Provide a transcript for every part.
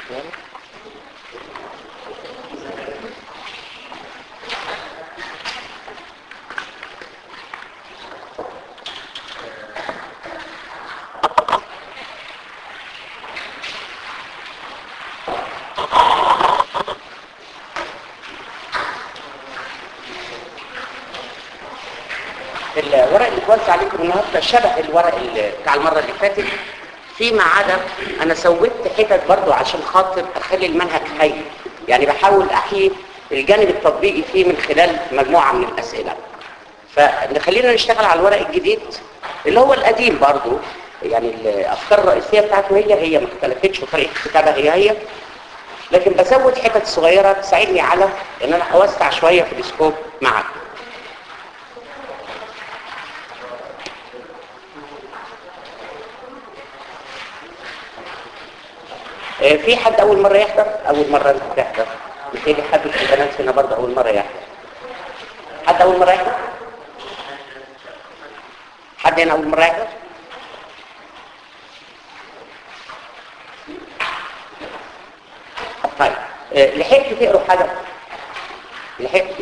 الورق اللي اتوزع عليكم النهارده شبه الورق اللي بتاع المره اللي فاتت فيما عدا انا سويت حتت برضو عشان خاطر اخلي المنهج حي يعني بحاول احيي الجانب التطبيقي فيه من خلال مجموعه من الاسئله فنخلينا نشتغل على الورق الجديد اللي هو القديم برضو يعني الافكار الرئيسيه بتاعته هي هي ما اختلفتش وطريقه الكتابه هي هي لكن بزود حتت صغيره تساعدني على ان انا اوسع شويه في السكوب معاكم آه، في حد اول مره يحضر اول مره انت تحضر بتيجي حد في البنات هنا برضه اول مره يحضر حد اول مره يحضر حد هنا اول مره يحضر طيب آه، لحقتوا تقروا حاجه لحقتوا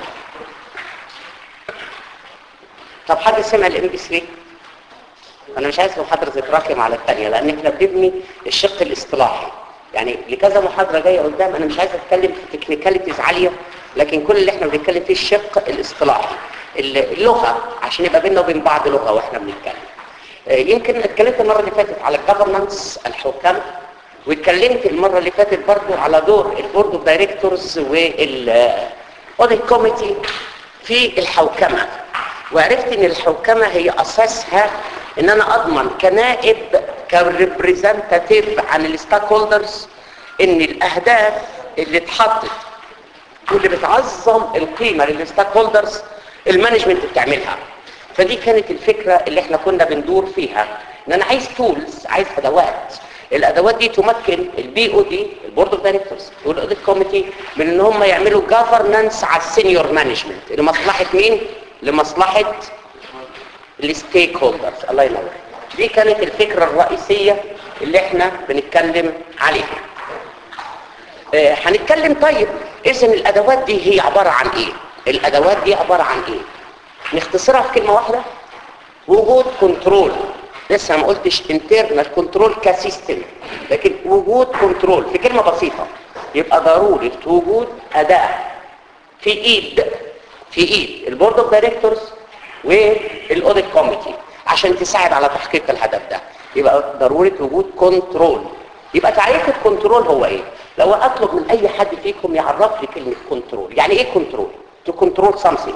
طب حد سمع الام بي 3 انا مش عايز محاضره تتراكم على الثانيه لان احنا بنبني الشق الاصطلاحي يعني لكذا محاضره جايه قدام انا مش عايز اتكلم في تكنيكاليتيز عاليه لكن كل اللي احنا بنتكلم فيه الشق الاصطلاحي اللغه عشان يبقى بيننا وبين بعض لغه واحنا بنتكلم آه، يمكن اتكلمت المره اللي فاتت على الجفرنانس الحكام واتكلمت المره اللي فاتت برضو على دور البورد اوف دايركتورز والاوديت كوميتي في الحوكمه وعرفت ان الحوكمه هي اساسها ان انا اضمن كنائب كريبريزنتاتيف عن الستاك هولدرز ان الاهداف اللي اتحطت واللي بتعظم القيمه للستاك هولدرز المانجمنت بتعملها فدي كانت الفكره اللي احنا كنا بندور فيها ان انا عايز تولز عايز ادوات الادوات دي تمكن البي او دي البورد اوف دايركتورز والاوديت كوميتي من ان هم يعملوا جفرنانس على السينيور مانجمنت لمصلحه مين لمصلحه الستيك هولدرز الله ينور دي كانت الفكره الرئيسيه اللي احنا بنتكلم عليها آه، هنتكلم طيب اذا الادوات دي هي عباره عن ايه الادوات دي عباره عن ايه نختصرها في كلمه واحده وجود كنترول لسه ما قلتش انترنال كنترول كسيستم لكن وجود كنترول في كلمه بسيطه يبقى ضروري وجود اداه في ايد في ايد البورد اوف دايركتورز والاوديت كوميتي عشان تساعد على تحقيق الهدف ده يبقى ضروره وجود كنترول يبقى تعريف الكنترول هو ايه لو اطلب من اي حد فيكم يعرف لي كلمه كنترول يعني ايه كنترول تو كنترول سامثينج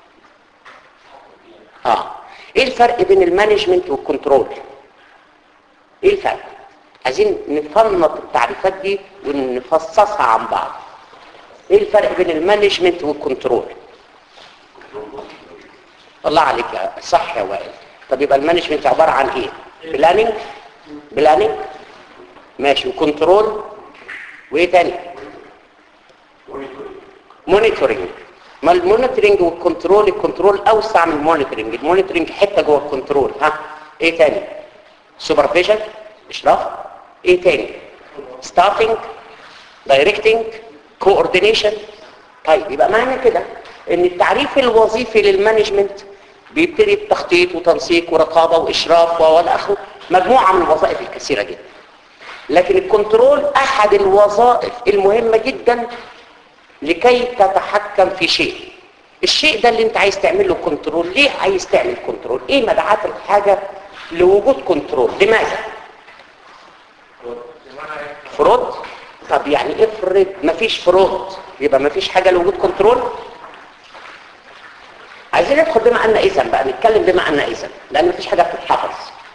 اه ايه الفرق بين المانجمنت والكنترول ايه الفرق عايزين نفنط التعريفات دي ونفصصها عن بعض ايه الفرق بين المانجمنت والكنترول الله عليك يا صح يا وائل طب يبقى المانجمنت عباره عن ايه بلاننج بلاننج ماشي وكنترول وايه تاني مونيتورنج ما المونيتورنج والكنترول الكنترول اوسع من المونيتورنج المونيتورنج حته جوه الكنترول ها ايه تاني سوبرفيجن اشراف ايه تاني ستافنج دايركتنج كوردينيشن طيب يبقى معنى كده ان التعريف الوظيفي للمانجمنت بيبتدي بتخطيط وتنسيق ورقابه واشراف والى اخره مجموعه من الوظائف الكثيره جدا لكن الكنترول احد الوظائف المهمه جدا لكي تتحكم في شيء الشيء ده اللي انت عايز تعمل له كنترول ليه عايز تعمل كنترول ايه مدعات الحاجه لوجود كنترول لماذا فرود طب يعني افرض مفيش فرود يبقى مفيش حاجه لوجود كنترول عايزين ندخل بما ان اذا بقى نتكلم بما ان اذا لان مفيش حاجه بتتحفظ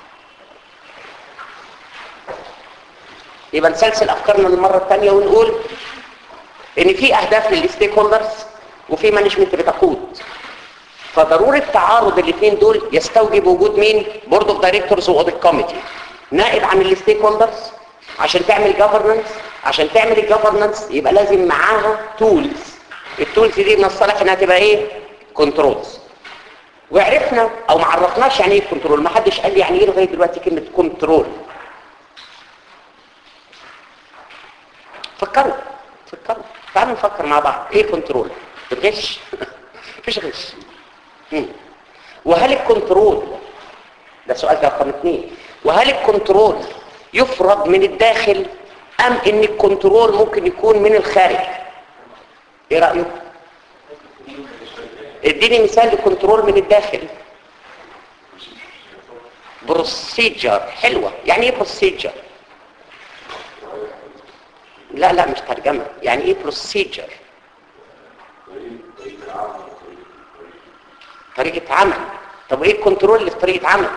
يبقى نسلسل افكارنا للمره الثانيه ونقول ان في اهداف للستيك هولدرز وفي مانجمنت بتقود فضروره تعارض الاثنين دول يستوجب وجود مين بورد اوف دايركتورز واوديت كوميتي نائب عن الستيك هولدرز عشان تعمل جفرنانس عشان تعمل الجفرنانس يبقى لازم معاها تولز التولز دي من الصالح انها تبقى ايه كنترولز وعرفنا او ما عرفناش يعني ايه كنترول ما حدش قال لي يعني ايه لغايه دلوقتي كلمه كنترول فكروا فكروا تعالوا نفكر مع بعض ايه كنترول بتغش مفيش غش مم. وهل الكنترول ده سؤال رقم اثنين وهل الكنترول يفرض من الداخل ام ان الكنترول ممكن يكون من الخارج ايه رايك اديني مثال لكنترول من الداخل بروسيجر حلوه يعني ايه بروسيجر لا لا مش ترجمه يعني ايه بروسيجر طريقه عمل طب وايه الكنترول اللي في طريقه عمل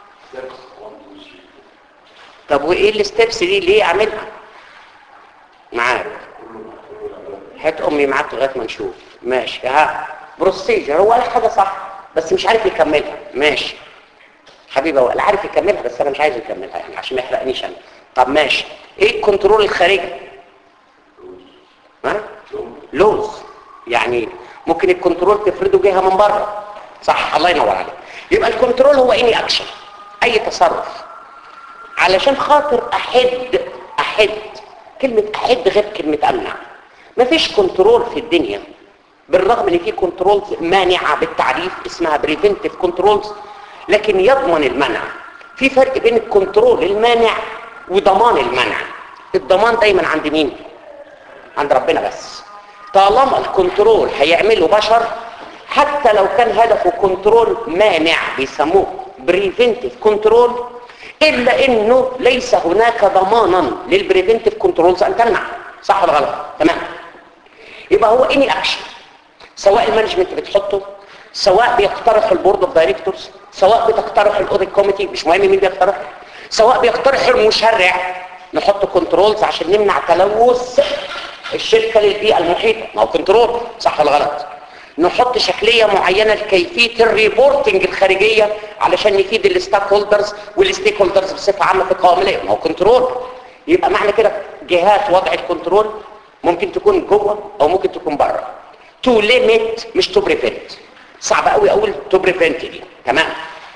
طب وايه الستبس دي ليه اعملها معاك هات امي معاك لغايه ما نشوف ماشي ها بروسيجر هو قال حاجه صح بس مش عارف يكملها ماشي حبيبي هو عارف يكملها بس انا مش عايز يكملها يعني عشان ما يحرقنيش انا طب ماشي ايه الكنترول الخارجي ها لوز يعني ممكن الكنترول تفرده جهه من بره صح الله ينور عليك يبقى الكنترول هو اني اكشن اي تصرف علشان خاطر احد احد كلمه احد غير كلمه امنع مفيش كنترول في الدنيا بالرغم ان في كنترولز مانعه بالتعريف اسمها بريفنتيف كنترولز لكن يضمن المنع في فرق بين الكنترول المانع وضمان المنع الضمان دايما عند مين عند ربنا بس طالما الكنترول هيعمله بشر حتى لو كان هدفه كنترول مانع بيسموه بريفنتيف كنترول الا انه ليس هناك ضمانا للبريفنتيف كنترولز ان تمنع صح ولا غلط تمام يبقى هو اني اكشن سواء المانجمنت بتحطه سواء بيقترح البورد اوف دايركتورز سواء بتقترح الاوديت كوميتي مش مهم مين بيقترح سواء بيقترح المشرع نحط كنترولز عشان نمنع تلوث الشركه للبيئه المحيطه ما هو كنترول صح ولا غلط نحط شكليه معينه لكيفيه الريبورتنج الخارجيه علشان نفيد الستيك هولدرز والستيك هولدرز بصفه عامه في القوائم الماليه ما هو كنترول يبقى معنى كده جهات وضع الكنترول ممكن تكون جوه او ممكن تكون بره تو ليميت مش تو بريفنت صعب قوي اقول تو بريفنت دي تمام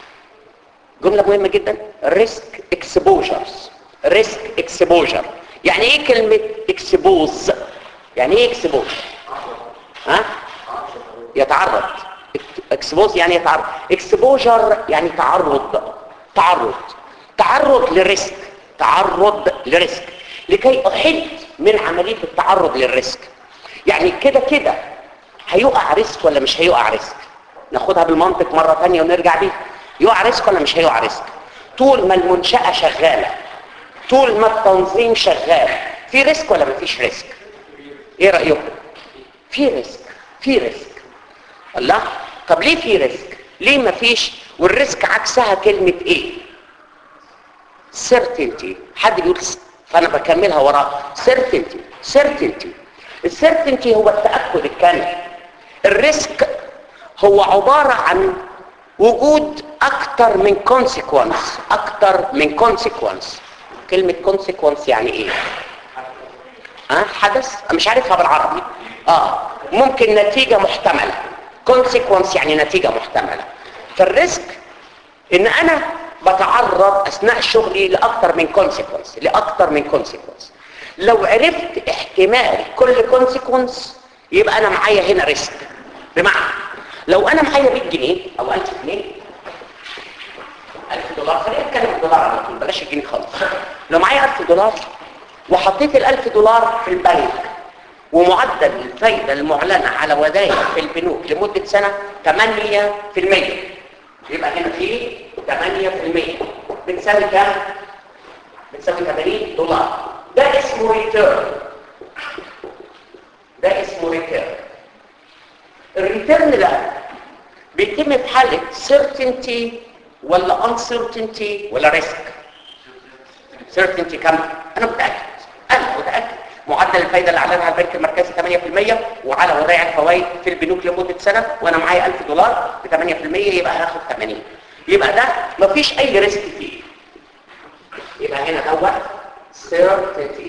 جمله مهمه جدا ريسك اكسبوجرز ريسك اكسبوجر يعني ايه كلمه اكسبوز يعني ايه اكسبوز ها يتعرض اكسبوز يعني يتعرض اكسبوجر يعني تعرض تعرض تعرض للريسك تعرض لريسك لكي احد من عمليه التعرض للريسك يعني كده كده هيقع ريسك ولا مش هيقع ريسك ناخدها بالمنطق مره ثانيه ونرجع بيها يقع ريسك ولا مش هيقع ريسك طول ما المنشاه شغاله طول ما التنظيم شغال في ريسك ولا مفيش ريسك ايه رايكم في ريسك في ريسك الله طب ليه في ريسك ليه مفيش والريسك عكسها كلمه ايه certainty حد بيقول فانا بكملها وراه certainty certainty السيرتينتي هو التاكد الكامل الريسك هو عباره عن وجود اكتر من كونسيكونس اكتر من كونسيكونس كلمه كونسيكونس يعني ايه ها حدث مش عارفها بالعربي اه ممكن نتيجه محتمله كونسيكونس يعني نتيجه محتمله فالريسك ان انا بتعرض اثناء شغلي لاكتر من كونسيكونس لاكتر من كونسيكونس لو عرفت احتمال كل كونسيكونس يبقى انا معايا هنا ريسك بمعنى لو انا معايا 100 جنيه او 1000 جنيه 1000 دولار خلينا نتكلم الدولار على طول بلاش الجنيه خالص لو معايا 1000 دولار وحطيت ال 1000 دولار في البنك ومعدل الفايدة المعلنة على ودائع في البنوك لمدة سنة 8% يبقى هنا في 8% بتساوي كام؟ بتساوي 80 دولار ده اسمه ريتيرن ده اسمه ريتيرن الريتيرن ده بيتم في حالة certainty ولا uncertainty ولا risk certainty كم؟ أنا متأكد أنا متأكد معدل الفايدة اللي أعلنها البنك المركزي 8% وعلى ودائع الفوائد في البنوك لمدة سنة وأنا معايا 1000 دولار ب 8% يبقى هاخد 80 يبقى ده مفيش أي ريسك فيه يبقى هنا دوت certainty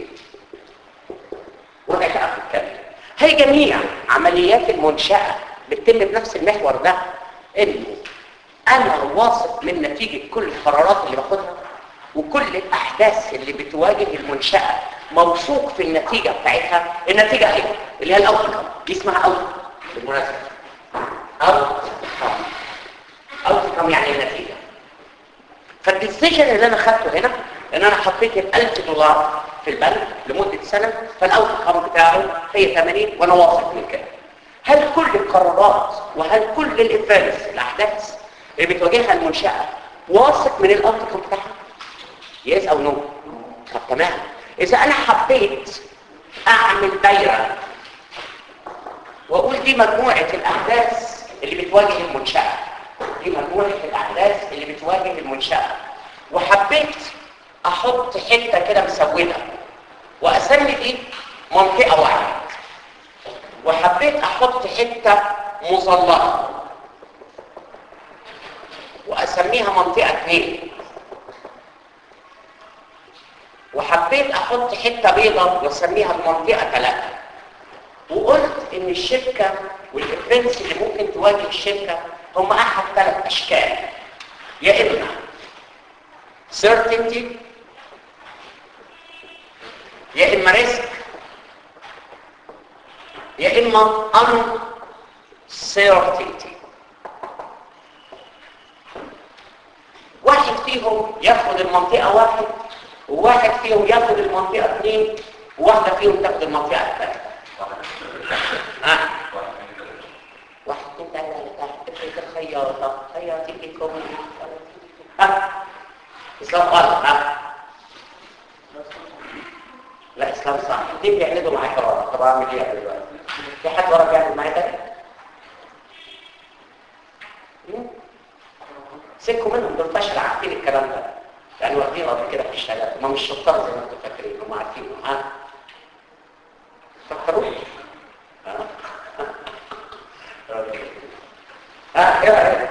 وضع تأكد كامل هي جميع عمليات المنشأة بتتم بنفس المحور ده انه انا واثق من نتيجة كل القرارات اللي باخدها وكل الاحداث اللي بتواجه المنشأة موثوق في النتيجة بتاعتها النتيجة هي اللي هي الاوتكم دي اسمها اوتكم بالمناسبة اوتكم اوتكم يعني النتيجة فالديسيجن اللي انا خدته هنا ان انا حطيت ال 1000 دولار في البنك لمدة سنة فالاوتكم بتاعه هي 80 وانا واثق من كده هل كل القرارات وهل كل الايفنتس الاحداث اللي بتواجهها المنشأة واثق من الاوتكم بتاعها يس او نو طب تمام اذا انا حبيت اعمل دايره واقول دي مجموعه الاحداث اللي بتواجه المنشاه دي مجموعه الاحداث اللي بتواجه المنشاه وحبيت احط حته كده مسوده واسمي دي منطقه واحده وحبيت احط حته مظلله واسميها منطقه اثنين وحبيت احط حته بيضاء واسميها المنطقه ثلاثه وقلت ان الشركه والايفنتس اللي ممكن تواجه الشركه هم احد ثلاث اشكال يا اما certainty يا اما risk يا اما uncertainty واحد فيهم ياخد المنطقه واحد وواحد فيهم ياخد المنطقة اثنين وواحدة فيهم تاخد المنطقة الثالثة ها واحد اثنين ثلاثة افرض الخياطة خياطة بكم ها اسلام غلط ها لا اسلام صح اثنين بيعندوا معاك ورا طب اعمل ايه دلوقتي في حد ورا بيعمل معايا تاني سيبكم منهم دول فشل عارفين الكلام ده يعني واخدين قبل كده في الشهادات هم مش شطار زي ما انتم فاكرين هم عارفين ها فكروا ها ها ايه رايك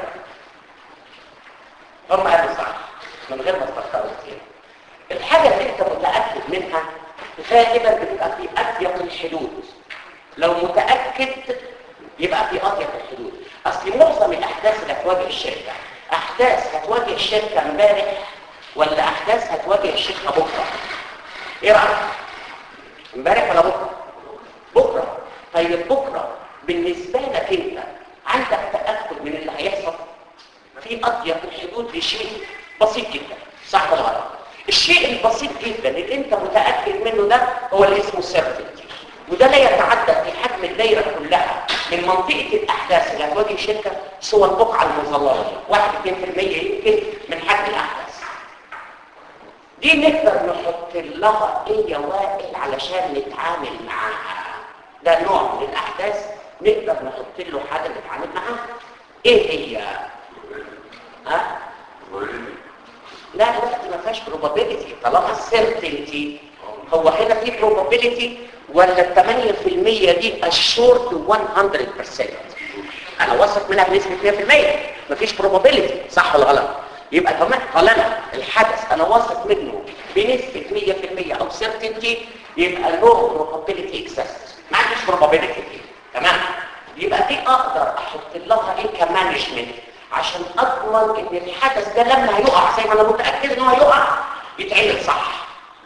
هم قالوا صح من غير ما تفكروا كتير الحاجه اللي انت متاكد منها غالبا بتبقى في اضيق الحدود لو متاكد يبقى في اضيق الحدود اصل معظم الاحداث اللي هتواجه الشركه احداث هتواجه الشركه امبارح ولا احداث هتواجه الشركه بكره ايه رايك امبارح ولا بكره بكره طيب بكره بالنسبه لك انت عندك تاكد من اللي هيحصل في اضيق الحدود لشيء بسيط جدا صح ولا غلط الشيء البسيط جدا اللي انت متاكد منه ده هو اللي اسمه سيرتينتي وده لا يتعدى في حجم الدايره كلها من منطقه الاحداث اللي هتواجه الشركه سوى البقعه المظلله دي 1 2% يمكن من حجم الاحداث دي نقدر نحط لها ايه وائل علشان نتعامل معاها ده نوع من الاحداث نقدر نحط له حاجه نتعامل معاها ايه هي ها لا دلوقتي ما فيهاش probability طالما السيرتينتي هو هنا في probability ولا ال 8% دي assured 100% انا واثق منها بنسبه 100% مفيش probability صح ولا غلط يبقى كمان طالما الحدث انا واثق منه بنسبه 100% او certainty يبقى له probability exists ما عنديش probability دي تمام يبقى دي اقدر احط لها ايه كمانجمنت عشان اضمن ان الحدث ده لما هيقع زي ما انا متاكد ان هو هيقع يتعمل صح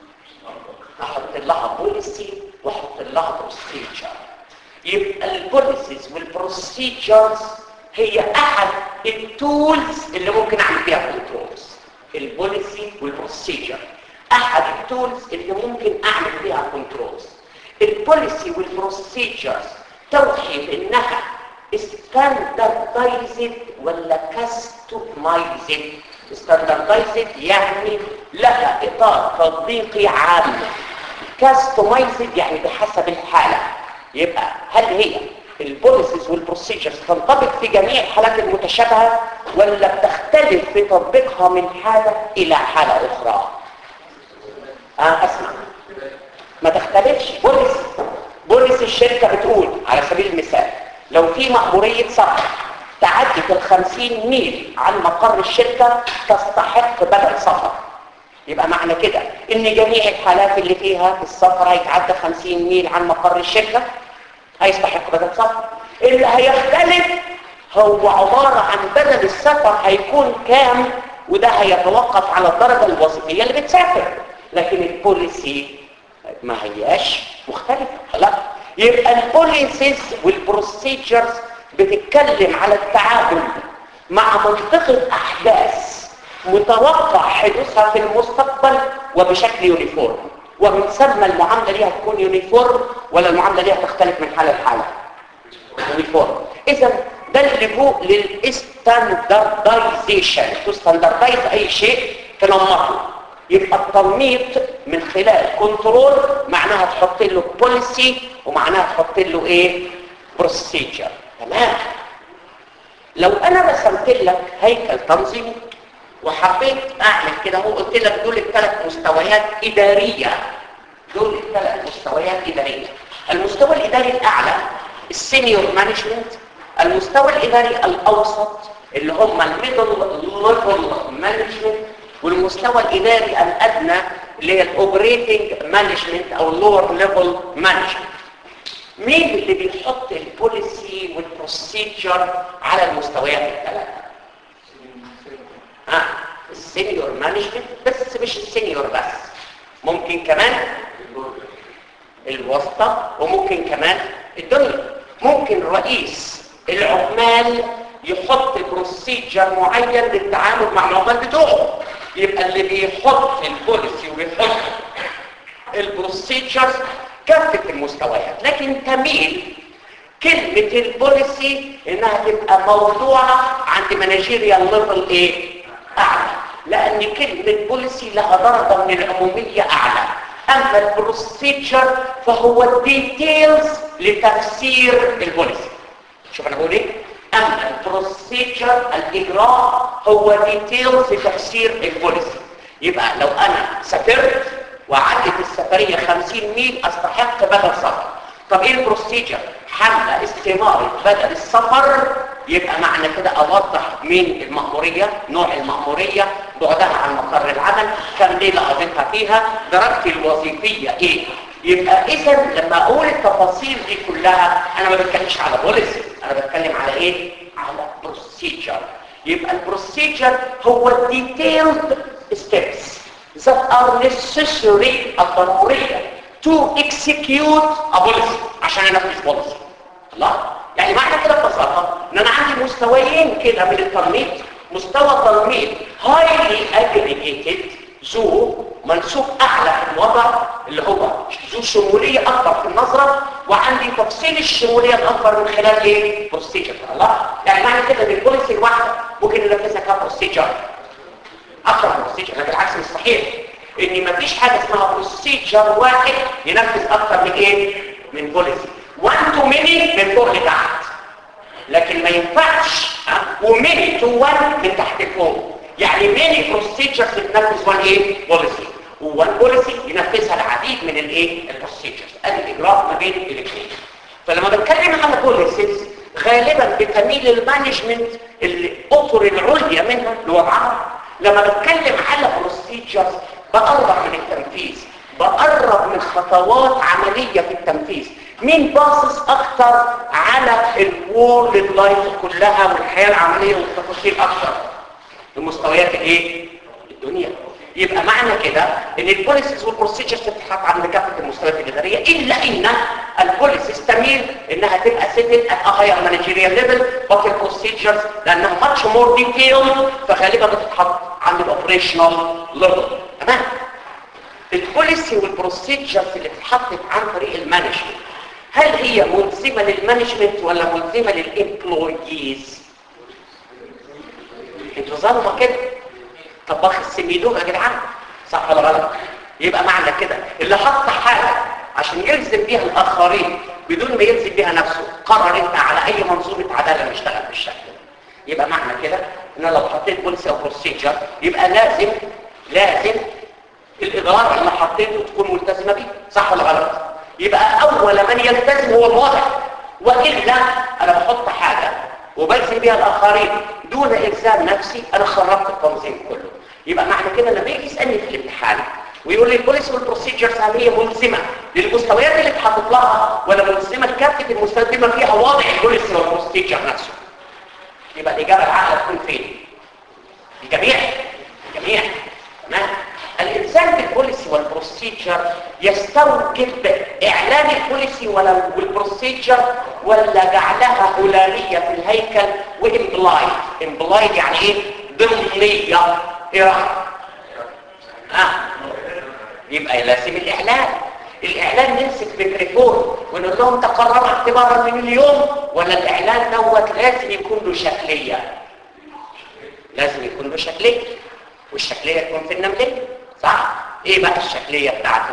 احط لها بوليسي واحط لها بروسيجر يبقى البوليسيز والبروسيجرز هي احد التولز اللي ممكن اعمل بيها كنترولز البوليسي والبروسيجر احد التولز اللي ممكن اعمل بيها كنترولز البوليسي والبروسيجرز توحي بانها ستاندردايزد ولا كاستمايزد ستاندردايزد يعني لها اطار تطبيقي عام كاستمايزد يعني بحسب الحاله يبقى هل هي البوليسيز والبروسيجرز تنطبق في جميع الحالات المتشابهه ولا بتختلف في تطبيقها من حاله الى حاله اخرى اه اسمع ما تختلفش بوليسي بوليسي الشركه بتقول على سبيل المثال لو في مأمورية سفر تعدت الخمسين ميل عن مقر الشركة تستحق بدل سفر يبقى معنى كده ان جميع الحالات اللي فيها السفر هيتعدى 50 ميل عن مقر الشركة هيستحق بدل سفر اللي هيختلف هو عبارة عن بدل السفر هيكون كام وده هيتوقف على الدرجة الوظيفية اللي بتسافر لكن البوليسي ما هياش مختلفة لا يبقى البوليسيز والبروسيجرز بتتكلم على التعامل مع منطقة أحداث متوقع حدوثها في المستقبل وبشكل يونيفورم ومن ثم المعاملة ليها تكون يونيفورم ولا المعاملة ليها تختلف من حالة لحالة يونيفورم إذا ده اللجوء للاستاندردايزيشن تستاندردايز أي شيء تنمطه يبقى التنميط من خلال كنترول معناها تحط له بوليسي ومعناها تحط له ايه بروسيجر تمام لو انا رسمت لك هيكل تنظيمي وحبيت اعمل كده هو قلت لك دول الثلاث مستويات اداريه دول الثلاث مستويات اداريه المستوى الاداري الاعلى السينيور مانجمنت المستوى الاداري الاوسط اللي هم الميدل ليفل مانجمنت والمستوى الاداري الادنى اللي هي الاوبريتنج مانجمنت او اللور ليفل مانجمنت مين اللي بيحط البوليسي والبروسيجر على المستويات الثلاثه ها السينيور مانجمنت بس مش السينيور بس ممكن كمان الواسطه وممكن كمان الدنيا ممكن رئيس العمال يحط بروسيجر معين للتعامل مع العمال بتوعه يبقى اللي بيحط البوليسي ويحط البروسيجرز كافة المستويات لكن تميل كلمة البوليسي انها تبقى موضوعة عند مانجيريال ليفل ايه اعلى لان كلمة بوليسي لها درجة من العمومية اعلى اما البروسيجر فهو الديتيلز لتفسير البوليسي شوف انا بقول ايه اما البروسيجر الاجراء هو ديتيلز لتفسير البوليسي يبقى لو انا سافرت وعدت السفرية 50 ميل استحق بدل سفر طب ايه البروسيجر حملة استمارة بدل السفر يبقى معنى كده اوضح مين المأمورية نوع المأمورية بعدها عن مقر العمل كم ليلة قضيتها فيها درجتي الوظيفية ايه يبقى اذا لما اقول التفاصيل دي كلها انا ما بتكلمش على بوليسي انا بتكلم على ايه على بروسيجر يبقى البروسيجر هو الديتيلد ستيبس that are necessary الضرورية to execute a policy عشان انفذ بوليسي الله يعني معنى كده ببساطة ان انا عندي مستويين كده من التنميط مستوى تنميط highly aggregated ذو منسوب اعلى في الوضع اللي هو ذو شمولية اكبر في النظرة وعندي تفصيل الشمولية الاكبر من خلال ايه بروسيجر الله يعني معنى كده ان البوليسي الواحدة ممكن ننفذها كبروسيجر اكثر من بروسيجر لكن العكس مش صحيح ان مفيش حاجه اسمها بروسيجر واحد ينفذ اكثر من ايه من بوليسي وان تو ميني من فوق لتحت لكن ما ينفعش وميني تو وان من تحت لفوق يعني ميني بروسيجرز بتنفذ وان ايه بوليسي وان بوليسي ينفذها العديد من الايه البروسيجرز ادي الاجراء ما بين الاثنين فلما بتكلم على بوليسيز غالبا بتميل المانجمنت الاطر العليا منها لوضعها لما بتكلم على بروسيجرز بقرب من التنفيذ بقرب من خطوات عملية في التنفيذ مين باصص اكتر على الوورلد لايف كلها والحياة العملية والتفاصيل اكتر المستويات الايه الدنيا يبقى معنى كده ان البوليسيز والبروسيجرز تتحط عند كافه المستويات الاداريه الا ان البوليسيز تميل انها تبقى سيتد ات هاير مانجيريال ليفل بس البروسيجرز لانها ماتش مور ديتيل فغالبا بتتحط عند الاوبريشنال ليفل تمام البوليسي والبروسيجرز اللي اتحطت عن طريق المانجمنت هل هي ملزمه للمانجمنت ولا ملزمه للامبلويز انتوا ظالمه كده طباخ السميدوه يا جدعان صح ولا غلط يبقى معنى كده اللي حط حاجه عشان يلزم بيها الاخرين بدون ما يلزم بيها نفسه قرر انت على اي منظومه عداله نشتغل بالشكل ده يبقى معنى كده ان لو حطيت بوليسي او بروسيجر يبقى لازم لازم الاداره اللي حطيته تكون ملتزمه بيه صح ولا غلط يبقى اول من يلتزم هو الوضع والا انا بحط حاجه وبلزم بيها الاخرين دون الزام نفسي انا خربت التنظيم كله يبقى معنى كده لما يجي يسالني في الامتحان ويقول لي البوليس والبروسيجرز هل هي ملزمه للمستويات اللي اتحطت لها ولا ملزمه لكافه المستويات بما فيها وضع البوليس والبروسيجر نفسه يبقى الاجابه العاقله تكون فين الجميع الجميع تمام الالزام بالبوليسي والبروسيجر يستوجب اعلان البوليسي ولا والبروسيجر ولا جعلها اولانيه في الهيكل وامبلايد امبلايد يعني ايه ضمنيه ايه رايك اه يبقى لازم الاعلان الاعلان نمسك ميكروفون ونقول لهم تقرر اعتبارا من اليوم ولا الاعلان دوت لازم يكون له شكليه لازم يكون له شكليه والشكليه تكون في النمليه صح ايه بقى الشكليه بتاعته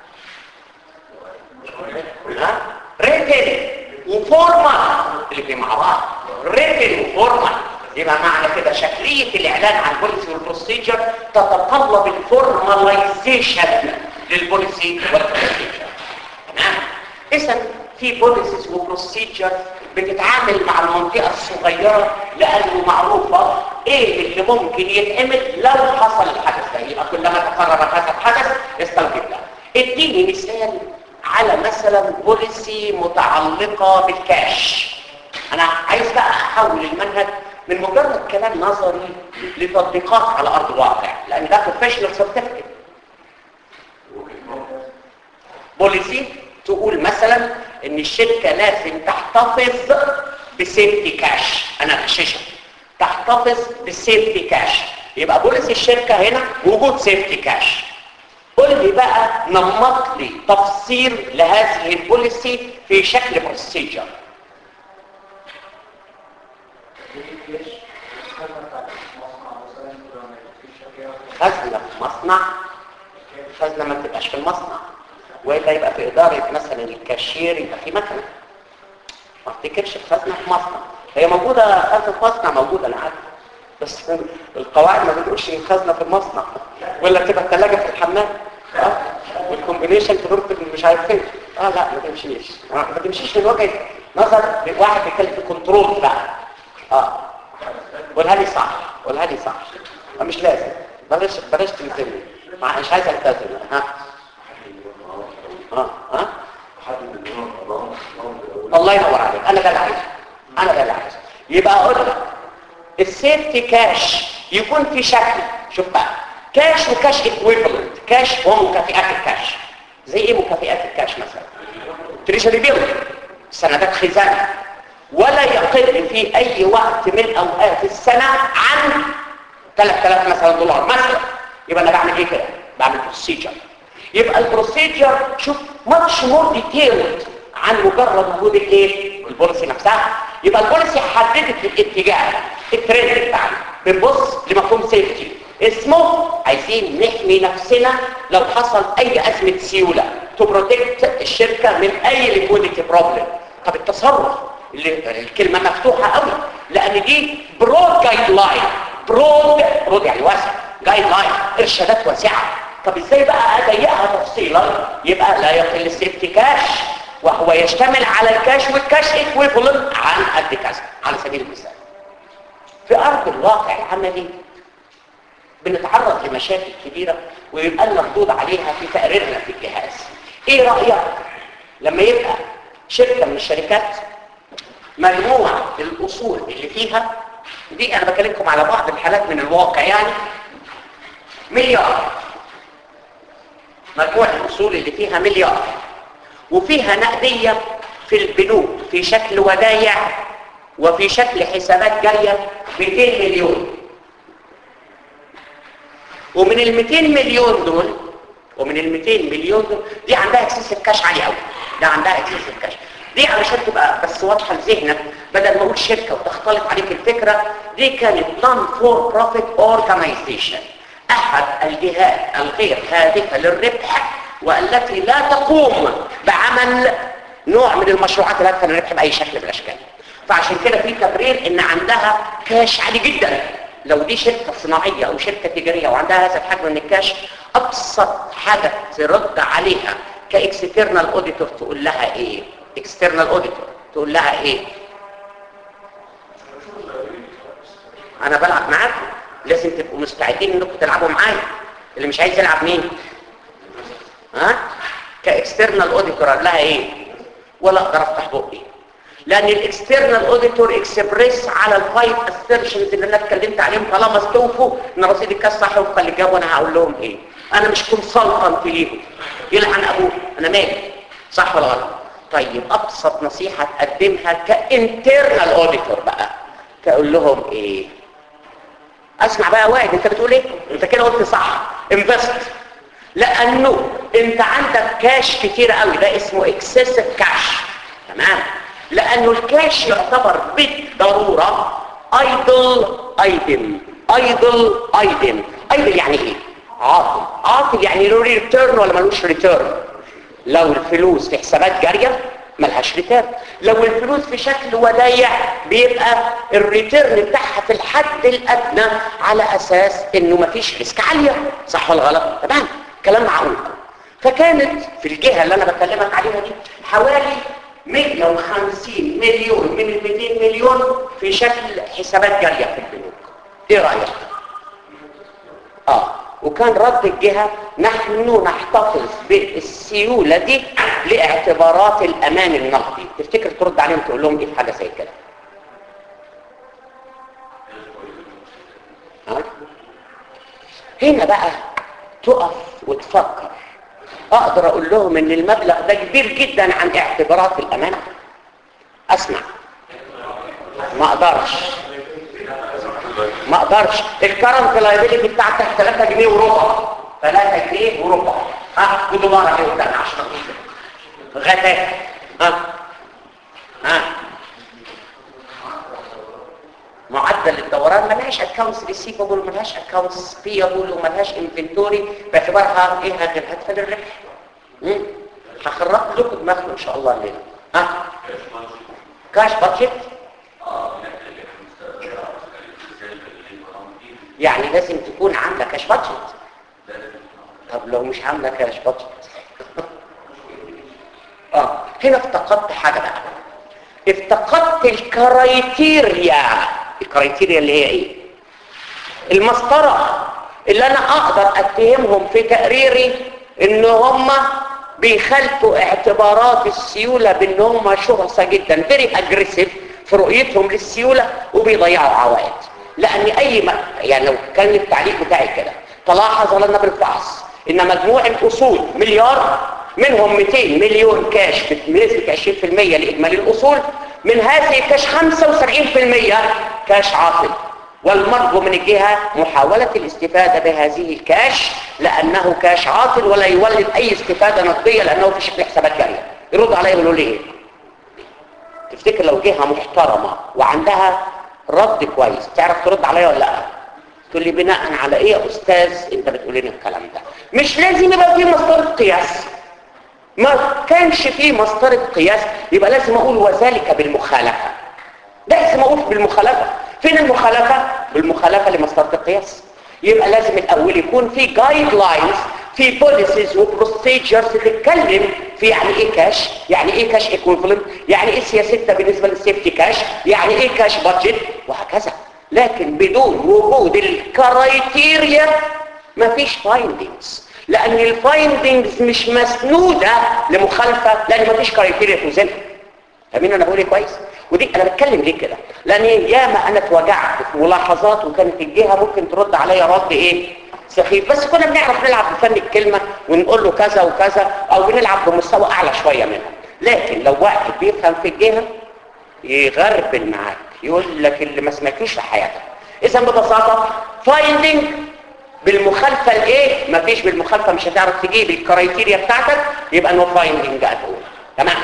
ها ريتن وفورمال اللي في مع بعض ريتن وفورمال يبقى معنى كده شكليه الاعلان عن البوليسي والبروسيجر تتطلب الفورماليزيشن للبوليسي والبروسيجر تمام اذا في بوليسيز وبروسيجر بتتعامل مع المنطقه الصغيره لانه معروفه ايه اللي ممكن يتعمل لو حصل الحدث ده يبقى كلما تقرر هذا الحدث يستوجب ده اديني مثال على مثلا بوليسي متعلقه بالكاش انا عايز بقى احول المنهج من مجرد كلام نظري لتطبيقات على ارض الواقع لان ده بروفيشنال سيرتيفيكت بوليسي تقول مثلا ان الشركه لازم تحتفظ بسيفتي كاش انا غششها تحتفظ بالسيفتي كاش يبقى بوليسي الشركه هنا وجود سيفتي كاش قول لي بقى نمط لي تفسير لهذه البوليسي في شكل بروسيجر خزنه في مصنع خزنه ما تبقاش في المصنع والا يبقى في اداره مثلا الكاشير يبقى في مكنه ما افتكرش الخزنه في مصنع هي موجوده خزنه في مصنع موجوده انا عارف بس القواعد ما بتقولش ان الخزنه في المصنع ولا تبقى الثلاجه في الحمام اه والكومبينيشن في غرفه مش عارف فين اه لا ما تمشيش ما تمشيش من وجهه نظر واحد بيتكلم في كنترول بقى اه قولها لي صح قولها لي صح مش لازم بلاش بلاش تلزمني مش عايز التزم ها ها ها الله ينور عليك انا ده اللي عايزه انا ده اللي عايزه يبقى اقول لك السيفتي كاش يكون في شكل شوف بقى كاش وكاش ايكويفالنت كاش ومكافئات الكاش زي ايه مكافئات الكاش مثلا تريجري بيل سندات خزانه ولا يقل في اي وقت من اوقات السنه عن 3000 مثلا دولار مثلا يبقى انا بعمل ايه كده بعمل بروسيجر يبقى البروسيجر شوف ماتش مور ديتيلد عن مجرد وجود الايه البوليسي نفسها يبقى البوليسي حددت الاتجاه الترند بتاعنا بنبص لمفهوم سيفتي اسمه عايزين نحمي نفسنا لو حصل اي ازمه سيوله تو بروتكت الشركه من اي ليكويديتي بروبلم طب التصرف اللي الكلمه مفتوحه قوي لان دي برود جايد لاين برود برود يعني واسع جايد لاين ارشادات واسعه طب ازاي بقى اضيقها تفصيلا يبقى لا يقل السيفتي كاش وهو يشتمل على الكاش والكاش ايكويفالنت عن قد كذا على سبيل المثال في ارض الواقع العملي بنتعرض لمشاكل كبيرة ويبقى لنا ردود عليها في تقريرنا في الجهاز ايه رأيك لما يبقى شركة من الشركات مجموعة الأصول اللي فيها دي أنا بكلمكم على بعض الحالات من الواقع يعني مليار مجموعة الأصول اللي فيها مليار وفيها نقدية في البنوك في شكل ودايع وفي شكل حسابات جاية 200 مليون ومن ال 200 مليون دول ومن ال 200 مليون دول دي عندها اكسس الكاش عالي قوي ده عندها اكسس الكاش دي علشان تبقى بس واضحه لذهنك بدل ما اقول شركه وتختلط عليك الفكره دي كانت نون فور بروفيت اورجانيزيشن احد الجهات الغير هادفه للربح والتي لا تقوم بعمل نوع من المشروعات الهادفه للربح باي شكل من الاشكال فعشان كده في تبرير ان عندها كاش عالي جدا لو دي شركة صناعية او شركة تجارية وعندها هذا الحجم من الكاش ابسط حاجة ترد عليها كاكسترنال اوديتور تقول لها ايه اكسترنال اوديتور تقول لها ايه انا بلعب معاكم لازم تبقوا مستعدين انكم تلعبوا معايا اللي مش عايز يلعب مين ها كاكسترنال اوديتور قال لها ايه ولا اقدر افتح بقي لان الاكسترنال اوديتور اكسبريس على الفايف اسيرشنز اللي انا اتكلمت عليهم طالما استوفوا ان رصيد الكاس صح وفقا للجو انا هقول لهم ايه انا مش كونسلتنت ليهم يلعن ابوه انا مالي صح ولا غلط طيب ابسط نصيحه تقدمها كانترنال اوديتور بقى تقول لهم ايه اسمع بقى وائل انت بتقول ايه انت كده قلت صح انفست لانه انت عندك كاش كتير قوي ده اسمه اكسسيف كاش تمام لانه الكاش يعتبر بالضروره ايدل ايدم ايدل ايدم ايدل يعني ايه عاطل عاطل يعني له ريتيرن ولا ملوش ريتيرن لو الفلوس في حسابات جاريه ملهاش ريتيرن لو الفلوس في شكل ودايع بيبقى الريتيرن بتاعها في الحد الادنى على اساس انه مفيش ريسك عاليه صح ولا غلط تمام كلام معقول فكانت في الجهه اللي انا بكلمك عليها دي حوالي 150 مليون من ال 200 مليون في شكل حسابات جاريه في البنوك ايه رايك اه وكان رد الجهة نحن نحتفظ بالسيولة دي لاعتبارات الأمان النقدي تفتكر ترد عليهم تقول لهم ايه في حاجة زي كده ها؟ هنا بقى تقف وتفكر اقدر اقول لهم ان المبلغ ده كبير جدا عن اعتبارات الأمان اسمع ما اقدرش ما اقدرش الكرنت لايبيليتي بتاعتك 3 جنيه وربع 3 جنيه وربع ها خدوا مره اهي قدام 10 غتات ها ها معدل الدوران ملهاش اكونتس ريسيفبل ملهاش اكونتس بيبل وملهاش انفنتوري باعتبارها ايه غير هدفه للربح هخرج لكم دماغكم ان شاء الله الليله ها كاش بادجت يعني لازم تكون عامله كاش بادجت طب لو مش عامله كاش بادجت اه هنا افتقدت حاجه بقى افتقدت الكرايتيريا الكرايتيريا اللي هي ايه المسطره اللي انا اقدر اتهمهم في تقريري ان هم بيخالفوا اعتبارات السيوله بان هم شرسه جدا فيري اجريسيف في رؤيتهم للسيوله وبيضيعوا عوائد لان اي ما يعني لو كان التعليق بتاعي كده تلاحظ لنا بالفحص ان مجموع الاصول مليار منهم 200 مليون كاش بنسبه 20% لاجمالي الاصول من هذه الكاش 75% كاش عاطل والمرجو من الجهه محاوله الاستفاده بهذه الكاش لانه كاش عاطل ولا يولد اي استفاده نقديه لانه في شكل حسابات جاريه يرد عليا يقولوا لي ايه تفتكر لو جهه محترمه وعندها رد كويس تعرف ترد عليا ولا لا تقول لي بناء على ايه يا استاذ انت بتقول لنا الكلام ده مش لازم يبقى فيه مسطره قياس ما كانش فيه مسطره قياس يبقى لازم اقول وذلك بالمخالفه لازم اقول بالمخالفه فين المخالفه بالمخالفه لمسطره القياس يبقى لازم الاول يكون في جايد لاينز في بوليسيز وبروسيجرز تتكلم في يعني ايه كاش يعني ايه كاش ايكويفالنت يعني ايه سياستها بالنسبه للسيفتي كاش يعني ايه كاش بادجت وهكذا لكن بدون وجود الكرايتيريا مفيش فايندينجز لان الفايندينجز مش مسنوده لمخالفه لان مفيش كرايتيريا توزنها فاهمين انا بقول ايه كويس ودي انا بتكلم ليه كده لان ياما انا اتوجعت في ملاحظات وكانت الجهه ممكن ترد عليا رد ايه سخيف بس كنا بنعرف نلعب بفن الكلمه ونقول له كذا وكذا او بنلعب بمستوى اعلى شويه منها لكن لو واحد بيفهم في الجهه يغربل معاك يقول لك اللي ما سمعتوش في حياتك اذا ببساطه فايندينج بالمخالفه لايه مفيش بالمخالفه مش هتعرف تجيب الكرايتيريا بتاعتك يبقى نو فايندينج هتقول تمام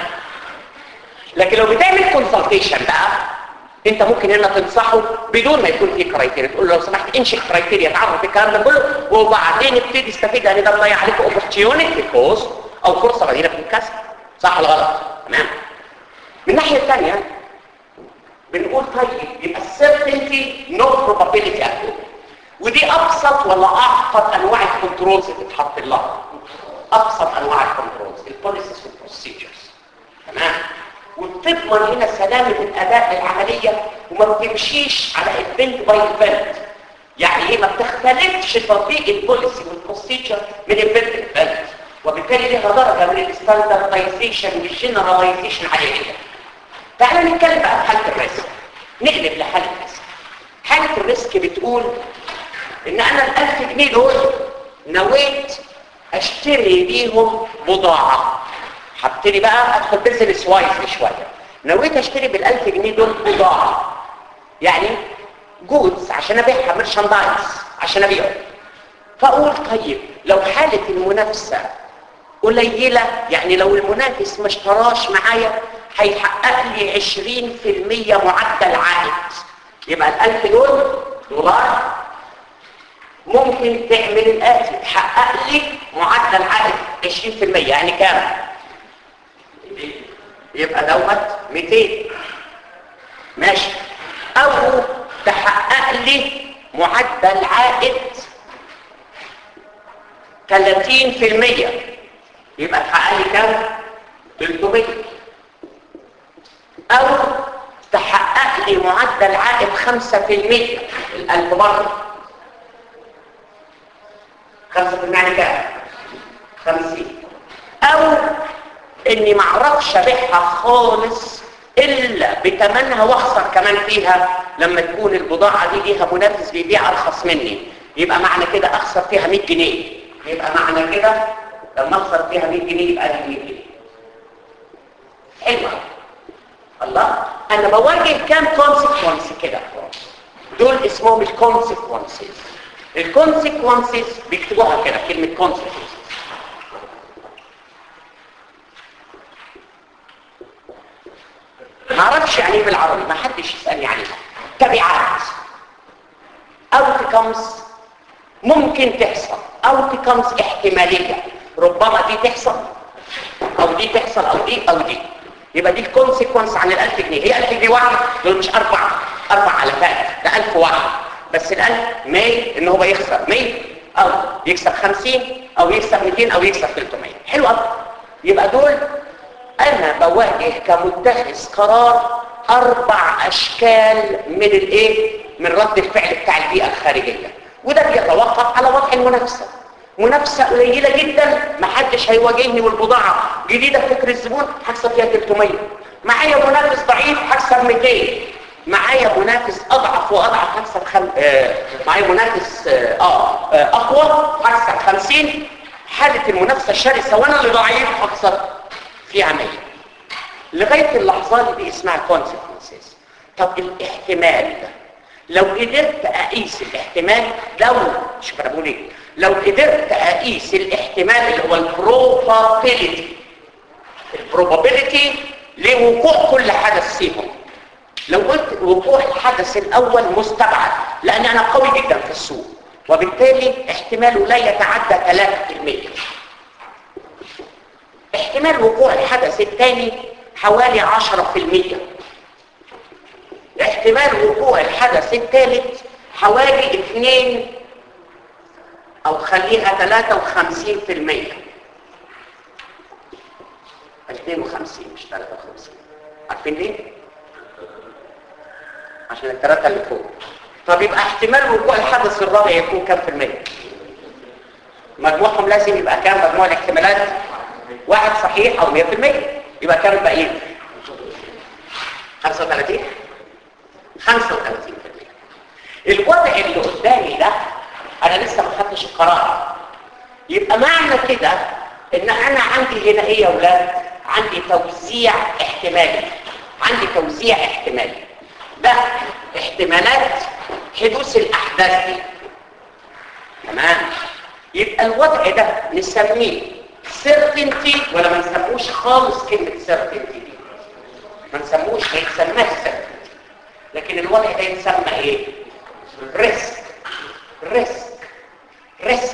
لكن لو بتعمل كونسلتيشن بقى انت ممكن هنا تنصحه بدون ما يكون في كرايتيريا تقول له لو سمحت انشئ كرايتيريا تعرف الكلام ده كله وبعدين ابتدي استفيد لان ده بيضيع عليك اوبورتيونيتي كوست او فرصه بديله في الكسب صح ولا غلط تمام من الناحيه الثانيه بنقول طيب يبقى السيرتينتي نو probability at all ودي ابسط ولا اعقد انواع الكنترولز اللي بتتحط لها ابسط انواع الكنترولز البوليسيز والبروسيجرز تمام وبتضمن هنا سلامه الاداء للعمليه وما بتمشيش على البنت باي البنت يعني ايه ما بتختلفش تطبيق البوليسي والبروسيجر من البنت للبنت وبالتالي لها درجه من الستاندردايزيشن والجنراليزيشن عاليه جدا تعالى نتكلم بقى في حاله الريسك نقلب لحاله الريسك حاله الريسك بتقول ان انا ال1000 جنيه دول نويت اشتري بيهم بضاعه هبتدي بقى ادخل بيزنس وايز شويه نويت اشتري بال1000 جنيه دول بضاعه يعني جودز عشان ابيعها مرشاندايز عشان ابيعه فاقول طيب لو حاله المنافسه قليله يعني لو المنافس ما اشتراش معايا هيحقق لي 20% معدل عائد يبقى ال1000 دول دولار ممكن تعمل الاتي تحقق لي معدل عائد 20% يعني كام يبقى دوت 200 ماشي او تحقق لي معدل عائد 30% يبقى تحقق لي كام 300 او تحقق لي معدل عائد 5% الألف مرة 5% يعني كام 50 او اني ما اعرفش ابيعها خالص الا بثمنها واخسر كمان فيها لما تكون البضاعه دي ليها منافس بيبيع ارخص مني يبقى معنى كده اخسر فيها 100 جنيه يبقى معنى كده لما اخسر فيها 100 جنيه يبقى لي 100 جنيه حلوه الله انا بواجه كام كونسيكونس كده دول اسمهم الكونسيكونسز الكونسيكونسز بيكتبوها كده كلمه كونسيكونسز ما اعرفش يعني ايه بالعربي ما حدش يسالني عليها تبعات outcomes ممكن تحصل outcomes احتماليه ربما دي تحصل او دي تحصل او دي او دي يبقى دي الكونسيكونس عن ال1000 جنيه هي 1000 جنيه واحده دول مش اربع اربع الافات ده 1000 واحد بس ال1000 ماي ان هو يخسر 100 او يكسب 50 او يكسب 200 او يكسب 300 حلو قوي يبقى دول انا بواجه كمتخذ قرار اربع اشكال من الايه من رد الفعل بتاع البيئه الخارجيه وده بيتوقف على وضع المنافسه منافسه قليله جدا ما حدش هيواجهني والبضاعه جديده فكر الزبون هكسب فيها 300 معايا منافس ضعيف هكسب 200 معايا منافس اضعف واضعف هكسب خم... آه معايا منافس آه, اه اقوى هكسب 50 حاله المنافسه الشرسه وانا اللي ضعيف هكسب فيها 100 لغايه اللحظات دي اسمها consequences طب الاحتمال لو قدرت اقيس الاحتمال لو مش بقول ايه لو قدرت اقيس الاحتمال اللي هو البروبابيلتي البروبابيلتي لوقوع كل حدث فيهم لو قلت وقوع الحدث الاول مستبعد لان انا قوي جدا في السوق وبالتالي احتماله لا يتعدى 3% احتمال وقوع الحدث الثاني حوالي 10% احتمال وقوع الحدث الثالث حوالي 2 او خليها 53% 52 مش 53 عارفين ليه؟ عشان الثلاثة اللي فوق طب يبقى احتمال وقوع الحدث الرابع يكون كام في المية؟ مجموعهم لازم يبقى كام مجموع الاحتمالات؟ واحد صحيح او 100% يبقى كام الباقيين؟ 35 35% الوضع اللي قدامي ده انا لسه ما خدتش القرار يبقى معنى كده ان انا عندي هنا ايه يا اولاد عندي توزيع احتمالي عندي توزيع احتمالي ده احتمالات حدوث الاحداث دي تمام يبقى الوضع ده نسميه certainty ولا ما نسموش خالص كلمه certainty دي ما نسموش ما يتسماش certainty لكن الوضع ده يتسمى ايه ريسك ريسك ريسك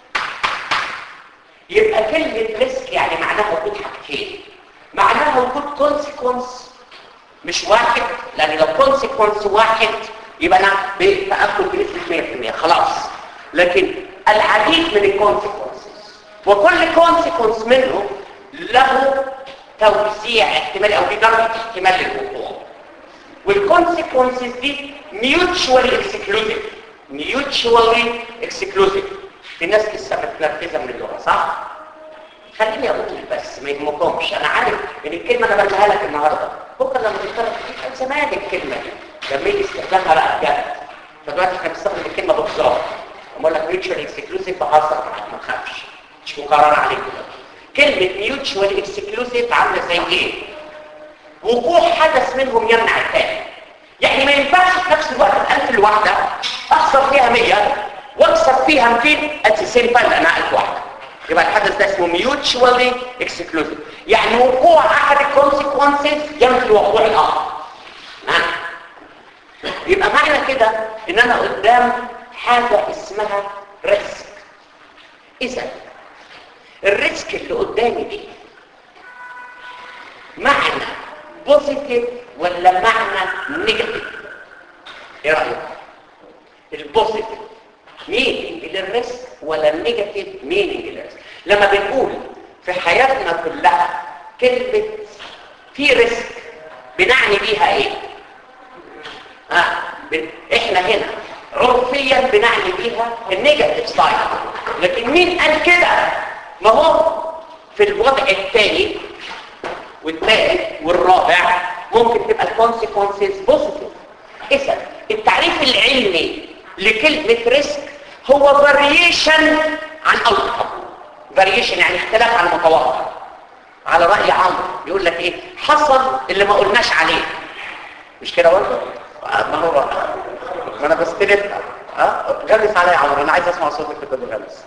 يبقى كلمة ريسك يعني معناها وجود حاجتين معناها وجود كونسيكونس مش واحد لان لو كونسيكونس واحد يبقى انا باخد بنسبة 100% خلاص لكن العديد من الكونسيكونسز وكل كونسيكونس منه له توزيع احتمالي او في درجة احتمال للوقوع والكونسيكونسز دي mutually exclusive mutually exclusive في ناس لسه متنرفزه من اللغه صح خليني اقول بس ما يهمكمش انا عارف ان الكلمه انا بديها لك النهارده بكره لما تتكلم كان زمان الكلمه دي لما يجي استخدامها بقى بجد فدلوقتي احنا بنستخدم الكلمه باختصار بقول لك ميوتشوال اكسكلوسيف بهزر معاك ما تخافش مش مقرر عليك كلمه ميوتشوال اكسكلوسيف عامله زي ايه وقوع حدث منهم يمنع الثاني يعني ما ينفعش في نفس الوقت الألف الواحدة أخسر فيها 100 واكسب فيها 200 at the same time أنا ألف واحدة يبقى الحدث ده اسمه mutually exclusive يعني وقوع أحد الكونسيكونسز ينفي وقوع الآخر نعم يبقى معنى كده إن أنا قدام حاجة اسمها ريسك إذا الريسك اللي قدامي دي معنى بوزيتيف ولا معنى نيجاتيف ايه رايك البوزيتيف مينينج للريسك ولا النيجاتيف مينينج للريسك لما بنقول في حياتنا كلها كلمه في ريسك بنعني بيها ايه ها بن... احنا هنا عرفيا بنعني بيها النيجاتيف سايد لكن مين قال كده ما هو في الوضع الثاني والثالث والرابع ممكن تبقى الكونسيكونسز بوزيتيف اذا التعريف العلمي لكلمه ريسك هو فاريشن عن اوتكم فاريشن يعني اختلاف عن المتوقع على راي عمرو بيقول لك ايه حصل اللي ما قلناش عليه مش كده برضه ما هو ما انا بستلف ها غلس عليا يا عمرو انا عايز اسمع صوتك كده بغلس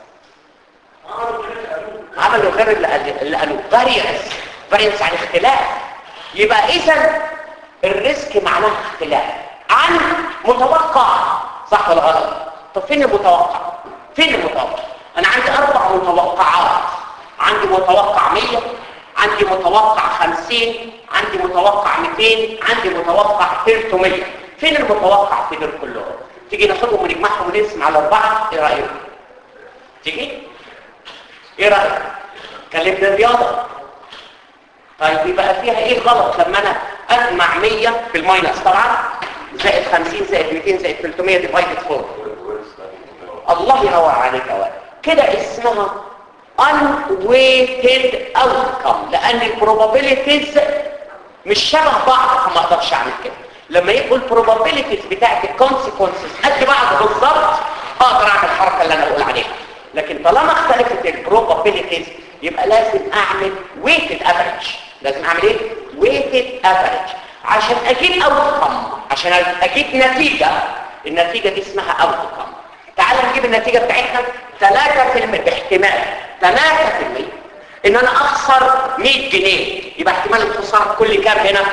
عملوا غير اللي قال- اللي قالوه فاريانس فاريانس عن اختلاف يبقى اذا الريسك معناه اختلاف عن متوقع صح ولا غلط طب فين المتوقع فين المتوقع انا عندي اربع متوقعات عندي متوقع 100 عندي متوقع 50 عندي متوقع 200 عندي متوقع 300 فين المتوقع في دول كلهم تيجي ناخدهم ونجمعهم ونقسم على اربعه ايه رايك تيجي ايه رايك كلمنا الرياضه طيب يبقى فيها ايه غلط لما انا اجمع 100 في الماينس طبعا زائد 50 زائد 200 زائد 300 ديفايدد 4 الله ينور عليك يا ولد كده اسمها unweighted outcome لان البروبابيليتيز مش شبه بعض فما اقدرش اعمل كده لما يبقوا البروبابيليتيز بتاعت الكونسيكونسز قد بعض بالظبط اقدر اعمل الحركه اللي انا بقول عليها لكن طالما اختلفت البروبابيليتيز يبقى لازم اعمل ويتد افريج لازم اعمل ايه ويتد افريج عشان اجيب اوتكم عشان اجيب نتيجه النتيجه دي اسمها اوتكم تعال نجيب النتيجه بتاعتنا 3% باحتمال 3% ان انا اخسر 100 جنيه يبقى احتمال الخساره كل كام هنا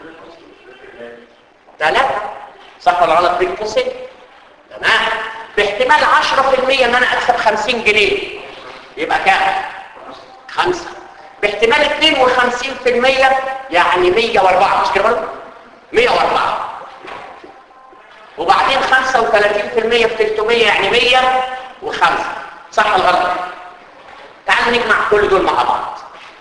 3 صح ولا غلط بين قوسين تمام باحتمال 10% ان انا اكسب 50 جنيه يبقى كام خمسة باحتمال 52% يعني 104 مش كده برضه 104 وبعدين 35% في 300 يعني 105 صح ولا غلط تعال نجمع كل دول مع بعض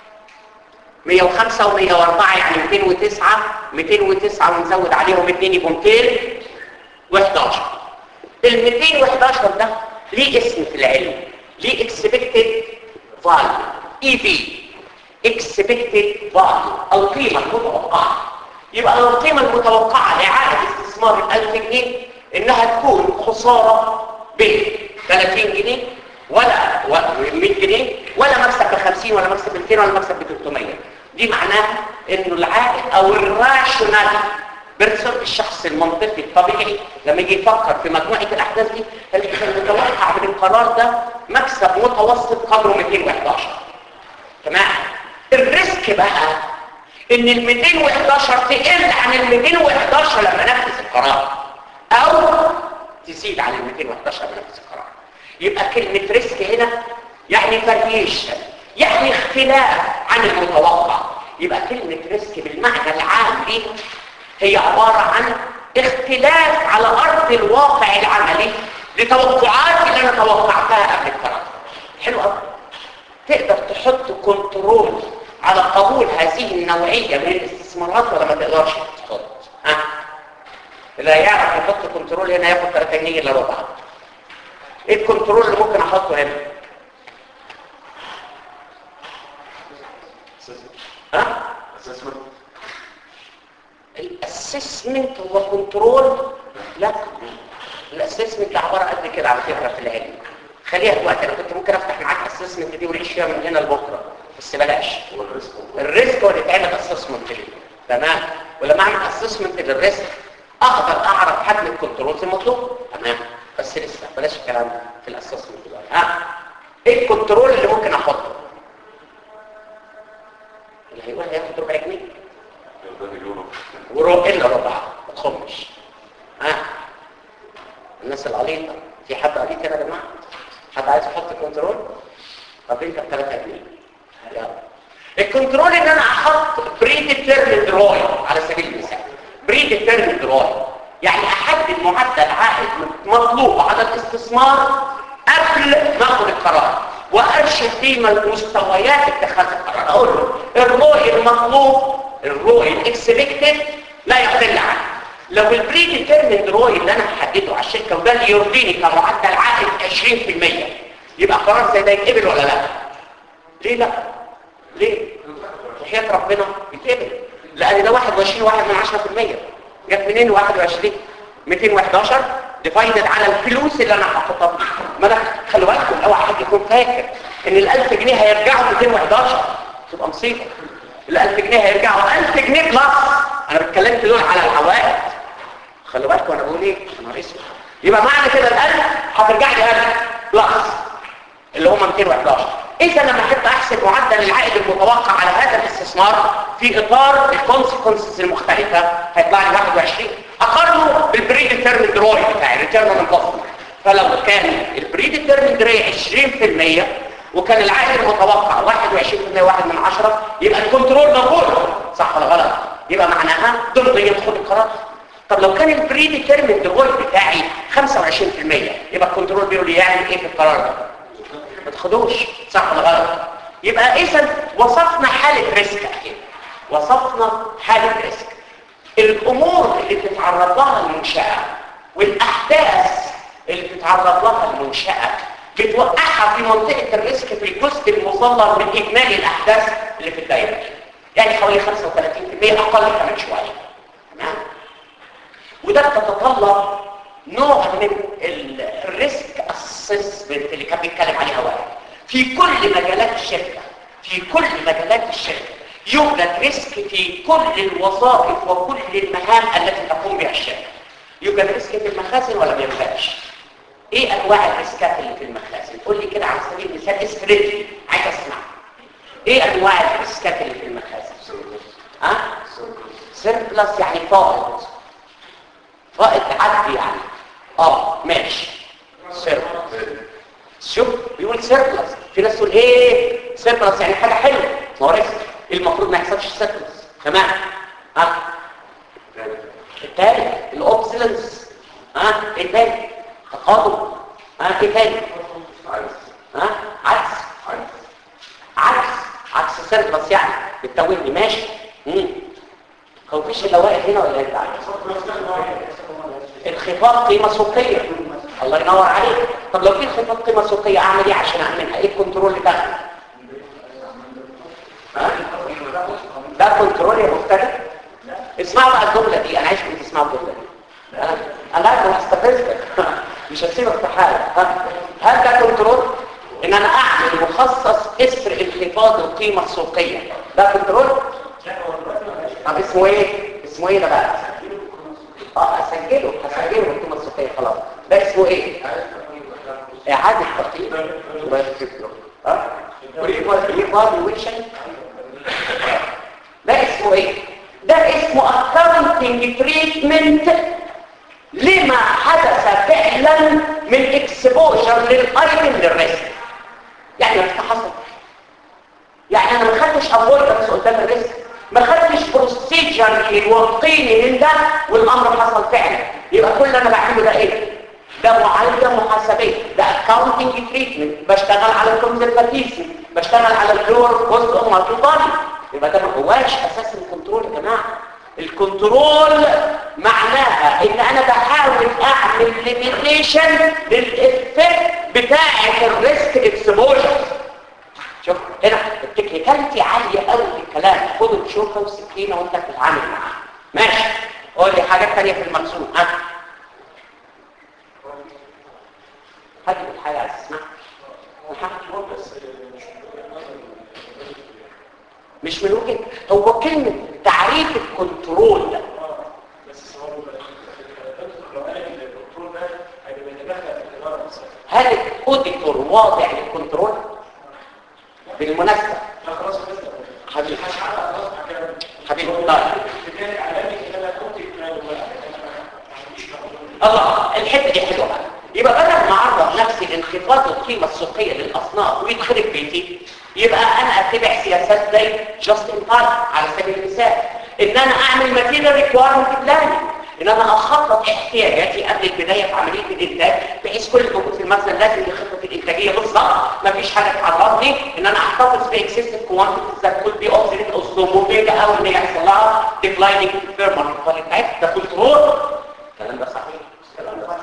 105 و104 يعني 209 209 ونزود عليهم 2 يبقوا 211 ال 211 ده ليه اسم في العلم ليه expected value EV expected value القيمة المتوقعة يبقى القيمة المتوقعة لإعادة استثمار ال 1000 جنيه إنها تكون خسارة ب 30 جنيه ولا 100 جنيه ولا مكسب ب 50 ولا مكسب ب 200 ولا مكسب ب 300 دي معناها انه العائد او الراشونال بيرسون الشخص المنطقي الطبيعي لما يجي يفكر في مجموعه الاحداث دي المتوقع من القرار ده مكسب متوسط قدره 211 تمام الريسك بقى ان ال 211 تقل عن ال 211 لما نفذ القرار او تزيد عن ال 211 لما نفذ القرار يبقى كلمه ريسك هنا يعني فاريشن يعني اختلاف عن المتوقع يبقى كلمه ريسك بالمعنى العام دي هي عباره عن اختلاف على ارض الواقع العملي لتوقعات اللي انا توقعتها قبل القرار حلو قوي تقدر تحط كنترول على قبول هذه النوعية من الاستثمارات ولا ما تقدرش تحط ها اللي هيعرف يحط كنترول هنا ياخد 3 جنيه الا ربع ايه الكنترول اللي ممكن احطه هنا ها الاسسمنت هو كنترول لا الاسسمنت عباره قد كده على فكره في العلم خليها دلوقتي انا كنت ممكن افتح معاك اسسمنت دي ونعيش فيها من هنا لبكره بس بلاش الريسك هو اللي يتعمل اسسمنت ليه تمام ولما اعمل اسسمنت للريسك اقدر اعرف حجم الكنترولز المطلوب تمام بس لسه بلاش الكلام في الاسسمنت دلوقتي ها ايه الكنترول اللي ممكن احطه اللي هيقول هياخد ربع جنيه وربع الا ربع ما تخمش ها الناس العليطه في حد عليط هنا يا جماعه حد عايز يحط كنترول طب انت ب 3 جنيه يلا الكنترول ان انا احط بري ديترميند روي على سبيل المثال بري ديترميند روي يعني احدد معدل عائد مطلوب على الاستثمار قبل ما اخد القرار وارشد في مستويات اتخاذ القرار اقول له الروي المطلوب الروي الاكسبكتد لا يقل عنه لو البري ديترميند روي اللي انا محدده على الشركه وده اللي يرضيني كمعدل عائد 20% يبقى قرار زي ده يتقبل ولا لا ليه لا ليه وحياة ربنا يتقبل لان ده 21 واحد من 10% جت منين 21 211 ديفايدد على الفلوس اللي انا حاططها ما انا خلي بالكم اوعى حد يكون فاكر ان ال 1000 جنيه هيرجعوا 211 تبقى مصيبه ال 1000 جنيه هيرجعوا 1000 جنيه بلس انا بتكلمت دول على العوائد خلي بالكم انا بقول ايه انا رئيس يبقى معنى كده ال 1000 هترجع لي 1000 بلس اللي هم 211 اذا لما كنت احسب معدل العائد المتوقع على هذا الاستثمار في اطار الكونسيكونسز المختلفه هيطلع لي 21 اقارنه بالبري ديترميند روي بتاعي ريتيرن اون انفستمنت فلو كان البري ديترميند روي 20% وكان العائد المتوقع 21% واحد من عشرة يبقى الكنترول موجود صح ولا غلط يبقى معناها ضمن خد القرار طب لو كان البري ديترميند روي بتاعي 25% يبقى الكنترول بيقول لي يعمل ايه في القرار ده ما تاخدوش صح ولا غلط يبقى اذا وصفنا حاله ريسك اهي وصفنا حاله ريسك الامور اللي بتتعرض لها المنشاه والاحداث اللي بتتعرض لها المنشاه بتوقعها في منطقه الريسك في الجزء المظلل من اجمالي الاحداث اللي في الدايره يعني حوالي 35% اقل كمان شويه تمام وده بتتطلب نوع من الريسك اسسمنت اللي كان بيتكلم عليها واحد في كل مجالات الشركه في كل مجالات الشركه يوجد ريسك في كل الوظائف وكل المهام التي تقوم بها الشركه يوجد ريسك في المخازن ولا ما يوجدش ايه انواع الريسكات اللي في المخازن قول لي كده على سبيل المثال اسفرد عايز اسمع ايه انواع الريسكات اللي في المخازن ها سيربلس يعني فائض فائض عدي يعني اه ماشي سيربلس شوف بيقول سيربلس في ناس تقول ايه سيربلس يعني حاجه حلوه ما هو ريسك المفروض ما يحصلش سيربلس تمام ها الثالث الاوبسلنس ها ايه الثاني تقادم ها ايه ثاني ها عكس عكس عكس سيربلس يعني بالتوين ماشي امم هو فيش الا واحد هنا ولا انت عكس انخفاض قيمه سوقيه الله ينور عليك طب لو في انخفاض قيمه سوقيه اعمل ايه عشان اعملها ايه الكنترول بتاعها ها ده كنترول يا مختلف اسمعوا بقى الجمله دي انا عايزكم تسمعوا الجمله دي انا عارف هستفزك مش هسيبك في حالك هل ده كنترول ان انا اعمل مخصص اسر انخفاض القيمه السوقيه ده كنترول طب اسمه ايه اسمه ايه ده بقى اه اسجله هسجله القيمه السوقيه خلاص ده اسمه ايه اعاده تقييم ها ريفالويشن ده اسمه ايه ده اسمه accounting treatment لما حدث فعلا من اكسبوجر للايتم للريسك يعني ما حصل يعني انا ما خدتش افويدنس قدام الريسك ما خدتش بروسيجر يوقيني من ده والامر حصل فعلا يبقى كل اللي انا بعمله ده ايه ده معالجه محاسبيه ده اكاونتنج تريتمنت بشتغل على الكونزرفاتيزم بشتغل على البلور جزء مطلوباني يبقى ده ما هواش اساس الكنترول يا جماعه الكنترول معناها ان انا بحاول اعمل ليميتيشن للافكت بتاعه الريسك اكسبوجر شوف هنا التكنيكاليتي عاليه قوي كلام خد شوكه وسكينه وانت بتتعامل معاه ماشي قول لي حاجات ثانيه في المرسوم ها هات لي الحاجه على اسمها مش من وجهه هو كلمه تعريف الكنترول ده هل الاوديتور واضع للكنترول بالمناسبه حبيبي حبيبي طيب الله الحته دي حلوه بقى يبقى بدل ما اعرض نفسي لانخفاض القيمه السوقيه للاصناف ويتخرب بيتي يبقى انا اتبع سياسات زي جاست ان على سبيل المثال ان انا اعمل ماتيريال ريكوايرمنت بلاننج ان انا اخطط احتياجاتي قبل البدايه في عمليه الانتاج بحيث كل اللي موجود في المخزن لازم يخطط الانتاجيه بالظبط مفيش حاجه تعرضني ان انا احتفظ باكسسيف كوانتيتيز ذات كود بي اوبزيت او سلوموبيل او ان يحصل لها ديكلايننج فيرمر ده كنترول الكلام ده صحيح الكلام ده صحيح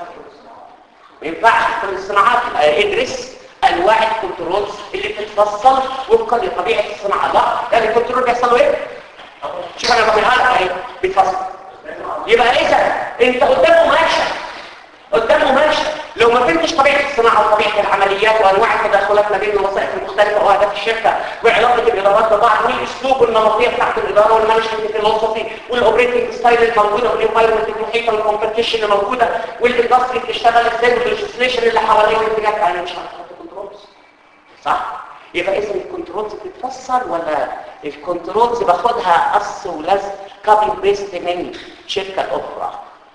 ما ينفعش في الصناعات ادرس انواع الكنترولز اللي بتتفصل وفقا لطبيعه الصناعه لا يعني الكنترول بيحصل ايه شوف انا بعملها لك اهي بيتفصل يبقى اذا انت قدامه ماشي قدامه ماشي لو ما فهمتش طبيعه الصناعه وطبيعه العمليات وانواع التدخلات ما بين الوظائف المختلفه واهداف الشركه وعلاقه الادارات ببعض والاسلوب النمطيه بتاعت الاداره والمانجمنت فيلوسفي والاوبريتنج ستايل الموجوده والانفايرمنت المحيطه والكومبيتيشن اللي موجوده والاندستري بتشتغل ازاي والليجيسليشن اللي حواليه والاتجاهات انا مش هحط كنترولز صح يبقى اذا الكنترولز بتتفسر ولا الكنترولز باخدها قص ولزق كوبي بيست من شركه اخرى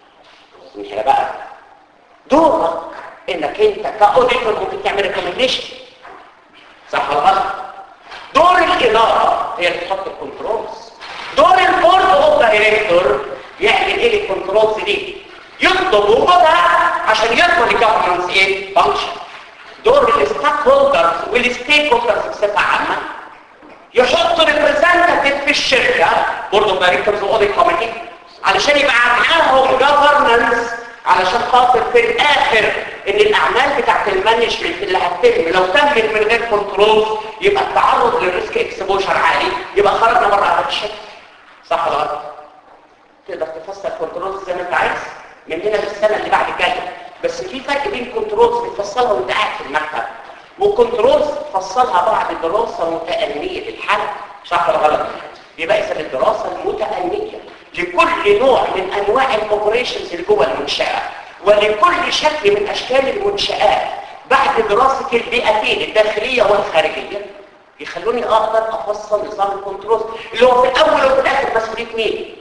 من هنا بقى دورك انك انت كاوديتور ممكن تعمل ريكومنديشن صح ولا غلط دور الاداره هي اللي تحط الكنترولز دور البورد اوف دايركتور يعمل ايه الكنترولز دي يطلب وجودها عشان يضمن الجفرنس ايه فانكشن دور الستيك هولدرز والستيك هولدرز بصفه عامه يحطوا ريبريزنتيف في الشركه بورد اوف دايركتورز واوديت كوميتي علشان يبقى معاهم جفرنس علشان خاطر في الاخر ان الاعمال بتاعت المانجمنت اللي هتتم لو تمت من غير كنترول يبقى التعرض للريسك اكسبوجر عالي يبقى خرجنا بره عدد الشركه صح ولا غلط تقدر تفسر كنترول زي ما انت عايز من هنا للسنه اللي بعد الجايه بس في فرق بين كنترولز بتفصلها وانت قاعد في المكتب وكنترولز تفصلها بعد دراسه متأنية للحل صح ولا غلط يبقى اذا الدراسه المتأنية لكل نوع من انواع الاوبريشنز اللي جوه المنشاه ولكل شكل من اشكال المنشات بعد دراسه البيئتين الداخليه والخارجيه يخلوني اقدر افصل نظام الكنترول اللي هو في الاول وفي الاخر مسؤوليه مين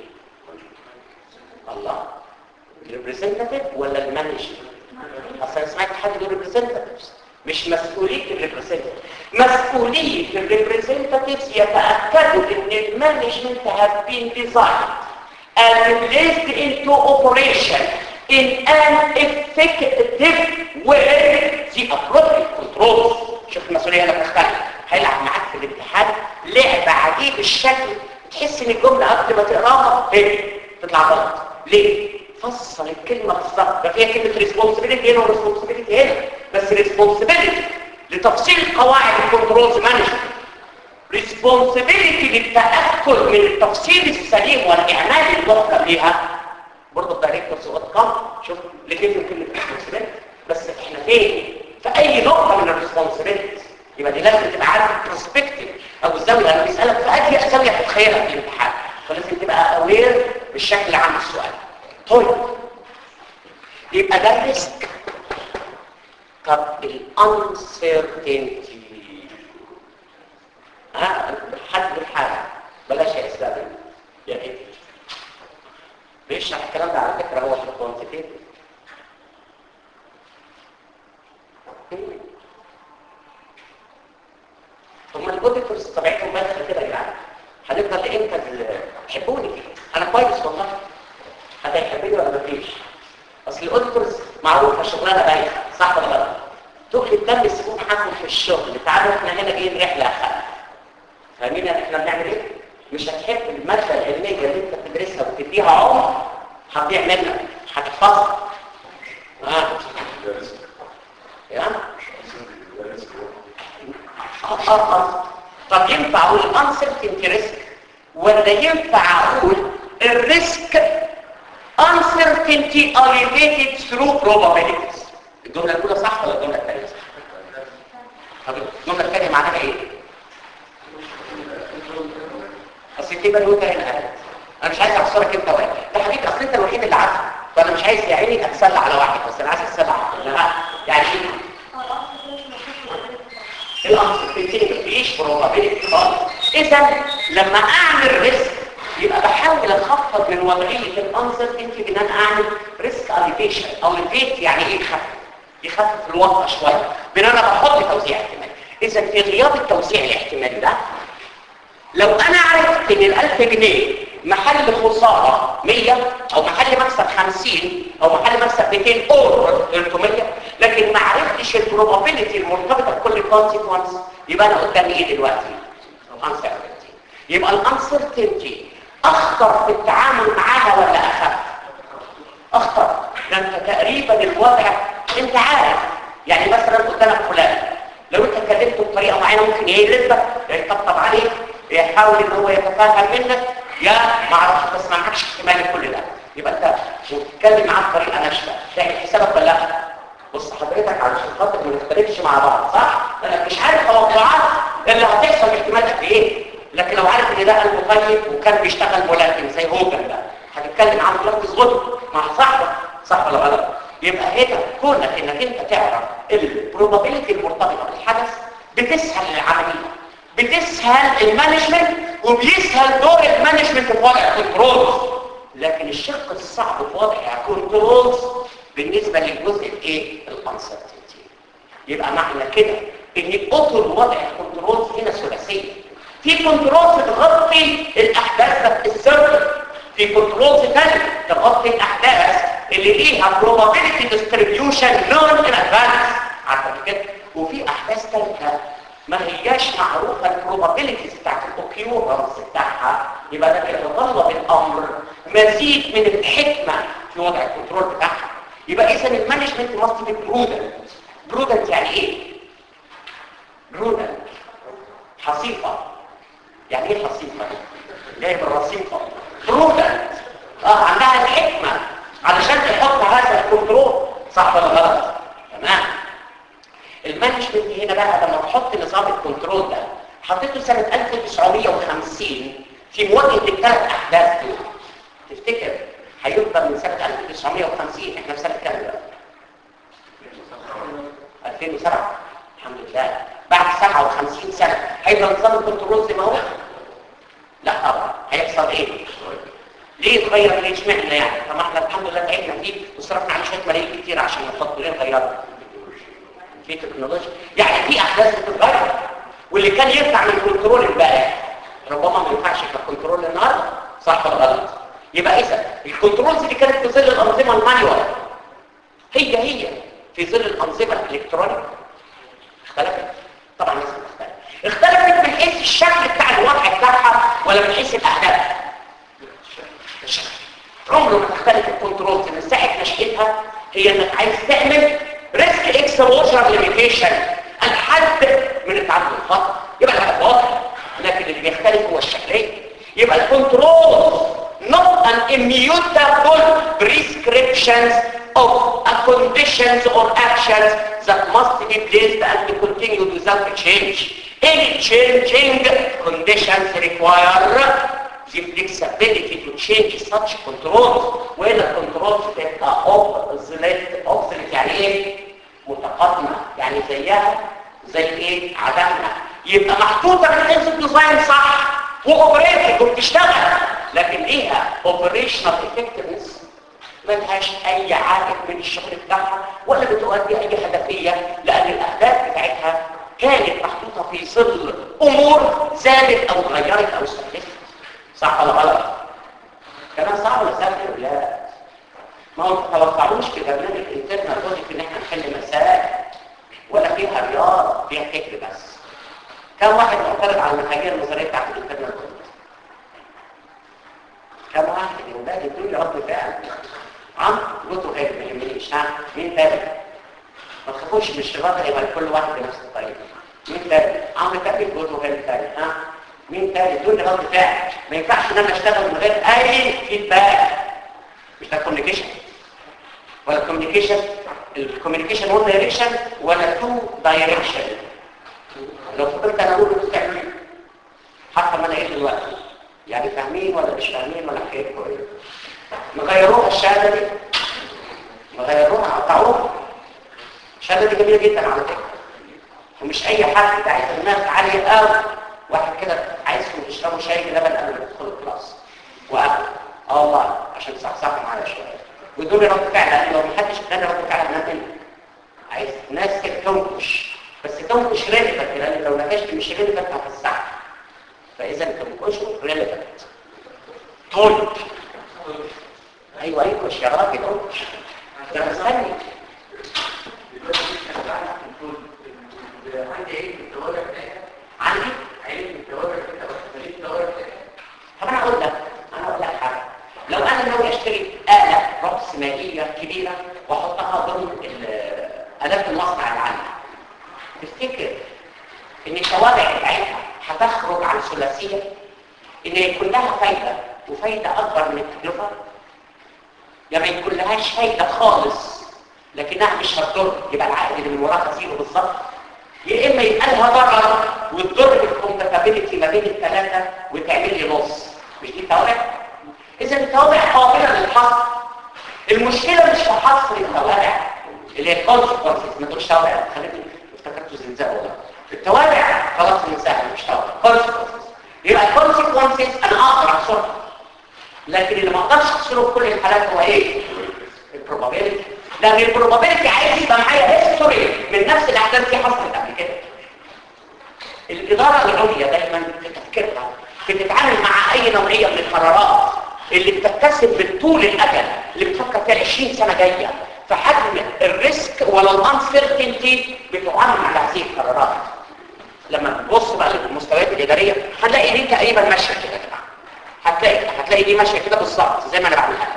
الله الريبريزنتيف ولا المانجمنت اصل سمعت حد يقول ريبريزنتيفز مش مسؤوليه الريبريزنتيف مسؤوليه الريبريزنتيفز يتاكدوا ان المانجمنت have been designed and placed into operation in an effective way the appropriate controls شوف المسؤوليه هنا بتختلف هيلعب معاك في الامتحان لعبه عجيب الشكل تحس ان الجمله قبل ما تقراها ايه تطلع غلط ليه فصل الكلمه بالظبط ده فيها كلمه ريسبونسبيلتي هنا وريسبونسبيلتي هنا بس ريسبونسبيلتي لتفصيل قواعد الكنترولز مانجمنت ريسبونسبيلتي للتاكد من التفصيل السليم والاعمال المحكم ليها برضه الدايركتورز واتقان شوف الاثنين من كلمه ريسبونسبيلتي بس احنا فين في اي نقطه من الريسبونسبيلتي يبقى دي لازم تبقى عارف البرسبكتيف او الزاويه انا بيسالك في اضيق زاويه تتخيلها في الامتحان فلازم تبقى اوير بالشكل عام السؤال طيب يبقى ده الريسك طب الانسرتينتي ها حد الحاجه بلاش يا اسلام يا ايه بيشرح الكلام ده على فكره هو في الكوانتيتيف هم الاوديتورز طبيعتهم بايخه كده يا جدعان هنفضل امتى تحبوني انا كويس والله حد يحبني ولا مفيش اصل الاوديتورز معروفه شغلانه بايخه صح ولا لا تقل الدم السكون حاكم في الشغل تعالوا احنا هنا جايين رحله خلف فاهمين احنا بنعمل ايه مش هتحب الماده العلميه اللي انت بتدرسها وتديها عمر هتضيع منك هتحفظها اه يا اه اه طب ينفع اقول uncertainty risk ولا ينفع اقول الريسك uncertainty elevated through probabilities الجملة الأولى صح ولا الجملة الثانية صح؟ طب الجملة الثانية معناها ايه؟ اصل كده الوتا هنا قالت انا مش عايز اخسرك انت واحد ده حبيبي اصل انت الوحيد اللي عارفه فانا مش عايز يا عيني اتسلى على واحد بس انا عايز اتسلى على كلها يعني ايه الانسرتينتي مفيش probability خالص اذا لما اعمل ريسك يبقى بحاول اخفض من وضعيه الانسرتينتي بان انا اعمل ريسك اليفيشن او الفيت يعني ايه يخفف يخفف الوضع شويه بان انا بحط توزيع احتمالي اذا في غياب التوزيع الاحتمالي ده لو انا عرفت ان ال1000 جنيه محل خسارة 100 او محل مكسب 50 او محل مكسب 200 اور 300 لكن ما عرفتش البروبابيلتي المرتبطة بكل كونسيكونس يبقى انا قدامي ايه دلوقتي؟ uncertainty يبقى الانسرتينتي اخطر في التعامل معاها ولا اخف؟ اخطر ده انت تقريبا الوضع انت عارف يعني مثلا قدامك فلان لو انت كلمته بطريقه معينه ممكن يقلبك يطبطب عليك يحاول ان هو يتفاهم منك يا ما اعرفش بس ما معكش احتمال كل ده يبقى انت بتتكلم معاه بطريقه ناشفه تعمل حسابك ولا لا بص حضرتك علشان خاطر ما نختلفش مع بعض صح انا مش عارف توقعات اللي هتحصل احتمال قد ايه لكن لو عارف ان ده قلبه طيب وكان بيشتغل ملاكم زي هوجن ده هتتكلم عنه تلفظ غلط مع صاحبك صح ولا غلط يبقى هنا كونك انك انت تعرف البروبابيلتي المرتبطه بالحدث بتسهل العمليه بتسهل المانجمنت وبيسهل دور المانجمنت في وضع الكنترولز لكن الشق الصعب في وضع الكنترولز بالنسبه للجزء الايه الانسرتينتي يبقى معنى كده ان اطر وضع الكنترولز هنا ثلاثيه في كنترولز تغطي الاحداث ذات السيركل في كنترولز ثانيه تغطي الاحداث اللي ليها probability distribution known in advance عارفه كده وفي احداث ثالثه ما هياش معروفة البروبابيلتيز بتاعت الاوكيورنس بتاعها يبقى ده يتطلب الامر مزيد من الحكمة في وضع الكنترول بتاعها يبقى اذا المانجمنت ماست بي برودنت برودنت يعني ايه برودنت حصيفة يعني ايه حصيفة جاي من الرصيفة برودنت اه عندها الحكمة علشان تحط هذا الكنترول صح ولا غلط تمام المانجمنت هنا بقى لما تحط نظام الكنترول ده حطيته سنة 1950 في مواجهة الثلاث أحداث دول تفتكر هيفضل من سنة 1950 احنا في سنة كام دلوقتي؟ 2007 الحمد لله بعد 57 سنة هيبقى نظام الكنترول زي ما هو؟ لا طبعا هيحصل ايه؟ ليه اتغير ليه اشمعنى يعني؟ طب احنا الحمد لله تعبنا فيه وصرفنا عليه شويه ملايين كتير عشان نحط ليه نغيره في تكنولوجيا يعني في احداث بتتغير واللي كان ينفع من كنترول امبارح ربما ما ينفعش ككنترول النهارده صح ولا غلط يبقى اذا الكنترولز اللي كانت في ظل الانظمه المانيوال هي هي في ظل الانظمه الالكترونيه اختلفت طبعا لازم تختلف اختلفت من حيث الشكل بتاع الوضع بتاعها ولا من حيث الاهداف الشكل عمره ما تختلف الكنترولز من ساعه نشأتها هي انك عايز تعمل ريسك اكسبوجر ليميتيشن الحد من التعدد الخطر يبقى الهدف واضح لكن اللي بيختلف هو الشكليه يبقى الكنترول not an immutable prescriptions of a conditions or actions that must be placed and be continued without change. Any changing conditions require the flexibility to change such controls وهنا الكنترولز تبقى obsolete obsolete يعني ايه؟ متقدمة يعني زيها زي ايه؟ عدمها يبقى محطوطة من حيث الديزاين صح واوبريتد وبتشتغل لكن ليها اوبريشنال افكتفنس ملهاش اي عائد من الشغل بتاعها ولا بتؤدي اي هدفية لان الاهداف بتاعتها كانت محطوطة في ظل امور زادت او اتغيرت او استهلكت صح ولا غلط كلام صعب ولا سهل يا ولاد ما هو توقعوش في برنامج انترنال لوجيك ان احنا نحل مسائل ولا فيها رياض فيها فكر بس كم واحد معترض على المنهجيه النظريه بتاعت الانترنال لوجيك كم واحد يا ولاد ادوني رد فعل عم قلتوا غير ما يهمنيش ها مين تاني ما تخافوش من الشباب يبقى كل واحد بنفس الطريقه مين تاني عم تاني قلتوا غير تاني ها مين تاني دول رد فعل ما ينفعش ان انا اشتغل من غير اي فيدباك مش ده كوميونيكيشن ولا كوميونيكيشن الكوميونيكيشن وان دايركشن ولا تو دايركشن لو فضلت انا اقول انتوا بتعملوا ايه حتى ما انا ايه دلوقتي يعني فاهمين ولا مش فاهمين ولا حكايتكم ايه مغيروها الشهاده دي مغيروها قطعوها الشهاده دي جميله جدا على فكره ومش اي حد عايز دماغ عاليه قوي واحد كده عايزكم تشربوا شاي بلبن قبل ما تدخلوا الكلاس وقبل اه والله عشان تصحصحوا معايا شويه ودول رد فعل لان لو محدش اداني رد فعل انا مني عايز ناس كده تنكش بس تنكش ريليفنت لان لو نكشت مش ريليفنت هتساعد فاذا تنكشوا ريليفنت طول ايوه ايوه يا راجل انكش ده مستني عندي ايه في الدوره بتاعتها عندي عيب في الدوره بتاعتها بس ماليش الدوره بتاعتها طب انا اقول لك انا اقول لك حاجه لو انا ناوي اشتري آلة رأس مالية كبيرة واحطها ضمن ال- آلات المصنع العالية تفتكر ان الشوارع بتاعتها هتخرج عن ثلاثية ان يكون لها فايدة وفايدة اكبر من التكلفة يا ما يكون لهاش فايدة خالص لكنها مش هتضر يبقى العائد اللي من وراها زيرو بالظبط يا اما يبقى لها ضرر وتضر بالكومباتيبيلتي ما بين الثلاثه وتعمل لي نص مش دي توابع اذا التوابع قابله للحصر المشكله مش في حصر التوابع اللي هي كونسيكونسز ما تقولش توابع خليتني افتكرته زنزانه والله التوابع خلاص ننساها مش توابع كونسيكونسز يبقى الكونسيكونسز انا اقدر احصرها لكن اللي ما اقدرش احصره في كل الحالات هو ايه البروبابيلتي لان البروبابيلتي عايز يبقى معايا هيستوري من نفس الاحداث دي حصلت قبل كده الاداره العليا دايما في تفكيرها بتتعامل مع اي نوعيه من القرارات اللي بتكتسب بالطول الاجل اللي بتفكر فيها 20 سنه جايه فحجم الريسك ولا الانسرتينتي بتعامل مع هذه القرارات لما تبص بقى للمستويات الاداريه هنلاقي دي تقريبا ماشيه كده يا جماعه هتلاقي هتلاقي دي ماشيه كده بالظبط زي ما انا بعملها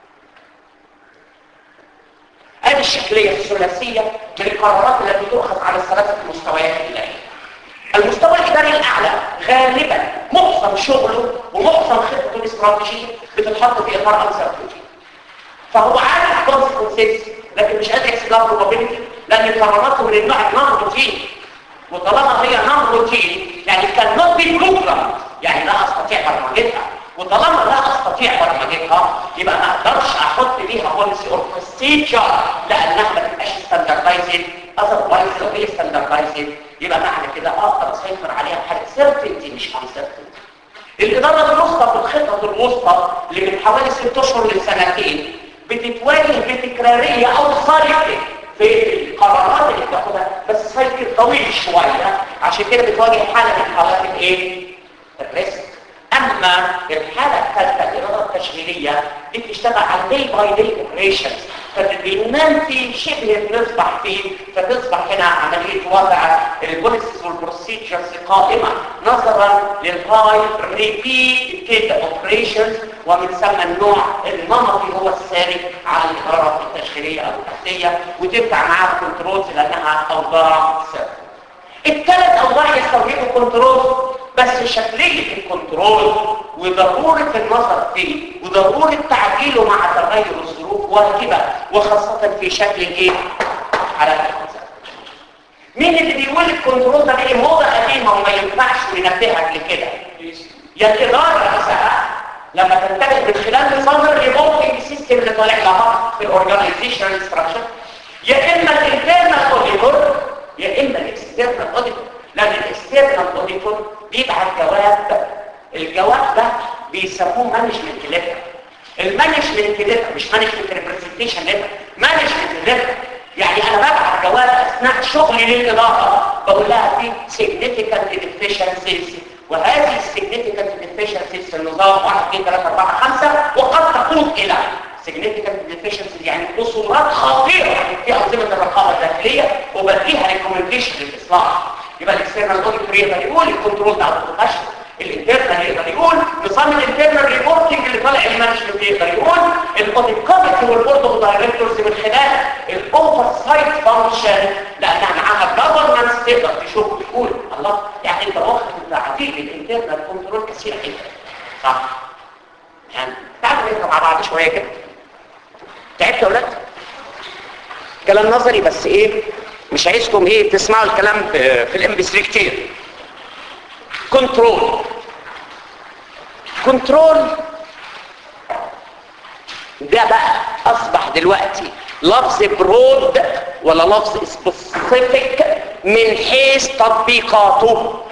هذه الشكلية الثلاثية من القرارات التي تؤخذ على الثلاثة مستويات الإدارية. المستوى الإداري الأعلى غالبا معظم شغله ومعظم خطته الاستراتيجية بتتحط في إطار uncertainty. فهو عارف consequences لكن مش قادر يحسب لها probability لأن قراراته من النوع النون روتين وطالما هي نون روتين يعني كان نوت بي بروجرام يعني لا أستطيع برمجتها وطالما لا استطيع برمجتها يبقى ما اقدرش احط ليها بوليسي اور بروسيجر لانها ما تبقاش ستاندردايزد اذروايز لو هي ستاندردايزد يبقى معنى كده اقدر اسيطر عليها بحاجه سيرتينتي مش انسرتينتي الاداره الوسطى في الخطط الوسطى اللي من حوالي ست اشهر لسنتين بتتواجه بتكراريه او سايكل في القرارات اللي بتاخدها بس سايكل طويل شويه عشان كده بتواجه حاله من حالات الايه؟ الريسك اما الحالة الثالثة الإرادة التشغيلية دي بتشتغل على دي باي دي اوبريشنز فبننام فيه شبه بنصبح فيه فتصبح هنا عملية وضع البوليسيز والبروسيجرز قائمة نظرا للهاي ريبيتد اوبريشنز ومن ثم النوع النمطي هو الساري على الإدارة التشغيلية أو التحتية وتنفع معاها كنترولز لأنها أوضاع ثابتة الثلاث أوضاع يستوجبوا كنترول بس شكلية الكنترول وضرورة النظر فيه وضرورة تعديله مع تغير الظروف واجبة وخاصة في شكل ايه؟ على الأحزاب. مين اللي بيقول الكنترول ده بيه موضة قديمة وما ينفعش ننبهك لكده؟ يا الإدارة نفسها لما تنتبه من خلال نظام الريبورتنج سيستم اللي طالع لها في الاورجنايزيشن ستراكشر يا اما الانترنال اوديتور يا اما الاكسترنال اوديتور لان الاكسترنال اوديتور بيبعت جواب الجواب ده بيسموه مانجمنت ليتر المانجمنت ليتر مش مانجمنت ريبريزنتيشن ليتر مانجمنت ليتر يعني انا ببعت جواب اثناء شغلي للاداره بقول لها في significant deficiencies وهذه السيجنيفيكانت deficiencies في النظام 1 2 3 4 5 وقد تقود الى significant deficiencies يعني قصورات خطيره في انظمه الرقابه الداخليه وبديها ريكومنديشن للاصلاح يبقى الاكسترنال اوديتور يقدر يقول الكنترول ده اوتوماشيك الانترنال يقدر يقول نظام الانترنال ريبورتنج اللي طالع المانجمنت يقدر يقول الاوديت كوميتي والبورد اوف دايركتورز من خلال الاوفر سايت فانكشن لانها معاها جفرنس تقدر تشوف تقول الله يعني انت واخد تعديل الانترنال كنترول كثير جدا صح يعني تعالوا نقرا مع بعض شويه كده تعبتوا يا ولاد كلام نظري بس ايه مش عايزكم ايه تسمعوا الكلام في, في الام بي 3 كتير كنترول كنترول ده بقى اصبح دلوقتي لفظ برود ولا لفظ سبيسيفيك من حيث تطبيقاته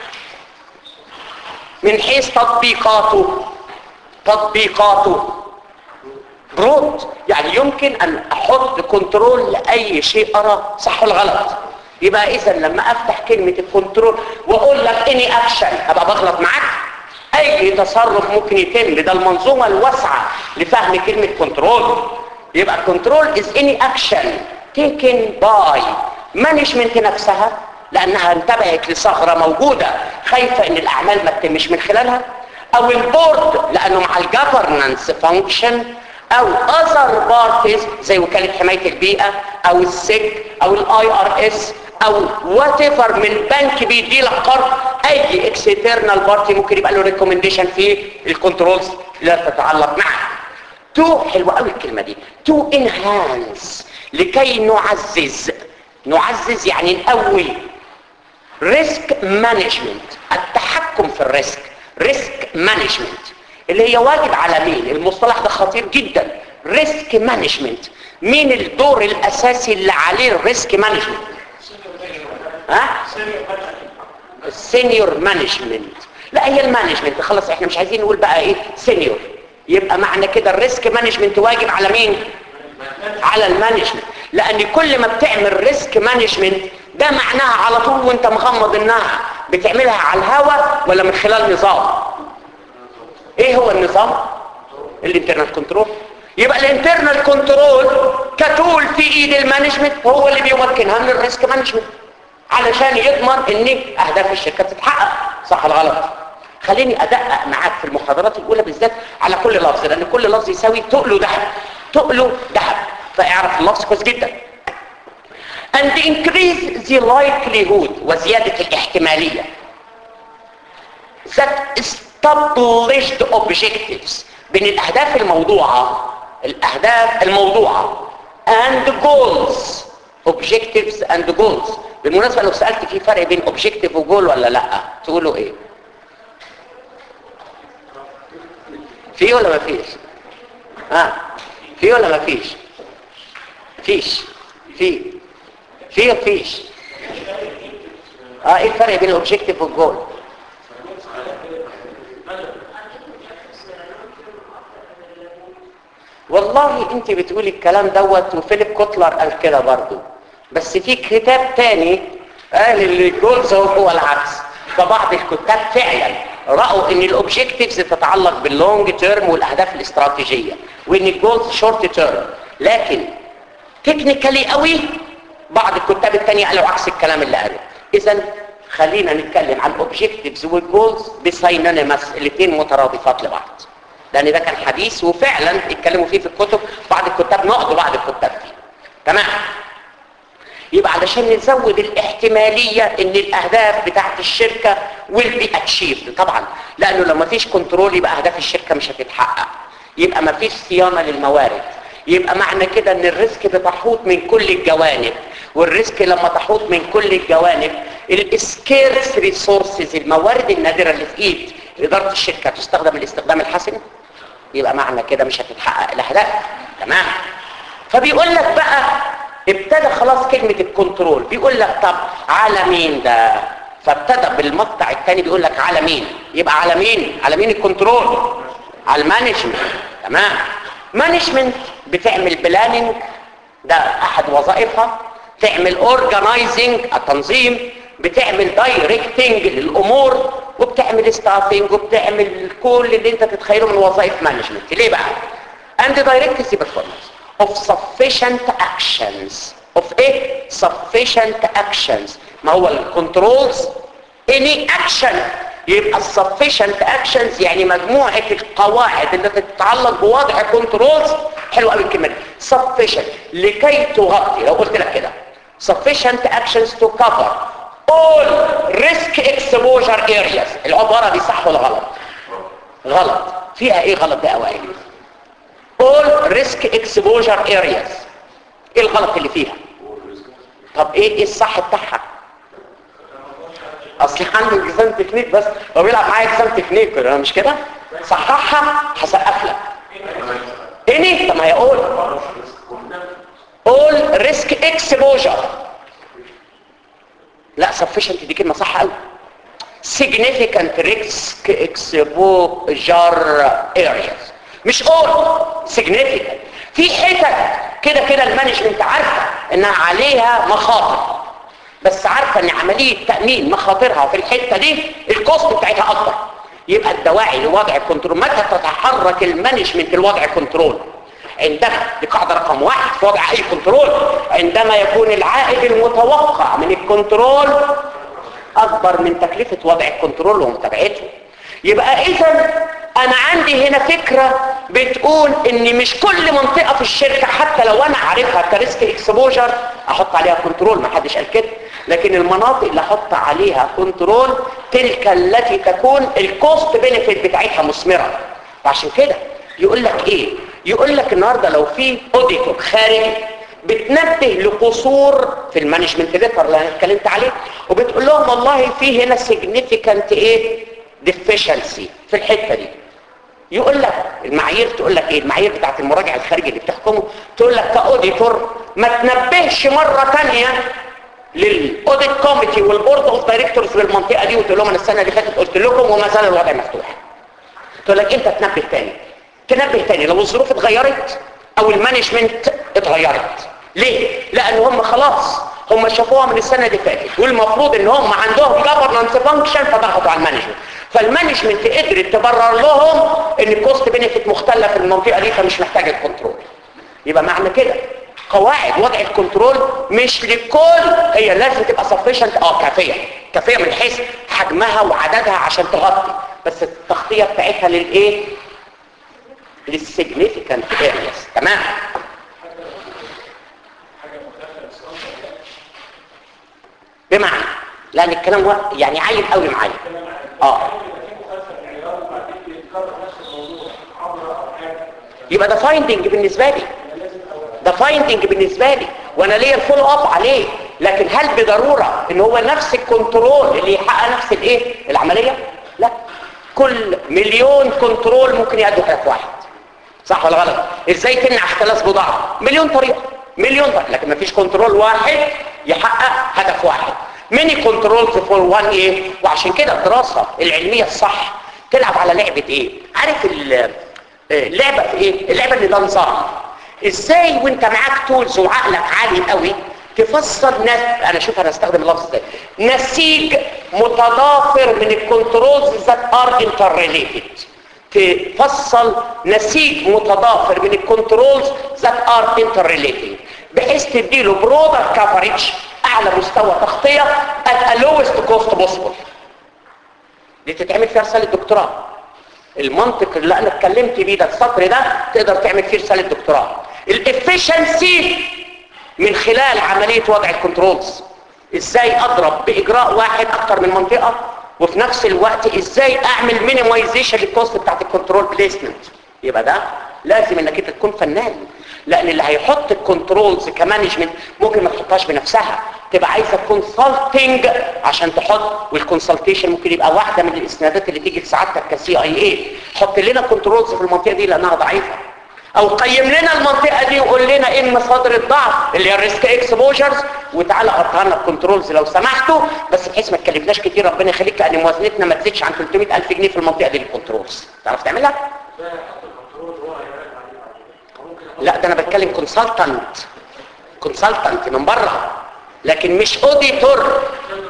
من حيث تطبيقاته تطبيقاته برود يعني يمكن ان احط كنترول لاي شيء ارى صح ولا غلط يبقى اذا لما افتح كلمة الكنترول واقول لك اني اكشن ابقى بغلط معاك اي تصرف ممكن يتم ده المنظومة الواسعة لفهم كلمة كنترول يبقى كنترول از اني اكشن تيكن باي مانجمنت نفسها لانها انتبهت لثغرة موجودة خايفة ان الاعمال ما تتمش من خلالها او البورد لانه مع الجفرنانس فانكشن او اذر بارتيز زي وكالة حماية البيئة او السك او الاي ار اس او وات ايفر من بنك بيدي لك قرض اي اكسترنال بارتي ممكن يبقى له ريكومنديشن في الكنترولز لا تتعلق معه تو حلوه قوي الكلمه دي تو انهانس لكي نعزز نعزز يعني نقوي ريسك مانجمنت التحكم في الريسك ريسك مانجمنت اللي هي واجب على مين المصطلح ده خطير جدا ريسك مانجمنت مين الدور الاساسي اللي عليه الريسك مانجمنت ها السينيور مانجمنت لا هي المانجمنت خلاص احنا مش عايزين نقول بقى ايه سينيور يبقى معنى كده الريسك مانجمنت واجب على مين على المانجمنت لان كل ما بتعمل ريسك مانجمنت ده معناها على طول وانت مغمض انها بتعملها على الهوا ولا من خلال نظام ايه هو النظام الانترنال كنترول يبقى الانترنال كنترول كتول في ايد المانجمنت هو اللي بيمكنها من الريسك مانجمنت علشان يضمن ان اهداف الشركه تتحقق صح ولا غلط خليني ادقق معاك في المحاضرات الاولى بالذات على كل لفظ لان كل لفظ يساوي تقله ذهب تقله ذهب فاعرف اللفظ كويس جدا and increase the likelihood وزيادة الاحتمالية that established objectives بين الأهداف الموضوعة الأهداف الموضوعة and goals objectives and goals بالمناسبة لو سألت في فرق بين objective وجول ولا لا تقولوا ايه في ولا ما فيش ها في ولا ما فيش فيش في في فيش اه ايه الفرق بين الاوبجكتيف والجول والله انت بتقولي الكلام دوت وفيليب كوتلر قال كده برضو بس في كتاب تاني قال اللي الجولز هو العكس فبعض الكتاب فعلا رأوا ان الاوبجكتيفز تتعلق باللونج تيرم والاهداف الاستراتيجية وان الجولز شورت تيرم لكن تكنيكالي قوي بعض الكتاب التانية قالوا عكس الكلام اللي قاله اذا خلينا نتكلم عن الاوبجكتيفز والجولز بساينونيمس الاثنين مترادفات لبعض لان ده كان حديث وفعلا اتكلموا فيه في الكتب بعض الكتاب نقضوا بعض الكتاب فيه تمام يبقى علشان نزود الاحتمالية ان الاهداف بتاعت الشركة will be achieved طبعا لانه لو ما فيش كنترول يبقى اهداف الشركة مش هتتحقق يبقى ما فيش صيانة للموارد يبقى معنى كده ان الريسك بتحوط من كل الجوانب والريسك لما تحوط من كل الجوانب السكيرس ريسورسز الموارد النادرة اللي في ايد ادارة الشركة تستخدم الاستخدام الحسن يبقى معنى كده مش هتتحقق الاهداف تمام فبيقول لك بقى ابتدى خلاص كلمة الكنترول بيقول لك طب على مين ده فابتدى بالمقطع الثاني بيقول لك على مين يبقى على مين على مين الكنترول على المانجمنت تمام مانجمنت بتعمل بلاننج ده احد وظائفها تعمل اورجنايزنج التنظيم بتعمل دايركتنج للامور وبتعمل ستافنج وبتعمل كل اللي انت تتخيله من وظائف مانجمنت ليه بقى and direct the performance of sufficient actions of ايه sufficient actions ما هو الكنترولز any action يبقى sufficient actions يعني مجموعة القواعد اللي تتعلق بوضع كنترولز حلو قوي الكلمة دي sufficient لكي تغطي لو قلت لك كده sufficient actions to cover all risk exposure areas العبارة دي صح ولا غلط غلط فيها ايه غلط ده اوائل all risk exposure areas ايه الغلط اللي فيها طب ايه ايه الصح بتاعها اصل عنده اكزام تكنيك بس هو بيلعب معايا اكزام تكنيك انا مش كده صححها هسقف لك تاني طب ما هي all all risk exposure لا sufficient دي كلمه صح قوي significant risk exposure areas مش all significant في حتت كده كده المانجمنت عارفه انها عليها مخاطر بس عارفه ان عمليه تامين مخاطرها في الحته دي الكوست بتاعتها اكبر يبقى الدواعي لوضع الكنترول متى تتحرك المانجمنت لوضع كنترول عندما دي قاعده رقم واحد في وضع اي كنترول عندما يكون العائد المتوقع من الكنترول اكبر من تكلفه وضع الكنترول ومتابعته يبقى اذا انا عندي هنا فكره بتقول ان مش كل منطقه في الشركه حتى لو انا عارفها كريسك اكسبوجر احط عليها كنترول ما حدش قال كده لكن المناطق اللي احط عليها كنترول تلك التي تكون الكوست بينيفيت بتاعتها مثمره وعشان كده يقول لك ايه يقول لك النهارده لو في اوديتور خارجي بتنبه لقصور في المانجمنت ريكر اللي انا اتكلمت عليه وبتقول لهم والله في هنا significant ايه deficiency في الحته دي يقول لك المعايير تقول لك ايه المعايير بتاعت المراجع الخارجي اللي بتحكمه تقول لك كاوديتور ما تنبهش مره ثانيه للاوديت كوميتي والبورد اوف دايركتورز بالمنطقه دي وتقول لهم انا السنه اللي فاتت قلت لكم وما زال الوضع مفتوح تقول لك انت تنبه تاني تنبه تاني لو الظروف اتغيرت او المانجمنت اتغيرت ليه لان هم خلاص هم شافوها من السنه اللي فاتت والمفروض ان هم عندهم جفرنس فانكشن فضغطوا على المانجمنت فالمانجمنت قدرت تبرر لهم ان الكوست بينفيت مختلف في المنطقه دي فمش محتاج الكنترول يبقى معنى كده قواعد وضع الكنترول مش لكل هي لازم تبقى سفيشنت اه كافيه كافيه من حيث حجمها وعددها عشان تغطي بس التغطيه بتاعتها للايه للسيجنيفيكانت ارياز تمام بمعنى لان الكلام هو يعني عايم قوي معايا اه يبقى ده فايندنج بالنسبه لي ده فايندنج بالنسبه لي وانا ليا الفولو اب عليه لكن هل بضروره ان هو نفس الكنترول اللي يحقق نفس الايه العمليه لا كل مليون كنترول ممكن يؤدي هدف واحد صح ولا غلط ازاي تمنع اختلاس بضاعه مليون طريقه مليون طريقه لكن مفيش كنترول واحد يحقق هدف واحد ميني كنترولز فور وان ايه وعشان كده الدراسه العلميه الصح تلعب على لعبه ايه عارف اللعبه في ايه اللعبه اللي ده نظام ازاي وانت معاك تولز وعقلك عالي قوي تفصل ناس انا شوف انا استخدم اللفظ ازاي نسيج متضافر من الكنترولز ذات ار انتر ريليتد تفصل نسيج متضافر من الكنترولز ذات ار انتر ريليتد بحيث تديله برودر كفرج اعلى مستوى تغطيه at a lowest cost possible دي تتعمل فيها رساله دكتوراه المنطق اللي انا اتكلمت بيه ده السطر ده تقدر تعمل فيه رساله دكتوراه الافشنسي من خلال عمليه وضع الكنترولز ازاي اضرب باجراء واحد اكتر من منطقه وفي نفس الوقت ازاي اعمل مينيمايزيشن للكوست بتاعت الكنترول بليسمنت يبقى ده لازم انك انت تكون فنان لان اللي هيحط الكنترولز كمانجمنت ممكن ما تحطهاش بنفسها تبقى عايزه كونسلتنج عشان تحط والكونسلتيشن ممكن يبقى واحده من الاسنادات اللي تيجي لسعادتك كسي اي اي حط لنا كنترولز في المنطقه دي لانها ضعيفه او قيم لنا المنطقه دي وقول لنا ايه مصادر الضعف اللي هي الريسك اكسبوجرز وتعالى حطها لنا كنترولز لو سمحتوا بس بحيث ما تكلفناش كتير ربنا يخليك لان موازنتنا ما تزيدش عن 300000 جنيه في المنطقه دي للكنترولز تعرف تعملها لا ده انا بتكلم كونسلتنت كونسلتنت من بره لكن مش اوديتور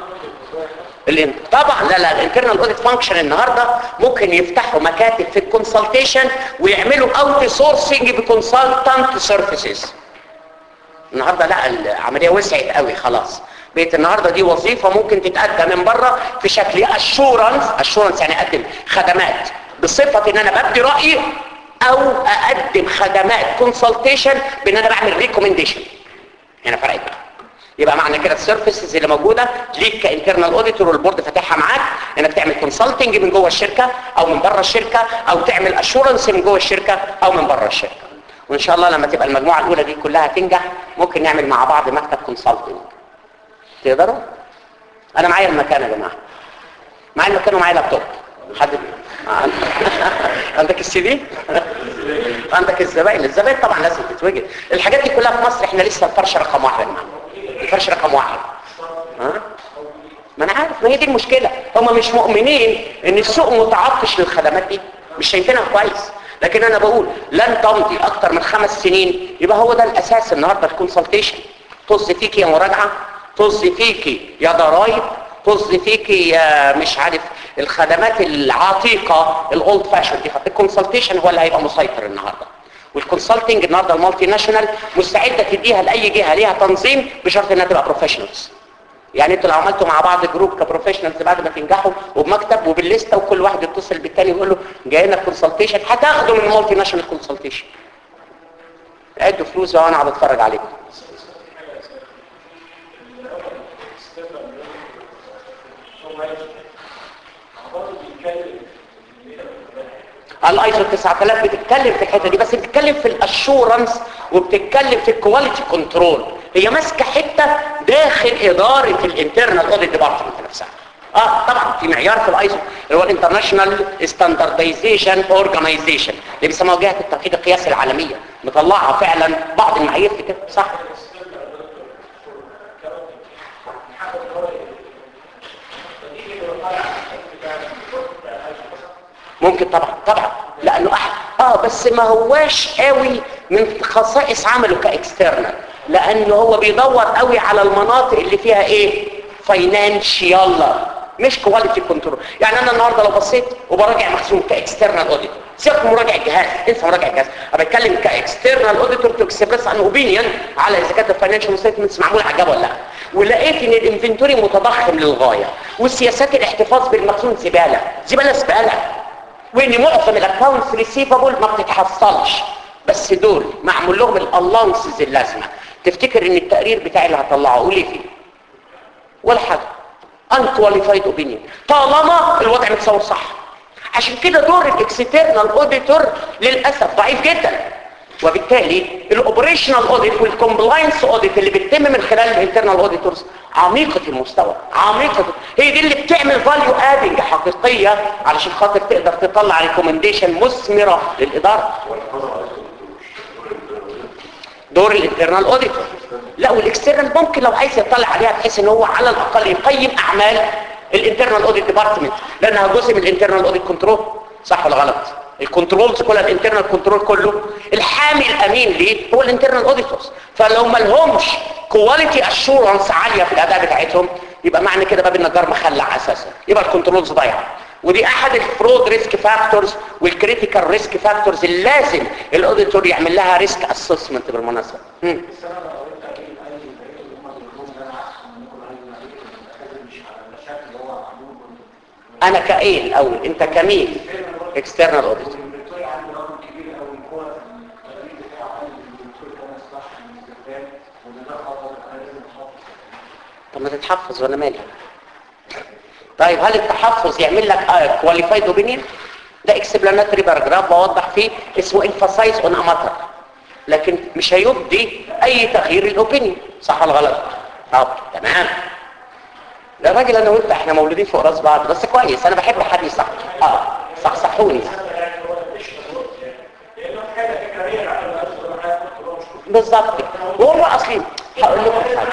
طبعا لا لا الانترنال اوديت فانكشن النهارده ممكن يفتحوا مكاتب في الكونسلتيشن ويعملوا اوت سورسنج بكونسلتنت سيرفيسز النهارده لا العمليه وسعت قوي خلاص بقيت النهارده دي وظيفه ممكن تتادى من بره في شكل اشورنس اشورنس يعني اقدم خدمات بصفه ان انا بدي رايي او اقدم خدمات كونسلتيشن بان انا بعمل ريكومنديشن هنا فرقت بقى يبقى معنى كده السيرفيسز اللي موجوده ليك كانترنال اوديتور والبورد فاتحها معاك انك تعمل كونسلتنج من جوه الشركه او من بره الشركه او تعمل اشورنس من جوه الشركه او من بره الشركه وان شاء الله لما تبقى المجموعه الاولى دي كلها تنجح ممكن نعمل مع بعض مكتب كونسلتنج تقدروا انا معايا المكان يا جماعه معايا المكان ومعايا لابتوب حد عندك السي دي عندك الزباين الزباين طبعا لازم تتوجد الحاجات دي كلها في مصر احنا لسه الفرشه رقم واحد يا جماعه الفرشه رقم واحد ها ما انا عارف ما هي دي المشكله هم مش مؤمنين ان السوق متعطش للخدمات دي مش شايفينها كويس لكن انا بقول لن تمضي اكتر من خمس سنين يبقى هو ده الاساس النهارده الكونسلتيشن طز فيكي يا مراجعه طز فيكي يا ضرايب طز فيكي يا مش عارف الخدمات العتيقه الاولد فاشن دي الكونسلتيشن هو اللي هيبقى مسيطر النهارده والكونسلتنج النهارده المالتي ناشونال مستعده تديها لاي جهه ليها تنظيم بشرط انها تبقى بروفيشنالز يعني انتوا لو عملتوا مع بعض جروب كبروفيشنالز بعد ما تنجحوا وبمكتب وبالليسته وكل واحد يتصل بالتاني ويقول له جاي لنا كونسلتيشن هتاخدوا من المالتي ناشونال كونسلتيشن ادوا فلوس وانا قاعد اتفرج عليكم الايزو 9000 بتتكلم في الحته دي بس بتتكلم في الاشورنس وبتتكلم في الكواليتي كنترول هي ماسكه حته داخل اداره الانترنال اوديت ديبارتمنت نفسها اه طبعا في معيار في الايزو اللي هو الانترناشونال ستاندردايزيشن اورجانيزيشن اللي بيسموها جهه التوحيد القياسي العالميه مطلعها فعلا بعض المعايير في كده صح ممكن طبعا طبعا لانه أحد اه بس ما هواش قوي من خصائص عمله كاكسترنال لانه هو بيدور قوي على المناطق اللي فيها ايه فاينانشيال مش كواليتي كنترول يعني انا النهارده لو بصيت وبراجع مخزون كاكسترنال اوديتور سيبك من مراجع الجهاز انسى مراجع الجهاز انا بتكلم كاكسترنال اوديتور تو اكسبريس ان اوبينيون على اذا كانت الفاينانشال ستيتمنتس معموله عجب ولا لا ولقيت ان الانفنتوري متضخم للغايه وسياسات الاحتفاظ بالمخزون زباله زباله زباله وان معظم الاكونتس ريسيفبل ما بتتحصلش بس دول معمول لهم الالانسز اللازمه تفتكر ان التقرير بتاعي اللي هطلعه اقول ايه فيه ولا حاجه unqualified opinion طالما الوضع متصور صح عشان كده دور الاكسترنال اوديتور للاسف ضعيف جدا وبالتالي الاوبريشنال اوديت والكومبلاينس اوديت اللي بتتم من خلال الانترنال اوديتورز عميقه المستوى عميقه هي دي اللي بتعمل فاليو ادنج حقيقيه علشان خاطر تقدر تطلع ريكومنديشن مثمره للاداره دور الانترنال اوديتور لا والاكسترنال ممكن لو عايز يطلع عليها بحيث ان هو على الاقل يقيم اعمال الانترنال اوديت ديبارتمنت لانها جزء من الانترنال اوديت كنترول صح ولا غلط الكنترولز كلها الانترنال كنترول كله الحامي الامين ليه هو الانترنال اوديتورز فلو ما لهمش كواليتي اشورنس عاليه في الاداء بتاعتهم يبقى معنى كده باب النجار مخلع اساسا يبقى الكنترولز ضايعه ودي احد الفرود ريسك فاكتورز والكريتيكال ريسك فاكتورز اللي لازم الاوديتور يعمل لها ريسك اسسمنت بالمناسبه مم. انا كايه الاول انت كمين اكسترنال اوديتور طب ما تتحفظ ولا مالي طيب هل التحفظ يعمل لك كواليفايد اوبينيون ده اكسبلاناتري باراجراف بوضح فيه اسمه emphasize on a matter لكن مش هيبدي اي تغيير الاوبينيون صح ولا غلط طب تمام ده الراجل انا وانت احنا مولودين فوق راس بعض بس كويس انا بحب حد يصح اه صحصحوني بالظبط وهو اصلي هقول لكم حاجه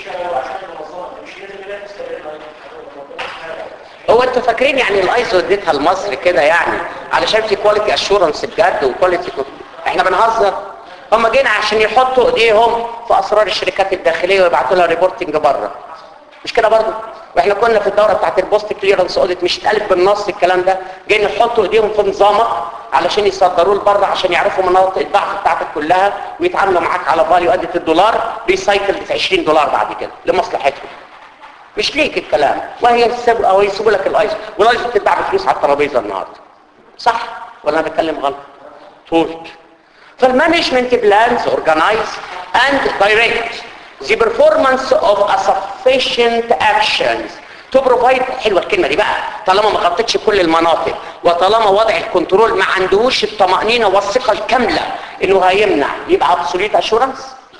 هو انتوا فاكرين يعني الايزو اديتها لمصر كده يعني علشان في كواليتي اشورنس بجد وكواليتي احنا بنهزر هم جينا عشان يحطوا ايديهم في اسرار الشركات الداخليه ويبعتوا لها ريبورتنج بره مش كده برضه واحنا كنا في الدوره بتاعت البوست كليرنس اوديت مش اتقالت بالنص الكلام ده جايين يحطوا ايديهم في نظامك علشان يصدروه لبره عشان يعرفوا مناطق الضعف بتاعتك كلها ويتعاملوا معاك على فاليو ادت الدولار ريسايكل في 20 دولار بعد كده لمصلحتهم مش ليك الكلام وهي يسيبوا او يسيبوا لك الايزو والايزو بتتباع بفلوس على الترابيزه النهارده صح ولا انا بتكلم غلط طول فالمانجمنت بلانز اورجنايز اند دايركت the performance of a sufficient actions to provide حلوه الكلمه دي بقى طالما ما غطتش كل المناطق وطالما وضع الكنترول ما عندهوش الطمانينه والثقه الكامله انه هيمنع يبقى absolute assurance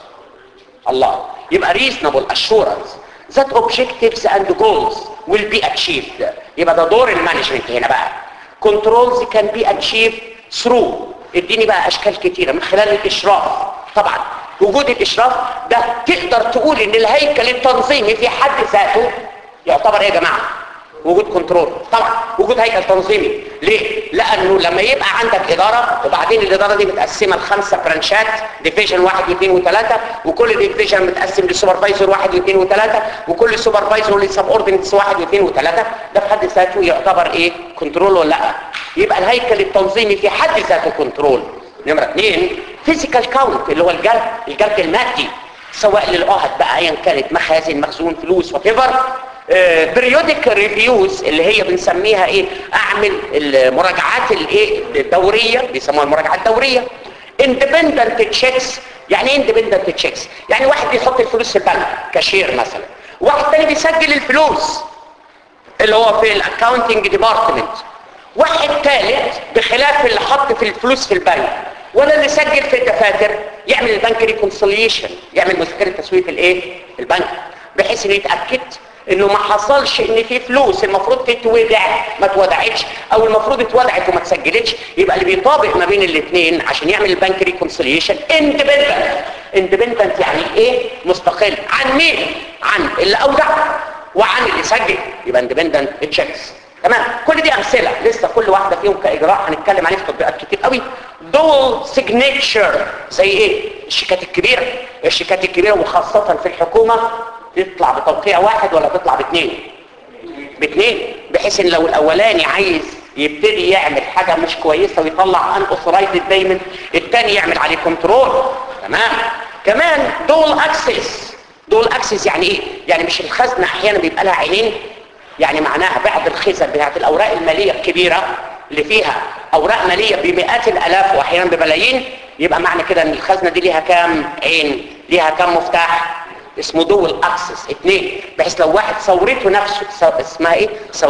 الله يبقى reasonable assurance that objectives and goals will be achieved يبقى ده دور المانجمنت هنا بقى controls can be achieved through اديني بقى اشكال كتيره من خلال الاشراف طبعا وجود الاشراف ده تقدر تقول ان الهيكل التنظيمي في حد ذاته يعتبر ايه يا جماعه وجود كنترول طبعا وجود هيكل تنظيمي ليه لانه لما يبقى عندك اداره وبعدين الاداره دي متقسمه لخمسه برانشات ديفيجن واحد واثنين وثلاثه وكل ديفيجن متقسم لسوبرفايزر واحد واثنين وثلاثه وكل سوبرفايزر لسب اوردينتس واحد واثنين وثلاثه ده في حد ذاته يعتبر ايه كنترول ولا لا يبقى الهيكل التنظيمي في حد ذاته كنترول نمره اثنين فيزيكال كاونت اللي هو الجرد الجرد المادي سواء للعهد بقى ايا كانت مخازن مخزون فلوس وات بريودك ريفيوز اللي هي بنسميها ايه اعمل المراجعات الايه الدوريه بيسموها المراجعات الدوريه اندبندنت تشيكس يعني ايه اندبندنت تشيكس يعني واحد بيحط الفلوس في البنك كاشير مثلا واحد تاني بيسجل الفلوس اللي هو في الاكاونتنج ديبارتمنت واحد ثالث بخلاف اللي حط في الفلوس في البنك ولا اللي سجل في الدفاتر يعمل البنك ريكونسيليشن يعمل مذكره تسويق الايه البنك بحيث انه يتاكد انه ما حصلش ان في فلوس المفروض تتودع ما اتودعتش او المفروض اتودعت وما اتسجلتش يبقى اللي بيطابق ما بين الاثنين عشان يعمل البنك ريكونسيليشن اندبندنت اندبندنت يعني ايه مستقل عن مين عن اللي اودع وعن اللي سجل يبقى اندبندنت تشيكس تمام كل دي امثله لسه كل واحده فيهم كاجراء هنتكلم عليه في تطبيقات كتير قوي دول سيجنتشر زي ايه الشيكات الكبيره الشيكات الكبيره وخاصه في الحكومه تطلع بتوقيع واحد ولا تطلع باثنين باثنين بحيث ان لو الاولاني عايز يبتدي يعمل حاجه مش كويسه ويطلع ان اوثرايزد دايما الثاني يعمل عليه كنترول تمام كمان دول اكسس دول اكسس يعني ايه يعني مش الخزنه احيانا بيبقى لها عينين يعني معناها بعض الخزن بتاعت الاوراق الماليه الكبيره اللي فيها اوراق ماليه بمئات الالاف واحيانا بملايين يبقى معنى كده ان الخزنه دي ليها كام عين ليها كام مفتاح اسمه دول اكسس اثنين بحيث لو واحد صورته نفسه سو... اسمها ايه سو...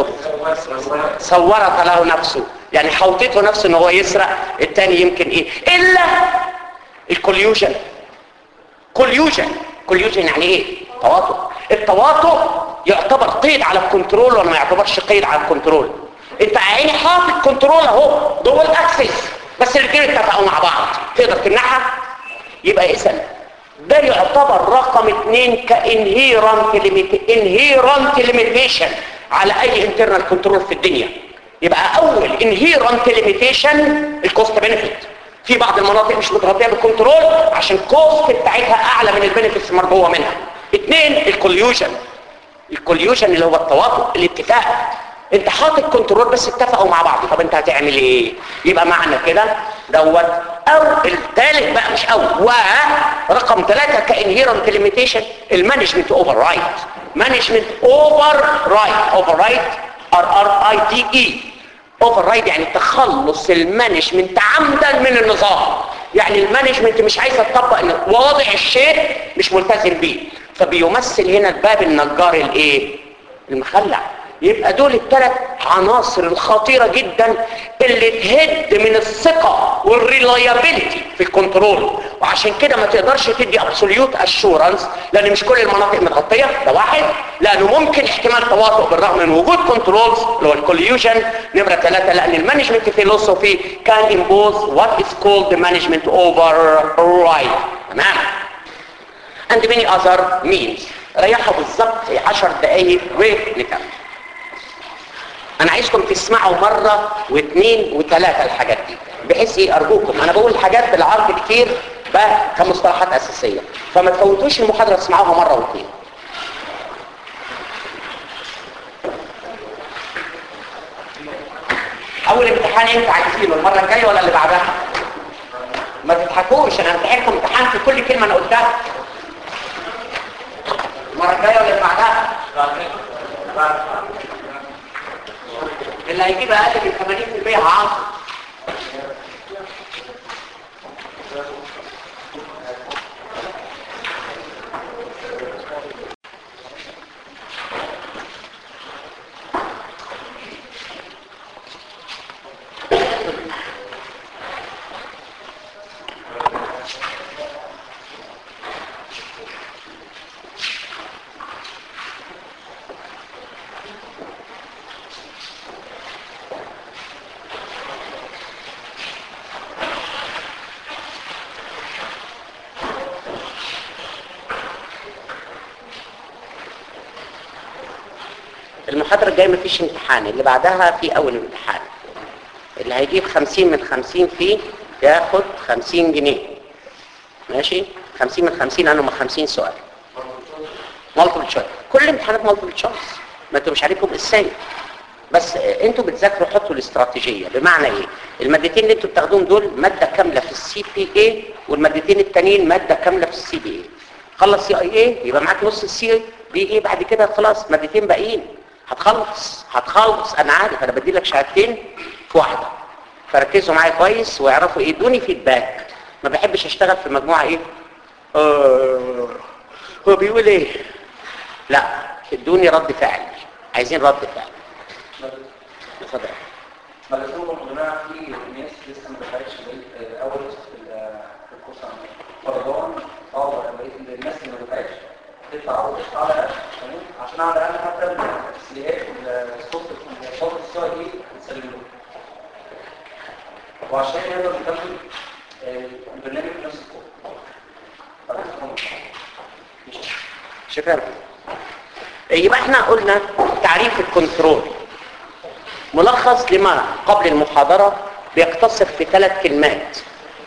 صورت له نفسه يعني حوطته نفسه ان هو يسرق الثاني يمكن ايه الا الكوليوجن كوليوجن كوليوجن يعني ايه تواطؤ التواطؤ يعتبر قيد على الكنترول ولا ما يعتبرش قيد على الكنترول انت عيني حاطط كنترول اهو دول اكسس بس الاثنين اتفقوا مع بعض تقدر تمنعها يبقى اذا ده يعتبر رقم اثنين كانهيرنت انهيرنت ليميتيشن على اي انترنال كنترول في الدنيا يبقى اول انهيرنت ليميتيشن الكوست بنفيت في بعض المناطق مش متغطيه بالكنترول عشان الكوست بتاعتها اعلى من البنفيتس المرجوه منها اثنين الكوليوجن الكوليوجن اللي هو التواطؤ الاتفاق انت حاطط كنترول بس اتفقوا مع بعض طب انت هتعمل ايه يبقى معنى كده دوت او الثالث بقى مش او ورقم ثلاثة كانهيرنت ليميتيشن المانجمنت اوفر رايت مانجمنت اوفر رايت اوفر رايت ار ار اي تي اي اوفر رايت يعني تخلص المانجمنت عمدا من النظام يعني المانجمنت مش عايزه تطبق ان واضع الشيء مش ملتزم بيه فبيمثل هنا الباب النجار الايه المخلع يبقى دول الثلاث عناصر الخطيرة جدا اللي تهد من الثقة والريلايابيلتي في الكنترول وعشان كده ما تقدرش تدي ابسوليوت اشورنس لان مش كل المناطق متغطية ده واحد لانه ممكن احتمال تواطؤ بالرغم من وجود كنترولز اللي هو الكوليوجن نمرة ثلاثة لان المانجمنت فيلوسوفي كان امبوز وات از كولد مانجمنت اوفر رايت تمام and many other means ريحوا بالظبط 10 دقايق ونكمل انا عايزكم تسمعوا مرة واثنين وثلاثة الحاجات دي بحيث ايه ارجوكم انا بقول حاجات بالعرض كتير بقى كمصطلحات اساسية فما تفوتوش المحاضرة تسمعوها مرة واثنين اول امتحان انت عايزينه المرة الجاية ولا اللي بعدها ما تضحكوش انا امتحنكم امتحان في كل كلمة انا قلتها المرة الجاية ولا اللي بعدها اللي هيجيب اقل من 80% عاصم المحاضرة الجاية مفيش امتحان اللي بعدها في أول امتحان اللي هيجيب 50 من 50 فيه ياخد 50 جنيه ماشي 50 من 50 أنا 50 سؤال مالتيبل تشويس كل امتحانات مالتيبل تشويس ما انتوا مش عليكم السنة بس انتوا بتذاكروا حطوا الاستراتيجية بمعنى ايه المادتين اللي انتوا بتاخدوهم دول مادة كاملة في السي بي اي والمادتين التانيين مادة كاملة في السي بي اي خلص سي اي اي يبقى معاك نص السي بي اي بعد كده خلاص مادتين باقيين هتخلص هتخلص انا عارف انا بدي لك شهادتين في واحدة فركزوا معايا كويس واعرفوا ايه ادوني فيدباك ما بحبش اشتغل في مجموعة ايه آه هو بيقول ايه لا ادوني رد فعل عايزين رد فعل اتفضل ما لازم القناع في ناس لسه ما دخلتش بقية- اول نص في ال- في الكورس عندنا فرضان اه بقية الناس اللي ما دخلتش تطلع اول قسط على الاقل تمام عشان على الاقل حتى التسليحات والصوت الصوت السي اي يتسلموا وعشان نقدر نكمل آه، البرنامج بنفس القوة شكرا يبقى احنا قلنا تعريف الكنترول ملخص لما قبل المحاضرة بيقتصر في ثلاث كلمات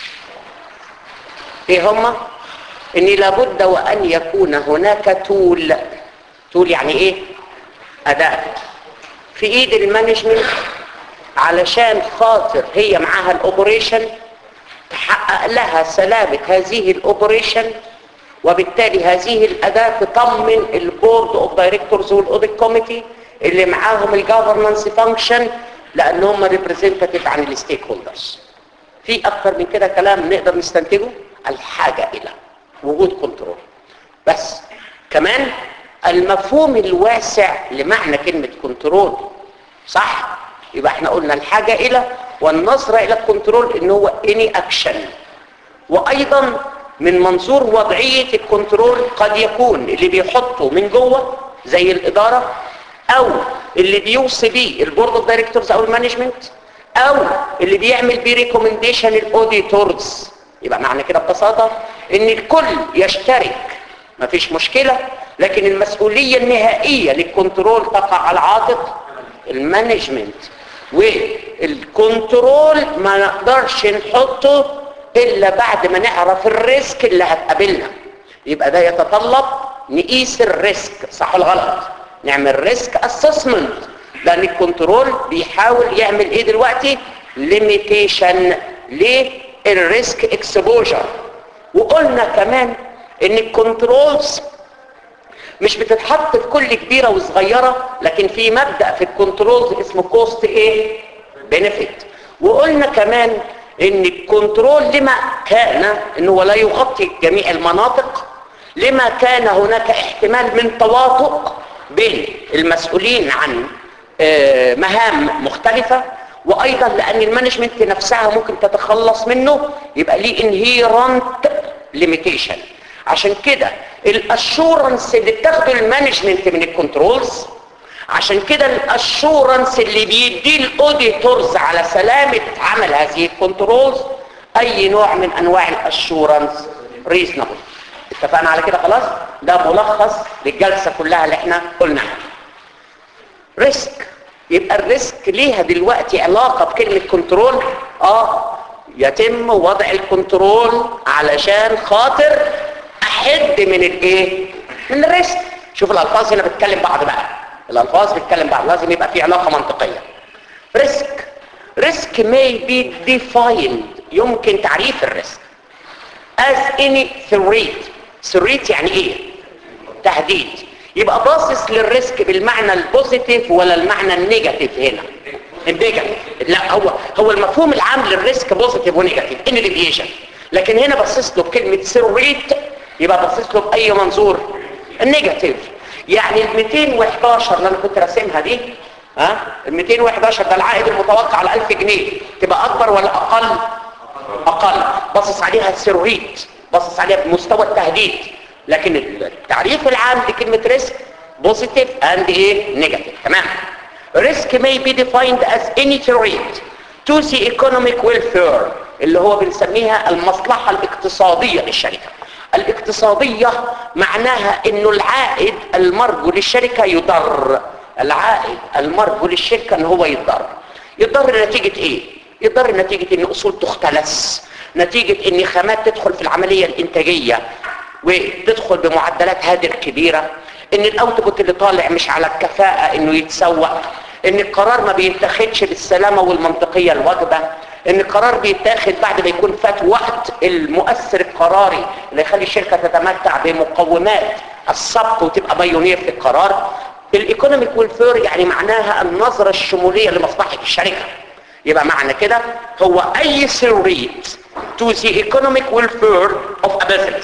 ايه هما ان لابد وان يكون هناك تول تول يعني ايه اداة في ايد المانجمنت علشان خاطر هي معاها الاوبريشن تحقق لها سلامة هذه الاوبريشن وبالتالي هذه الأداة تطمن البورد اوف دايركتورز والاوديت كوميتي اللي معاهم الجفرنس فانكشن لان هم ريبريزنتاتيف عن الستيك هولدرز في اكتر من كده كلام نقدر نستنتجه الحاجة الى وجود كنترول بس كمان المفهوم الواسع لمعنى كلمة كنترول صح يبقى احنا قلنا الحاجة الى والنظرة الى الكنترول ان هو اني اكشن وايضا من منظور وضعية الكنترول قد يكون اللي بيحطه من جوه زي الادارة او اللي بيوصي بيه البورد اوف دايركتورز او المانجمنت او اللي بيعمل بيه ريكومنديشن الاوديتورز يبقى معنى كده ببساطة ان الكل يشترك مفيش مشكلة لكن المسؤولية النهائية للكنترول تقع على عاتق المانجمنت والكنترول ما نقدرش نحطه الا بعد ما نعرف الريسك اللي هتقابلنا يبقى ده يتطلب نقيس الريسك صح ولا غلط نعمل ريسك اسسمنت لان الكنترول بيحاول يعمل ايه دلوقتي ليميتيشن للريسك اكسبوجر وقلنا كمان ان الكنترولز مش بتتحط في كل كبيرة وصغيرة لكن في مبدأ في الكنترولز اسمه كوست ايه بنفيت وقلنا كمان ان الكنترول لما كان انه لا يغطي جميع المناطق لما كان هناك احتمال من تواطؤ بين المسؤولين عن آه، مهام مختلفة وايضا لان المانجمنت نفسها ممكن تتخلص منه يبقى ليه انهيرنت ليميتيشن عشان كده الاشورنس اللي بتاخده المانجمنت من الكنترولز عشان كده الاشورنس اللي بيديه الاوديتورز على سلامة عمل هذه الكنترولز اي نوع من انواع الاشورنس ريزنبل اتفقنا على كده خلاص ده ملخص للجلسة كلها اللي احنا قلناها ريسك يبقى الريسك ليها دلوقتي علاقة بكلمة كنترول اه يتم وضع الكنترول علشان خاطر احد من الايه من الريسك شوف الالفاظ هنا بتتكلم بعض بقى الالفاظ بتتكلم بعض لازم يبقى في علاقة منطقية ريسك ريسك may be defined يمكن تعريف الريسك as any threat threat يعني ايه تهديد يبقى باصص للريسك بالمعنى البوزيتيف ولا المعنى النيجاتيف هنا النيجاتيف لا هو هو المفهوم العام للريسك بوزيتيف ونيجاتيف ان ديفيشن لكن هنا بصص له بكلمه ثريت يبقى بصص له باي منظور النيجاتيف يعني ال 211 اللي انا كنت راسمها دي ها ال 211 ده العائد المتوقع على 1000 جنيه تبقى اكبر ولا اقل اقل بصص عليها سريت بصص عليها بمستوى التهديد لكن التعريف العام لكلمة ريسك بوزيتيف اند ايه نيجاتيف تمام ريسك may be defined as any threat to the economic welfare اللي هو بنسميها المصلحة الاقتصادية للشركة الاقتصادية معناها انه العائد المرجو للشركة يضر العائد المرجو للشركة ان هو يتضرر يتضرر نتيجة ايه يتضرر نتيجة ان اصول تختلس نتيجة ان خامات تدخل في العملية الانتاجية وتدخل بمعدلات هادر كبيرة ان الاوتبوت اللي طالع مش على الكفاءة انه يتسوق ان القرار ما بيتاخدش بالسلامة والمنطقية الواجبة ان القرار بيتاخد بعد ما يكون فات وقت المؤثر القراري اللي يخلي الشركة تتمتع بمقومات السبق وتبقى بايونير في القرار الايكونوميك ويلفير يعني معناها النظرة الشمولية لمصلحة الشركة يبقى معنى كده هو اي ثيوريت to the economic welfare of a business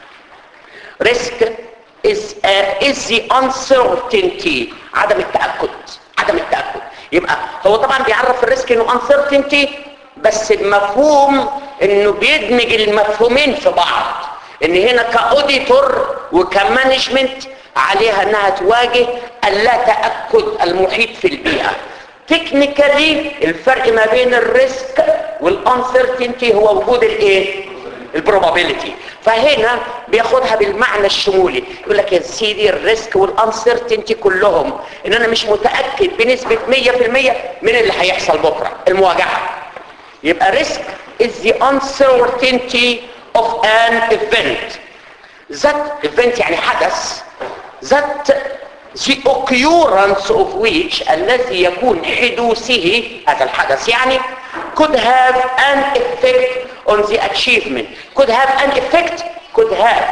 risk is, uh, is the uncertainty عدم التأكد عدم التأكد يبقى هو طبعا بيعرف الريسك انه uncertainty بس بمفهوم انه بيدمج المفهومين في بعض ان هنا كاوديتور وكمانجمنت عليها انها تواجه اللا تأكد المحيط في البيئة تكنيكالي الفرق ما بين الريسك والانسرتينتي هو وجود الايه البروبابيلتي فهنا بياخدها بالمعنى الشمولي يقول لك يا سيدي الريسك والانسرتينتي كلهم ان انا مش متاكد بنسبه 100% من اللي هيحصل بكره المواجهه يبقى ريسك is the uncertainty of an event that event يعني حدث that the occurrence of which الذي يكون حدوثه هذا الحدث يعني could have an effect on the achievement could have an effect could have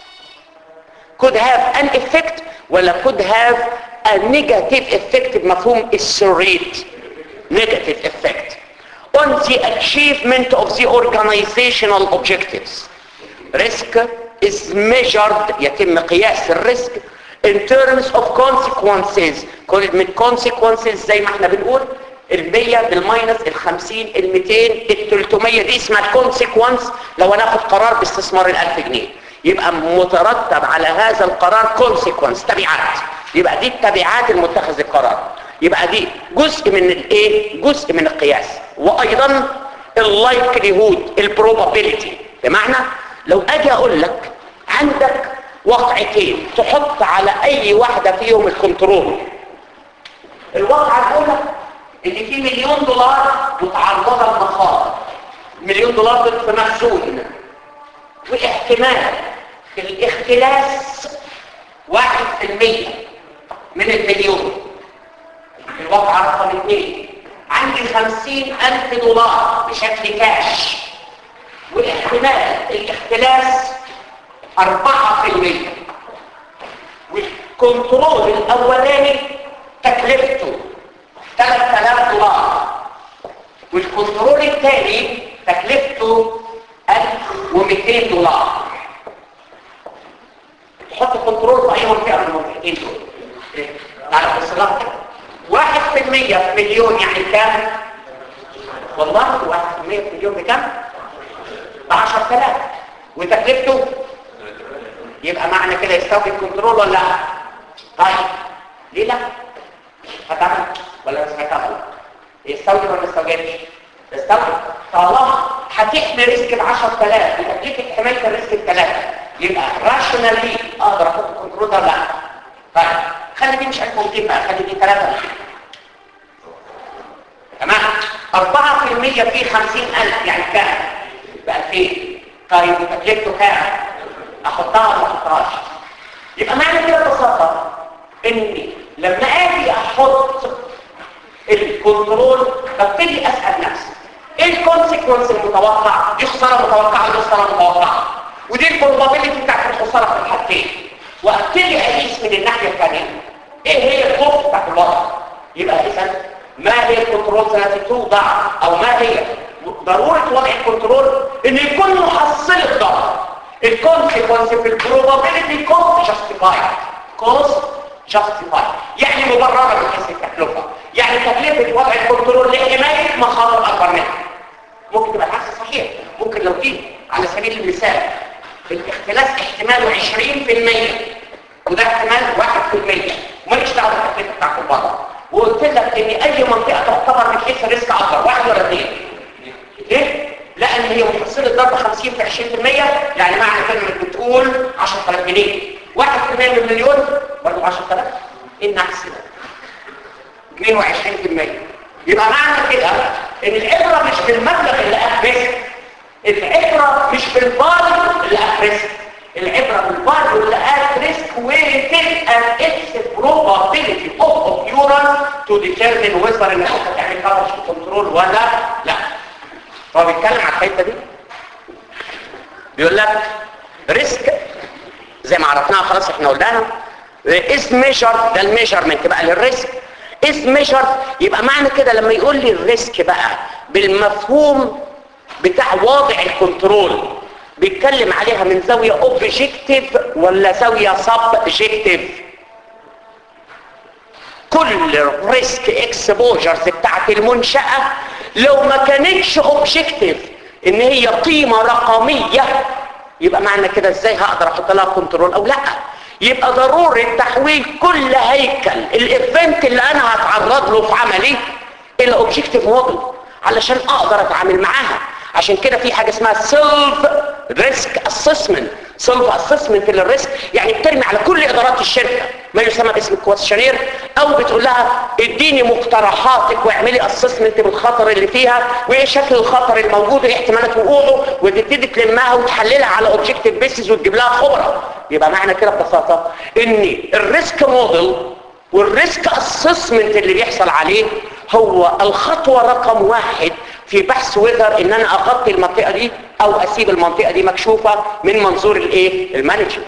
could have an effect ولا could have a negative effect بمفهوم السريت negative effect on the achievement of the organizational objectives risk is measured يتم قياس الريسك in terms of consequences كلمة consequences زي ما احنا بنقول المية بالماينس الخمسين الميتين التلتمية دي اسمها consequence لو انا اخد قرار باستثمار الالف جنيه يبقى مترتب على هذا القرار consequence تبعات يبقى دي التبعات المتخذ القرار يبقى دي جزء من الايه جزء من القياس وايضا اللايكليهود البروبابيلتي بمعنى لو اجي اقول لك عندك وقعتين تحط على اي واحدة فيهم الكنترول الواقعة الاولى ان في مليون دولار متعرضة لمخاطر مليون دولار دول في مخزون واحتمال الاختلاس واحد في المية من المليون الواقعة رقم اثنين عندي خمسين الف دولار بشكل كاش واحتمال الاختلاس أربعة في المية والكنترول الأولاني تكلفته 3000 دولار والكنترول الثاني تكلفته 1200 دولار تحط كنترول في أي منطقة من المنطقتين دول تعرف الصلاة واحد في المية في مليون يعني كام؟ والله واحد في المية في مليون بكام؟ بعشر ثلاث وتكلفته يبقى معنى كده يستوي الكنترول ولا لا طيب ليه لا هتعمل ولا مش هتعمل يستوي ولا ما يستويش يستوي طالما هتحمي ريسك ب 10000 وتكلفه حمايه الريسك بثلاثه يبقى راشونالي اقدر احط الكنترول ده ولا لا طيب خلي دي مش 1200 بقى خلي دي 3 تمام 4% في 50000 يعني كام؟ ب 2000 طيب وتكلفته كام؟ احطها ولا ما احطهاش يبقى معنى كده ببساطه اني لما اجي احط الكنترول ببتدي اسال نفسي ايه الكونسيكونس المتوقع دي خساره متوقعه ودي خساره متوقعه ودي البروبابيلتي بتاعت الخساره في الحالتين وابتدي اقيس من الناحيه الثانيه ايه هي الخوف بتاعت الوضع يبقى اذا ما هي الكنترول التي توضع او ما هي ضروره وضع الكنترول ان يكون محصل الضرر الكونسيكونس في البروبابيلتي كوست جاستيفايد كوست جاستيفايد يعني مبرره من حيث التكلفه يعني تكلفه وضع الكنترول لحمايه مخاطر اكبر منها ممكن تبقى العكس صحيح ممكن لو دي على سبيل المثال الاختلاس احتماله 20% وده احتمال 1% ماليش دعوه بالتكلفه بتاعت الوضع وقلت لك ان اي منطقه تعتبر من حيث الريسك اكبر واحد ولا اثنين ليه؟ لان هي محصله ضرب 50 في 20% يعني معنى كلمه بتقول 10000 جنيه 1% من المليون برضه 10000 ايه النحس ده 22% يبقى معنى كده ان العبره مش بالمبلغ اللي افرست العبره مش بالفاليو اللي افرست العبره بالفاليو اللي افرست وتبقى اتس probability of occurrence to determine whether انك انت تعمل coverage كنترول ولا لا هو بيتكلم على الحته دي بيقول لك ريسك زي ما عرفناها خلاص احنا قلناها is measured ده الميجرمنت بقى للريسك is measured يبقى معنى كده لما يقول لي الريسك بقى بالمفهوم بتاع واضع الكنترول بيتكلم عليها من زاوية اوبجيكتيف ولا زاوية سبجيكتيف كل ريسك اكسبوجرز بتاعت المنشأة لو ما كانتش اوبجيكتيف ان هي قيمة رقمية يبقى معنى كده ازاي هقدر احط لها كنترول او لا يبقى ضروري تحويل كل هيكل الايفنت اللي انا هتعرض له في عملي الى اوبجيكتيف موديل علشان اقدر اتعامل معاها عشان كده في حاجه اسمها سيلف ريسك اسسمنت سيلف اسسمنت للريسك يعني بترمي على كل ادارات الشركه ما يسمى باسم الكويشنير او بتقول لها اديني مقترحاتك واعملي اسسمنت بالخطر اللي فيها وايه شكل الخطر الموجود وايه احتمالات وقوعه وتبتدي تلمها وتحللها على اوبجيكتيف بيسز وتجيب لها خبره يبقى معنى كده ببساطه ان الريسك موديل والريسك اسسمنت اللي بيحصل عليه هو الخطوه رقم واحد في بحث وذر ان انا اغطي المنطقه دي او اسيب المنطقه دي مكشوفه من منظور الايه المانجمنت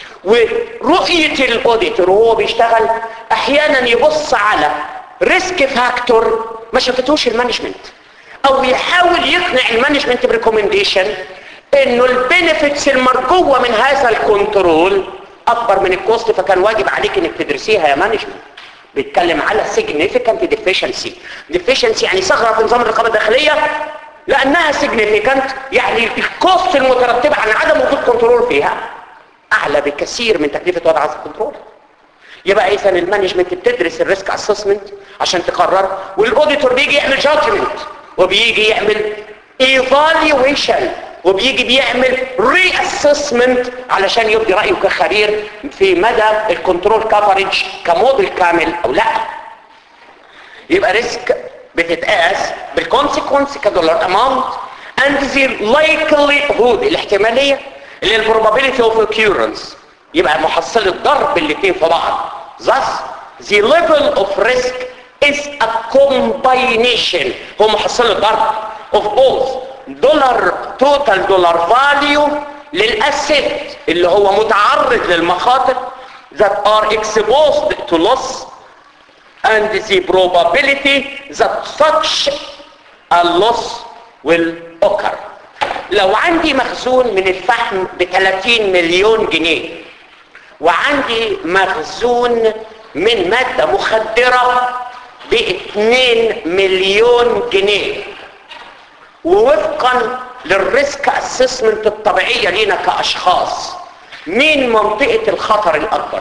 ورؤيه الاوديتور وهو بيشتغل احيانا يبص على ريسك فاكتور ما شافتوش المانجمنت او يحاول يقنع المانجمنت بريكومنديشن انه البينيفيتس المرجوه من هذا الكنترول اكبر من الكوست فكان واجب عليك انك تدرسيها يا مانجمنت بيتكلم على significant deficiency deficiency يعني ثغرة في نظام الرقابة الداخلية لأنها significant يعني الكوست المترتبة عن عدم وجود كنترول فيها أعلى بكثير من تكلفة وضع هذا الكنترول يبقى إذا المانجمنت بتدرس الريسك اسسمنت عشان تقرر والأوديتور بيجي يعمل جادجمنت وبيجي يعمل evaluation وبيجي بيعمل ري اسسمنت علشان يبدي رايه كخبير في مدى الكنترول كفرج كموديل كامل او لا يبقى ريسك بتتقاس بالكونسيكونس كدولار اماونت اند ذا likelihood الاحتماليه اللي البروبابيلتي اوف occurrence يبقى محصله ضرب الاثنين في بعض thus the level of risk is a combination هو محصله ضرب of both دولار توتال دولار فاليو للاسيت اللي هو متعرض للمخاطر that are exposed to loss and the probability that such a loss will occur لو عندي مخزون من الفحم ب 30 مليون جنيه وعندي مخزون من مادة مخدرة ب 2 مليون جنيه ووفقا للريسك اسسمنت الطبيعيه لينا كاشخاص مين منطقه الخطر الاكبر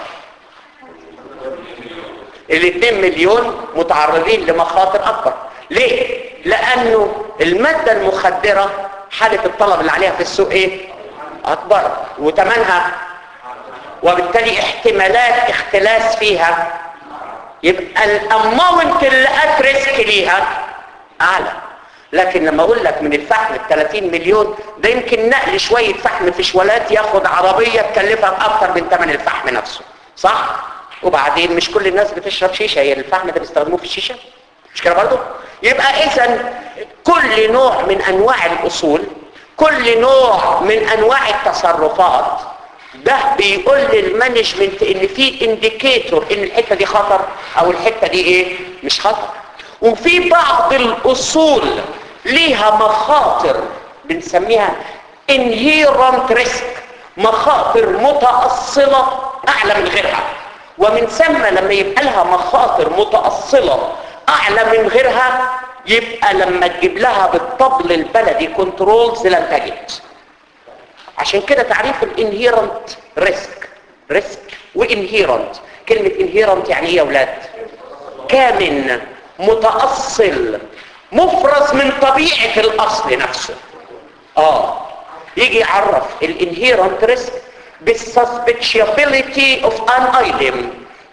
الاثنين مليون متعرضين لمخاطر اكبر ليه لانه الماده المخدره حاله الطلب اللي عليها في السوق ايه اكبر وثمنها وبالتالي احتمالات اختلاس فيها يبقى الاماونت اللي ات ريسك ليها اعلى لكن لما اقول لك من الفحم ال 30 مليون ده يمكن نقل شويه فحم في شوالات ياخد عربيه تكلفها اكتر من ثمن الفحم نفسه صح وبعدين مش كل الناس بتشرب شيشه هي الفحم ده بيستخدموه في الشيشه مش كده برضه يبقى اذا كل نوع من انواع الاصول كل نوع من انواع التصرفات ده بيقول للمانجمنت ان في انديكيتور ان الحته دي خطر او الحته دي ايه مش خطر وفي بعض الاصول ليها مخاطر بنسميها inherent risk مخاطر متأصلة اعلى من غيرها ومن ثم لما يبقى لها مخاطر متأصلة اعلى من غيرها يبقى لما تجيب لها بالطبل البلدي كنترولز لن تجد عشان كده تعريف الانهيرنت ريسك ريسك وانهيرنت كلمة انهيرنت يعني ايه يا اولاد كامن متأصل مفرز من طبيعة الاصل نفسه اه يجي يعرف الانهيرنت ريسك بالسسبكشابيليتي اوف ان ايتم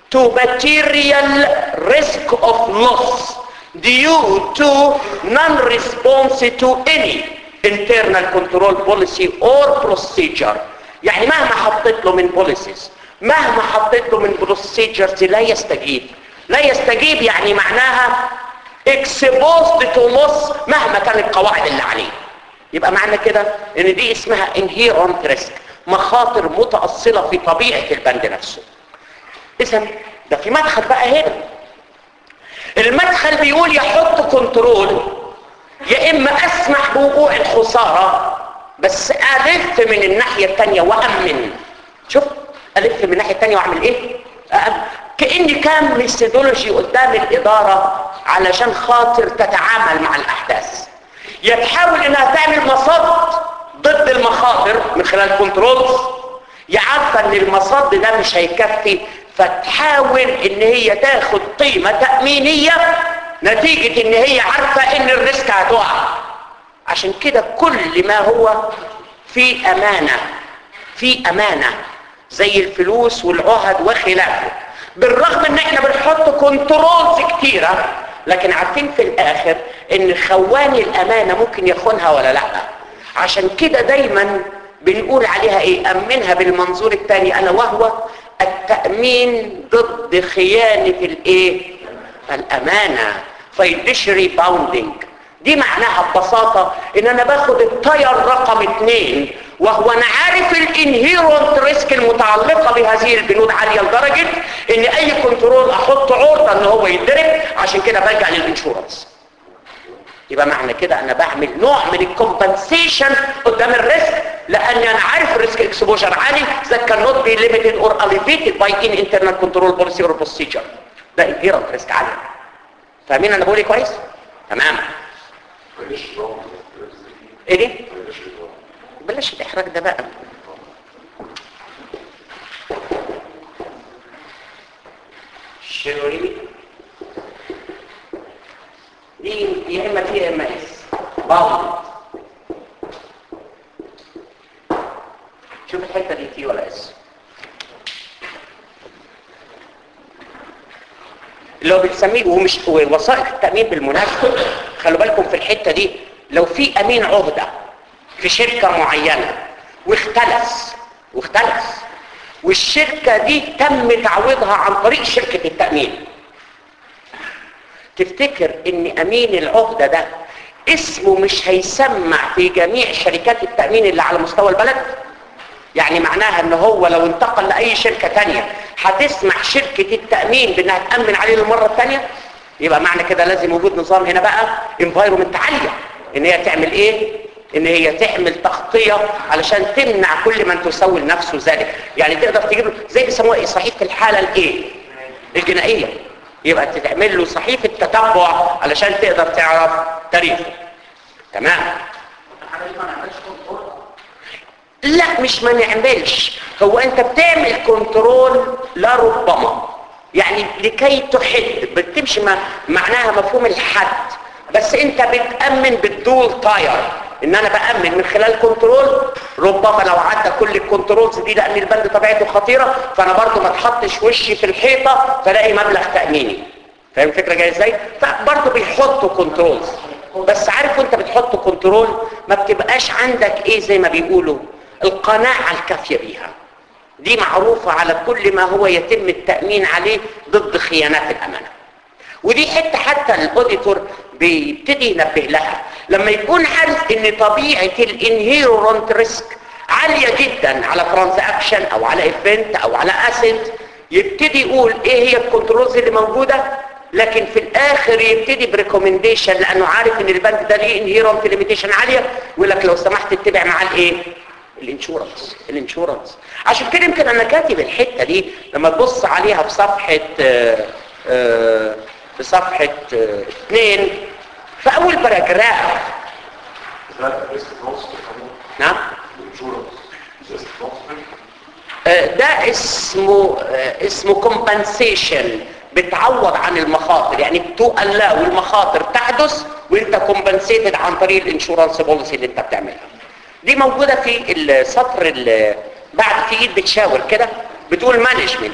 to material risk of loss due to non-response to any internal control policy or procedure يعني مهما حطيت له من policies مهما حطيت له من procedures لا يستجيب لا يستجيب يعني معناها exposed to loss مهما كانت القواعد اللي عليه يبقى معنى كده ان دي اسمها inherent risk مخاطر متأصلة في طبيعة البند نفسه اذا ده في مدخل بقى هنا المدخل بيقول يحط كنترول يا اما اسمح بوقوع الخسارة بس الف من الناحية التانية وامن شوف الف من الناحية التانية واعمل ايه أأمن. كأني كان ميثودولوجي قدام الادارة علشان خاطر تتعامل مع الاحداث يا تحاول انها تعمل مصد ضد المخاطر من خلال كنترولز يا عارفه ان المصد ده مش هيكفي فتحاول ان هي تاخد قيمة تأمينية نتيجة ان هي عارفة ان الريسك هتقع عشان كده كل ما هو في امانة في امانة زي الفلوس والعهد وخلافه بالرغم ان احنا بنحط كنترولز كتيرة لكن عارفين في الاخر ان خوان الامانة ممكن يخونها ولا لا عشان كده دايما بنقول عليها ايه امنها بالمنظور الثاني الا وهو التأمين ضد خيانة الايه الامانة فيدش ريباوندنج دي معناها ببساطة ان انا باخد التاير رقم اتنين وهو انا عارف الانهيرونت ريسك المتعلقة بهذه البنود عالية لدرجة ان اي كنترول احط عرضة ان هو يتضرب عشان كده برجع للانشورنس يبقى معنى كده انا بعمل نوع من الكومبنسيشن قدام الريسك لاني انا عارف الريسك اكسبوجر عالي that cannot be limited or alleviated by any internal control policy or procedure ده inherent ريسك عالي فاهمين انا بقول ايه كويس تمام ايه دي بلاش الاحراج ده بقى شيروري دي يا اما تي يا اما اس باوند شوف الحته دي تي ولا اس اللي هو بتسميه ومش وسائط التامين بالمناسبه خلوا بالكم في الحته دي لو في امين عهده في شركه معينه واختلس واختلس والشركه دي تم تعويضها عن طريق شركه التامين تفتكر ان امين العهده ده اسمه مش هيسمع في جميع شركات التامين اللي على مستوى البلد يعني معناها ان هو لو انتقل لاي شركه تانية هتسمح شركه التامين بانها تامن عليه للمره الثانيه يبقى معنى كده لازم وجود نظام هنا بقى انفايرمنت عاليه ان هي تعمل ايه ان هي تعمل تغطيه علشان تمنع كل من تسوي لنفسه ذلك يعني تقدر تجيب له زي بيسموها ايه صحيفه الحاله الايه الجنائيه يبقى تعمل له صحيفه تتبع علشان تقدر تعرف تاريخه تمام لا مش ما نعملش هو انت بتعمل كنترول لربما يعني لكي تحد بتمشي ما معناها مفهوم الحد بس انت بتأمن بالدول تاير ان انا بأمن من خلال كنترول ربما لو عدى كل الكنترولز دي لان البند طبيعته خطيرة فانا برضو ما تحطش وشي في الحيطة فلاقي مبلغ تأميني فاهم الفكرة جاية ازاي؟ فبرضو بيحطوا كنترولز بس عارف وانت بتحط كنترول ما بتبقاش عندك ايه زي ما بيقولوا القناعة الكافية بيها دي معروفة على كل ما هو يتم التأمين عليه ضد خيانات الأمانة ودي حتة حتى الاوديتور بيبتدي ينبه لها لما يكون عارف ان طبيعة الانهيرونت ريسك عالية جدا على ترانزاكشن او على ايفنت او على اسيت يبتدي يقول ايه هي الكنترولز اللي موجودة لكن في الاخر يبتدي بريكومنديشن لانه عارف ان البند ده ليه انهيرونت ليميتيشن عالية يقول لك لو سمحت اتبع معاه الايه الانشورنس الانشورنس عشان كده يمكن انا كاتب الحته دي لما تبص عليها في صفحه آآ آآ في صفحه آآ اثنين في اول باراجراف نعم ده اسمه اسمه كومبنسيشن بتعوض عن المخاطر يعني بتقلق والمخاطر تحدث وانت كومبنسيتد عن طريق الانشورنس بوليسي اللي انت بتعملها دي موجودة في السطر اللي بعد في ايد بتشاور كده بتقول مانجمنت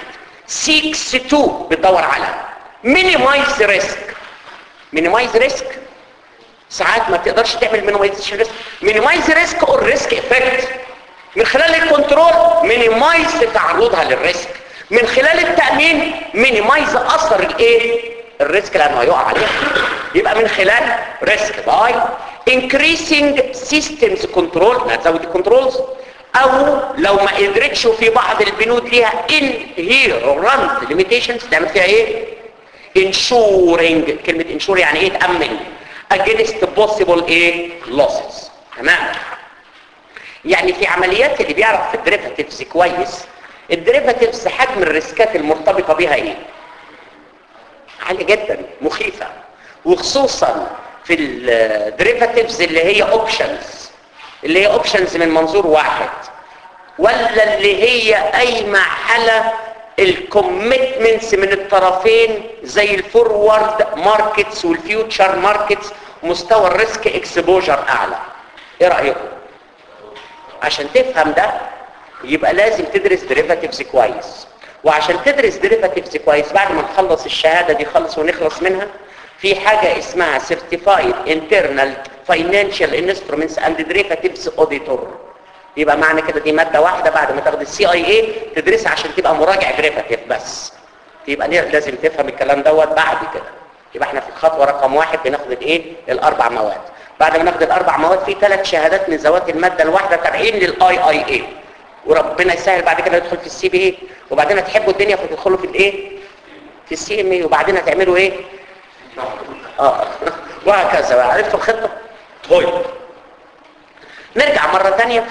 seeks to بتدور على minimize risk minimize risk ساعات ما تقدرش تعمل minimize risk minimize risk or risk effect من خلال الكنترول minimize تعرضها للريسك من خلال التأمين minimize أثر الايه الريسك لأنه هيقع عليها يبقى من خلال risk by increasing systems control ما تزود الكنترولز او لو ما قدرتش وفي بعض البنود ليها inherent limitations تعمل فيها ايه ensuring كلمة ensure يعني ايه تأمن against possible ايه losses تمام يعني في عمليات اللي بيعرف في الدريفاتيفز كويس الدريفاتيفز حجم الريسكات المرتبطة بها ايه عالية جدا مخيفة وخصوصا في الدريفاتيفز اللي هي اوبشنز اللي هي اوبشنز من منظور واحد ولا اللي هي قايمه على الكوميتمنتس من الطرفين زي الفورورد ماركتس والفيوتشر ماركتس مستوى الريسك اكسبوجر اعلى ايه رايكم عشان تفهم ده يبقى لازم تدرس ديريفاتيفز كويس وعشان تدرس ديريفاتيفز كويس بعد ما تخلص الشهاده دي خلص ونخلص منها في حاجه اسمها Certified Internal Financial Instruments and Derivatives Auditor يبقى معنى كده دي ماده واحده بعد ما تاخد السي اي اي تدرسها عشان تبقى مراجع ديريفاتيف بس يبقى لازم تفهم الكلام دوت بعد كده يبقى احنا في الخطوه رقم واحد بناخد الايه الاربع مواد بعد ما ناخد الاربع مواد في ثلاث شهادات من ذوات الماده الواحده تابعين للاي اي اي وربنا يسهل بعد كده ندخل في السي بي اي وبعدين هتحبوا الدنيا فتدخلوا في الايه في السي ام اي وبعدين هتعملوا ايه اه وهكذا بقى عرفتوا الخطه طيب نرجع مره ثانيه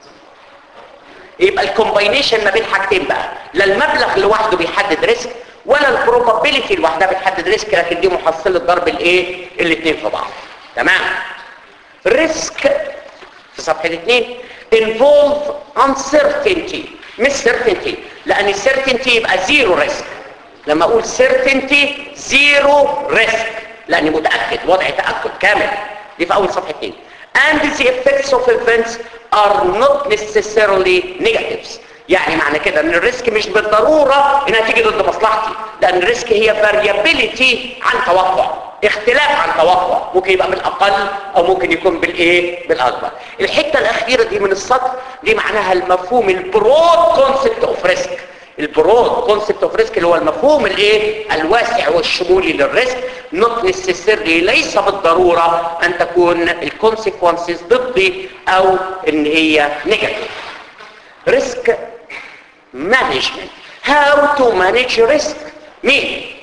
يبقى الكومباينيشن ما بين حاجتين بقى لا المبلغ لوحده بيحدد ريسك ولا البروبابيلتي لوحدها بتحدد ريسك لكن دي محصله ضرب الايه الاثنين في بعض تمام ريسك في صفحه الاثنين involve uncertainty مش certainty لان certainty يبقى زيرو ريسك لما اقول certainty زيرو ريسك لاني متاكد وضع تاكد كامل دي في اول صفحه 2 and the effects of events are not necessarily negatives يعني معنى كده ان الريسك مش بالضرورة انها تيجي ضد مصلحتي لان الريسك هي variability عن توقع اختلاف عن توقع ممكن يبقى بالاقل او ممكن يكون بالايه بالاكبر الحته الاخيره دي من السطر دي معناها المفهوم البرود كونسبت اوف ريسك البرود كونسبت اوف ريسك اللي هو المفهوم الايه الواسع والشمولي للريسك نوت نيسيسيرلي ليس بالضروره ان تكون الكونسيكونسز ضدي او ان هي نيجاتيف ريسك مانجمنت هاو تو مانج ريسك مين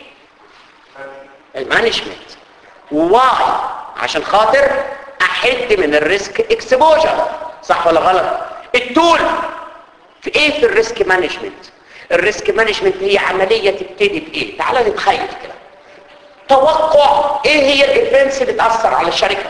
المانجمنت واي عشان خاطر احد من الريسك اكسبوجر صح ولا غلط التول في ايه في الريسك مانجمنت الريسك مانجمنت هي عملية تبتدي بايه تعال نتخيل كده توقع ايه هي الايفنتس اللي تأثر على الشركة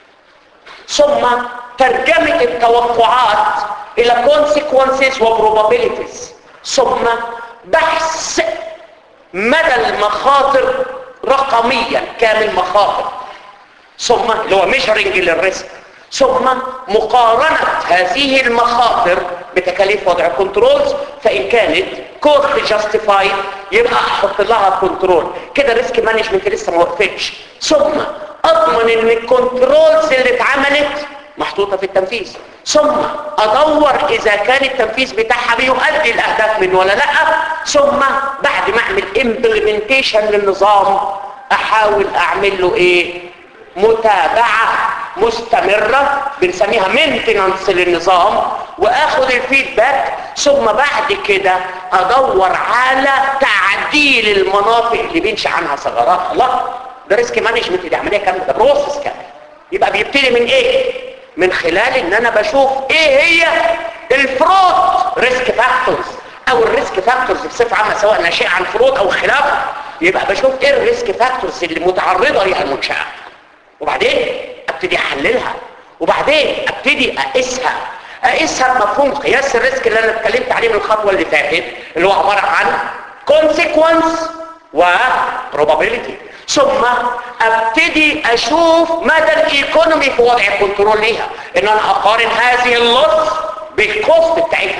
ثم ترجمة التوقعات الى consequences وprobabilities ثم بحث مدى المخاطر رقميا كام المخاطر ثم اللي هو ميجرنج للريسك ثم مقارنة هذه المخاطر بتكاليف وضع كنترولز فإن كانت كوست جاستيفايد يبقى احط لها كنترول كده ريسك مانجمنت لسه ما وقفتش ثم اضمن ان الكنترولز اللي اتعملت محطوطة في التنفيذ ثم ادور اذا كان التنفيذ بتاعها بيؤدي الاهداف من ولا لا ثم بعد ما اعمل امبلمنتيشن للنظام احاول اعمل له ايه متابعة مستمرة بنسميها مينتنانس للنظام واخد الفيدباك ثم بعد كده ادور على تعديل المناطق اللي بينشأ عنها ثغرات الله ده ريسك مانجمنت دي عمليه كامله ده بروسس كامل يبقى بيبتدي من ايه من خلال ان انا بشوف ايه هي الفرود ريسك فاكتورز او الريسك فاكتورز بصفه عامه سواء ناشئه عن فرود او خلافه يبقى بشوف ايه الريسك فاكتورز اللي متعرضه ليها المنشاه وبعدين ابتدي احللها وبعدين ابتدي اقيسها اقيسها بمفهوم قياس الريسك اللي انا اتكلمت عليه من الخطوه اللي فاتت اللي هو عباره عن consequence و probability ثم ابتدي اشوف مدى الايكونومي في وضع الكنترول ليها ان انا اقارن هذه اللص بالكوست بتاعتها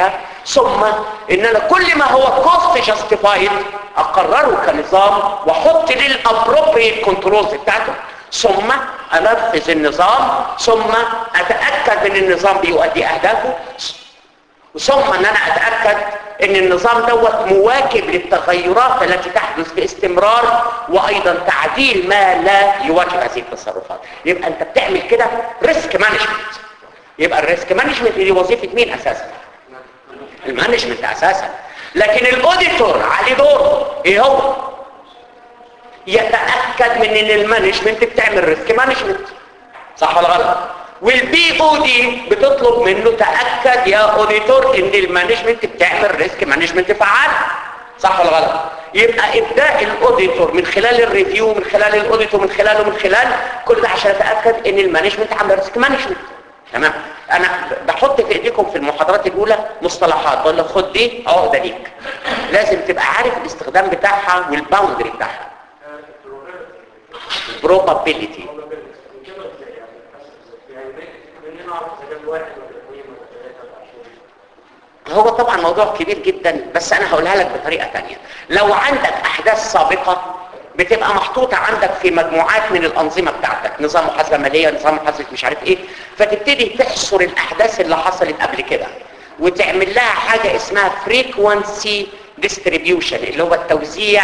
ثم ان انا كل ما هو كوست جاستيفايد اقرره كنظام واحط ليه الابروبريت كنترولز بتاعته ثم انفذ النظام ثم اتاكد ان النظام بيؤدي اهدافه ثم ان انا اتاكد ان النظام دوت مواكب للتغيرات التي تحدث باستمرار وايضا تعديل ما لا يواكب هذه التصرفات يبقى انت بتعمل كده ريسك مانجمنت يبقى الريسك مانجمنت دي وظيفه مين اساسا المانجمنت اساسا لكن الاوديتور عليه دور ايه هو يتاكد من ان المانجمنت بتعمل ريسك مانجمنت صح ولا غلط والبي او دي بتطلب منه تاكد يا اوديتور ان المانجمنت بتعمل ريسك مانجمنت فعال صح ولا غلط يبقى ابداء الاوديتور من خلال الريفيو من خلال الاوديتور من خلاله من خلال كل ده عشان اتاكد ان المانجمنت عامله ريسك مانجمنت تمام انا بحط في ايديكم في المحاضرات الاولى مصطلحات بقول لك خد دي اهو ده ليك لازم تبقى عارف الاستخدام بتاعها والباوندري بتاعها probability هو طبعا موضوع كبير جدا بس انا هقولها لك بطريقه تانية لو عندك احداث سابقه بتبقى محطوطه عندك في مجموعات من الانظمه بتاعتك نظام محاسبه ماليه نظام محاسبه مش عارف ايه فتبتدي تحصر الاحداث اللي حصلت قبل كده وتعمل لها حاجه اسمها frequency distribution اللي هو التوزيع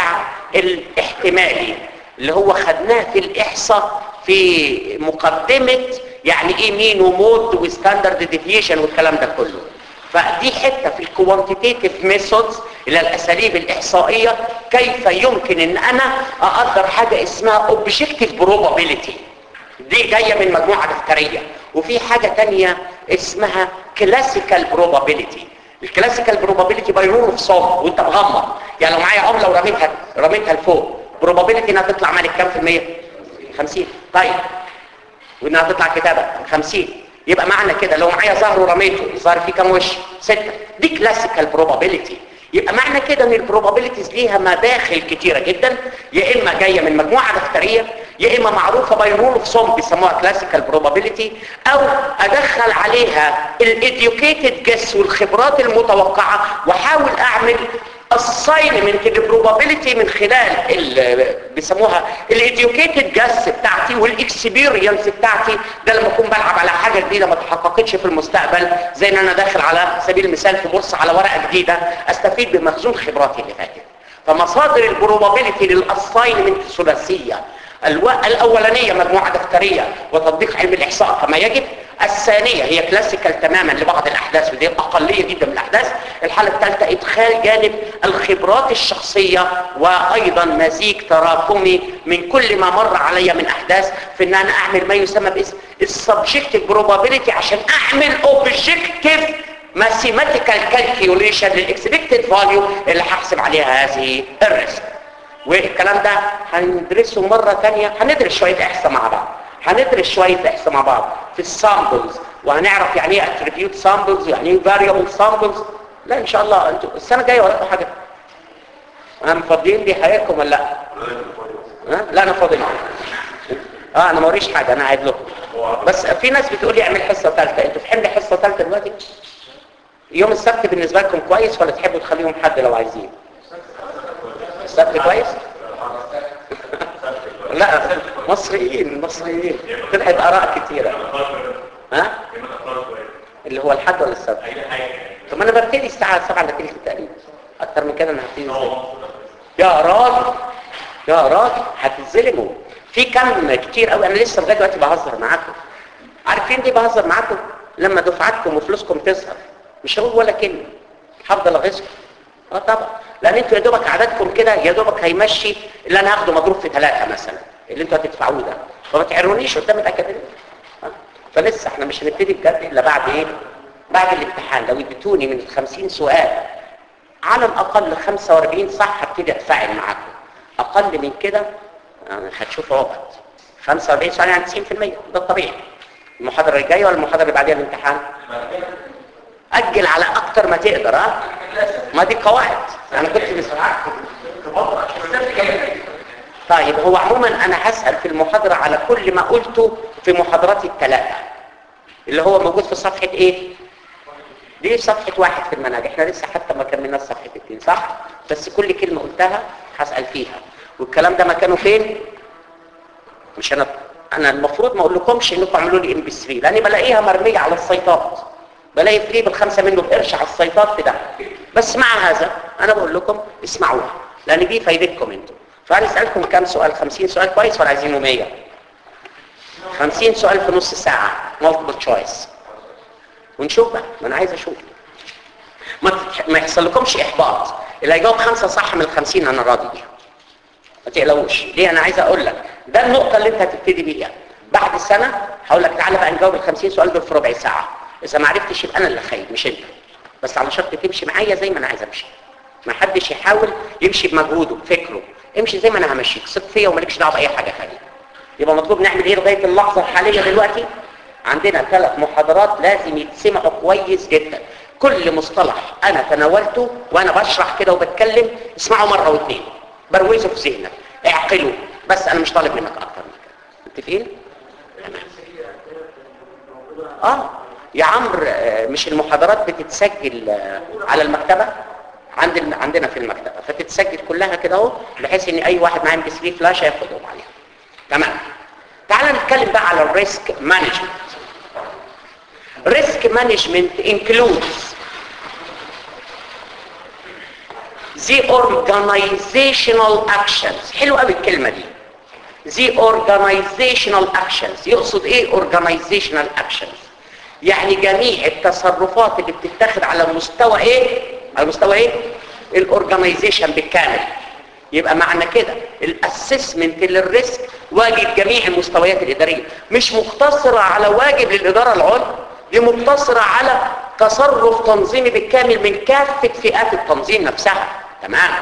الاحتمالي اللي هو خدناه في الاحصاء في مقدمه يعني ايه مين ومود وستاندرد ديفيشن والكلام ده كله فدي حته في الكوانتيتيف ميثودز الى الاساليب الاحصائيه كيف يمكن ان انا اقدر حاجه اسمها اوبجكتيف بروبابيليتي دي جايه من مجموعه دفتريه وفي حاجه تانية اسمها كلاسيكال بروبابيليتي الكلاسيكال بروبابيليتي باي رول اوف صوم وانت مغمض يعني لو معايا عمله ورميتها رميتها لفوق بروبابيليتي انها تطلع مالك كام في الميه 50 طيب وانها تطلع كتابه 50 يبقى معنى كده لو معايا ظهر ورميته الظهر فيه كام وش ستة دي كلاسيكال بروبابيليتي يبقى معنى كده ان البروبابيليتيز ليها مداخل كتيره جدا يا اما جايه من مجموعه دفتريه يا اما معروفه باي رول اوف سوم بيسموها كلاسيكال بروبابيليتي او ادخل عليها الايديوكيتد جس والخبرات المتوقعه واحاول اعمل assignment البروبابيليتي من خلال ال بيسموها الايديوكيتد جاس بتاعتي والاكسبيرينس بتاعتي ده لما اكون بلعب على حاجه جديده ما اتحققتش في المستقبل زي ان انا داخل على سبيل المثال في بورصه على ورقه جديده استفيد بمخزون خبراتي اللي فاتت فمصادر البروبابيليتي للاساينمنت ثلاثيه الو... الاولانيه مجموعه دفتريه وتطبيق علم الاحصاء كما يجب الثانيه هي كلاسيكال تماما لبعض الاحداث ودي اقليه جدا من الاحداث الحاله الثالثه ادخال جانب الخبرات الشخصيه وايضا مزيج تراكمي من كل ما مر علي من احداث في ان انا اعمل ما يسمى باسم السبجكتيف بروبابيليتي عشان اعمل اوبجكتيف ماثيماتيكال كالكيوليشن للاكسبكتد فاليو اللي هحسب عليها هذه الريسك والكلام ده هندرسه مرة تانية هندرس شوية احصاء مع بعض هندرس شوية احصاء مع بعض في السامبلز وهنعرف يعني ايه اتريبيوت سامبلز يعني ايه فاريبل سامبلز لا ان شاء الله انتوا السنة الجاية وراكم حاجة انا مفضيين لي حياتكم ولا لا ها؟ لا انا فاضي معاكم اه انا ما وريش حاجة انا قاعد لكم بس في ناس بتقول لي اعمل حصة ثالثة انتوا في حمل حصة ثالثة دلوقتي يوم السبت بالنسبة لكم كويس ولا تحبوا تخليهم حد لو عايزين السبت كويس لا مصريين مصريين طلعت اراء كتيرة ها اللي هو الحد ولا السبت طب ما انا ببتدي الساعة 7 الا تلت تقريبا اكتر من كده انا هبتدي ازاي يا راجل يا راجل هتتظلموا في كم كتير قوي انا لسه لغايه دلوقتي بهزر معاكم عارفين ليه بهزر معاكم لما دفعاتكم وفلوسكم تظهر مش هقول ولا كلمه هفضل اغيظكم اه طبعا لان انتوا يا دوبك عددكم كده يا دوبك هيمشي اللي انا هاخده مضروب في ثلاثة مثلا اللي انتوا هتدفعوه ده فما تعرونيش قدام الاكاديميه فلسه احنا مش هنبتدي بجد الا بعد ايه بعد الامتحان لو اديتوني من ال 50 سؤال على الاقل 45 صح هبتدي اتفاعل معاكم اقل من كده يعني هتشوفوا عقد 45 سؤال يعني 90% ده الطبيعي المحاضره الجايه ولا المحاضره اللي بعديها الامتحان اجل على اكتر ما تقدر ها ما دي قواعد انا كنت بسرعه طيب هو عموما انا هسأل في المحاضرة على كل ما قلته في محاضراتي الثلاثة اللي هو موجود في صفحة ايه دي صفحة واحد في المنهج احنا لسه حتى ما كملناش صفحة اتنين صح بس كل كلمة قلتها هسأل فيها والكلام ده مكانه فين مش انا انا المفروض ما اقول لكمش انكم اعملوا لي ام بي 3 لاني بلاقيها مرمية على السيطات بلاقي فري بالخمسة منه بقرش على السيطات في ده بس مع هذا انا بقول لكم اسمعوها لان دي فايدتكم انتم فانا اسالكم كام سؤال 50 سؤال كويس ولا عايزينه 100 50 سؤال في نص ساعة multiple choice ونشوف بقى ما انا عايز اشوف ما تتح... ما يحصل لكمش احباط اللي هيجاوب خمسة صح من الخمسين انا راضي بيها ما تقلقوش ليه انا عايز اقول لك ده النقطة اللي انت هتبتدي بيها بعد سنة هقول لك تعالى بقى نجاوب ال 50 سؤال دول في ربع ساعة اذا ما عرفتش يبقى انا اللي خايب مش انت بس على شرط تمشي معايا زي ما انا عايز امشي ما حدش يحاول يمشي بمجهوده بفكره امشي زي ما انا همشيك ثق فيا ومالكش دعوه باي حاجه ثانيه يبقى مطلوب نعمل ايه لغايه اللحظه الحاليه دلوقتي عندنا ثلاث محاضرات لازم يتسمعوا كويس جدا كل مصطلح انا تناولته وانا بشرح كده وبتكلم اسمعه مره واثنين بروزه في ذهنك اعقله بس انا مش طالب منك اكتر من كده متفقين تمام اه يا عمرو آه، مش المحاضرات بتتسجل آه، على المكتبه عند ال- عندنا في المكتبه فتتسجل كلها كده اهو بحيث ان اي واحد معاه ام بي 3 فلاشه ياخدهم عليها تمام تعال نتكلم بقى على الريسك مانجمنت risk management includes the organizational actions حلو قوي الكلمة دي the organizational actions يقصد ايه organizational actions يعني جميع التصرفات اللي بتتخذ على مستوى ايه على مستوى ايه الاورجنايزيشن بالكامل يبقى معنى كده الاسسمنت للريسك واجب جميع المستويات الاداريه مش مقتصره على واجب للاداره العليا دي مقتصره على تصرف تنظيمي بالكامل من كافه فئات التنظيم نفسها تمام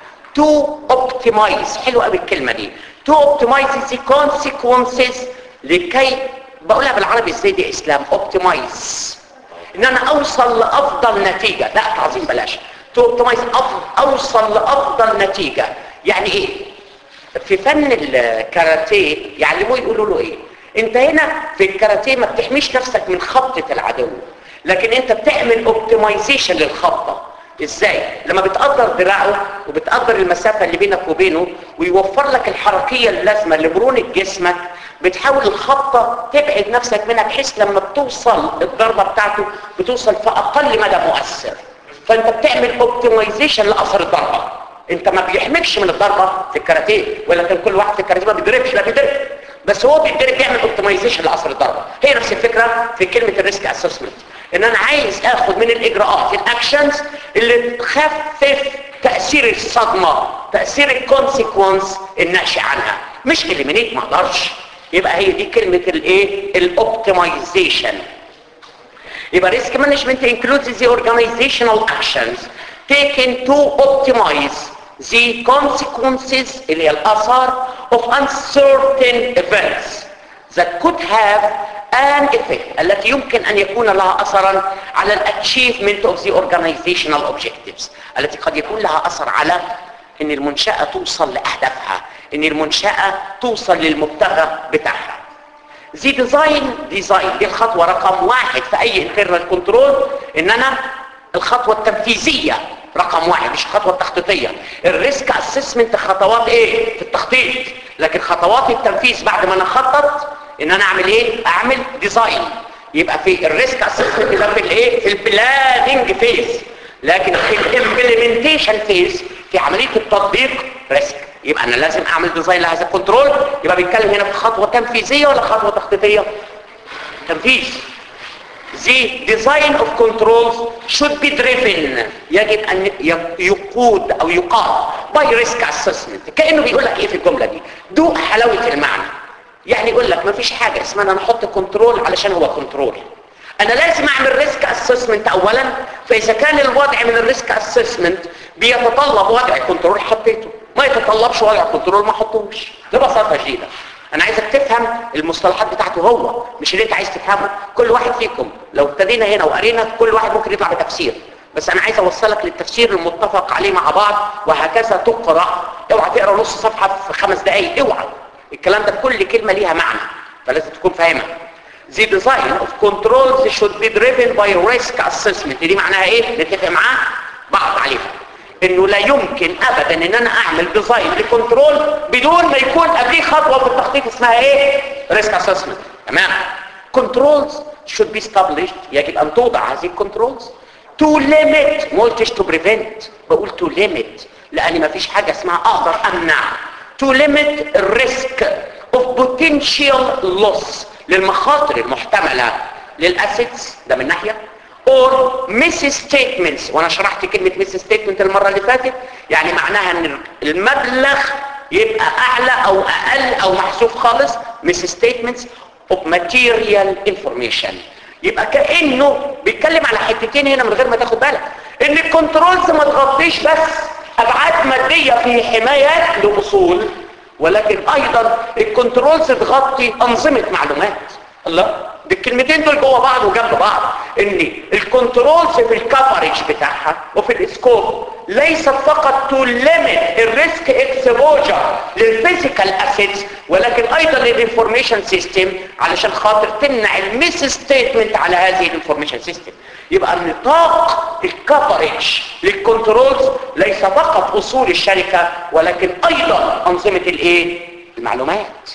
to optimize حلوه قوي الكلمه دي to optimize the consequences لكي بقولها بالعربي ازاي دي اسلام optimize ان انا اوصل لافضل نتيجه لا تعظيم بلاش to optimize أفضل اوصل لافضل نتيجه يعني ايه في فن الكاراتيه يعلموه يقولوا له ايه انت هنا في الكاراتيه ما بتحميش نفسك من خبطه العدو لكن انت بتعمل اوبتمايزيشن للخبطه ازاي لما بتقدر دراعه وبتقدر المسافه اللي بينك وبينه ويوفر لك الحركيه اللازمه لمرونه جسمك بتحاول الخبطه تبعد نفسك منها بحيث لما بتوصل الضربه بتاعته بتوصل في اقل مدى مؤثر فانت بتعمل اوبتمايزيشن لاثر الضربه انت ما بيحميكش من الضربه في الكاراتيه ولا كان كل واحد في الكاراتيه ما بيضربش لا بيضرب بس هو بيقدر يعمل اوبتمايزيشن لاثر الضربه هي نفس الفكره في كلمه الريسك اسسمنت ان انا عايز اخد من الاجراءات الاكشنز اللي تخفف تاثير الصدمه تاثير الكونسيكونس الناشئ عنها مش اليمينيت ما اقدرش يبقى هي دي كلمه الايه الاوبتمايزيشن يبقى risk management includes the organizational actions taken to optimize the consequences اللي هي الآثار of uncertain events that could have an effect التي يمكن أن يكون لها أثرا على ال achievement of the organizational objectives التي قد يكون لها أثر على أن المنشأة توصل لأهدافها أن المنشأة توصل للمبتغى بتاعها زي ديزاين ديزاين دي الخطوة رقم واحد في اي انترنال كنترول ان انا الخطوة التنفيذية رقم واحد مش الخطوة التخطيطية الريسك اسسمنت خطوات ايه في التخطيط لكن خطوات التنفيذ بعد ما انا اخطط ان انا اعمل ايه اعمل ديزاين يبقى في الريسك اسسمنت ده في الايه في البلاننج فيز لكن في الامبلمنتيشن فيز في عملية التطبيق ريسك يبقى انا لازم اعمل ديزاين لهذا الكنترول يبقى بيتكلم هنا في خطوة تنفيذية ولا خطوة تخطيطية تنفيذ The design of controls should be driven يجب ان يقود او يقاد by risk assessment كأنه بيقول لك ايه في الجملة دي دوق حلاوة المعنى يعني يقول لك ما فيش حاجة اسمها انا احط كنترول علشان هو كنترول انا لازم اعمل ريسك اسسمنت اولا فاذا كان الوضع من الريسك اسسمنت بيتطلب وضع كنترول حطيته ما يتطلبش وضع كنترول ما حطوش ببساطه شديده انا عايزك تفهم المصطلحات بتاعته هو مش اللي انت عايز تفهمه كل واحد فيكم لو ابتدينا هنا وقرينا كل واحد ممكن يطلع بتفسير بس انا عايز اوصلك للتفسير المتفق عليه مع بعض وهكذا تقرا اوعى تقرا نص صفحه في خمس دقائق اوعى الكلام ده كل كلمه ليها معنى فلازم تكون فاهمها the design of controls should be driven by risk assessment دي معناها ايه نتفق معاه بعض عليها انه لا يمكن ابدا ان انا اعمل ديزاين لكنترول بدون ما يكون قبليه خطوه في التخطيط اسمها ايه ريسك اسسمنت تمام controls should be established يجب ان توضع هذه الكنترولز to limit ما قلتش to prevent بقول to limit لان ما فيش حاجه اسمها اقدر امنع to limit risk of potential loss للمخاطر المحتمله للاسيتس ده من ناحيه or misstatements وانا شرحت كلمة misstatement المرة اللي فاتت يعني معناها ان المبلغ يبقى اعلى او اقل او محسوب خالص misstatements of material information يبقى كأنه بيتكلم على حتتين هنا من غير ما تاخد بالك ان الكنترولز ما تغطيش بس ابعاد مادية في حمايات لاصول ولكن ايضا الكنترولز تغطي انظمة معلومات الله دي الكلمتين دول جوه بعض وجنب بعض ان الكنترولز في الكفرج بتاعها وفي الاسكوب ليست فقط تو ليميت الريسك اكسبوجر للفيزيكال اسيتس ولكن ايضا للانفورميشن سيستم علشان خاطر تمنع الميس ستيتمنت على هذه الانفورميشن سيستم يبقى نطاق الكفرج للكنترولز ليس فقط اصول الشركه ولكن ايضا انظمه الايه المعلومات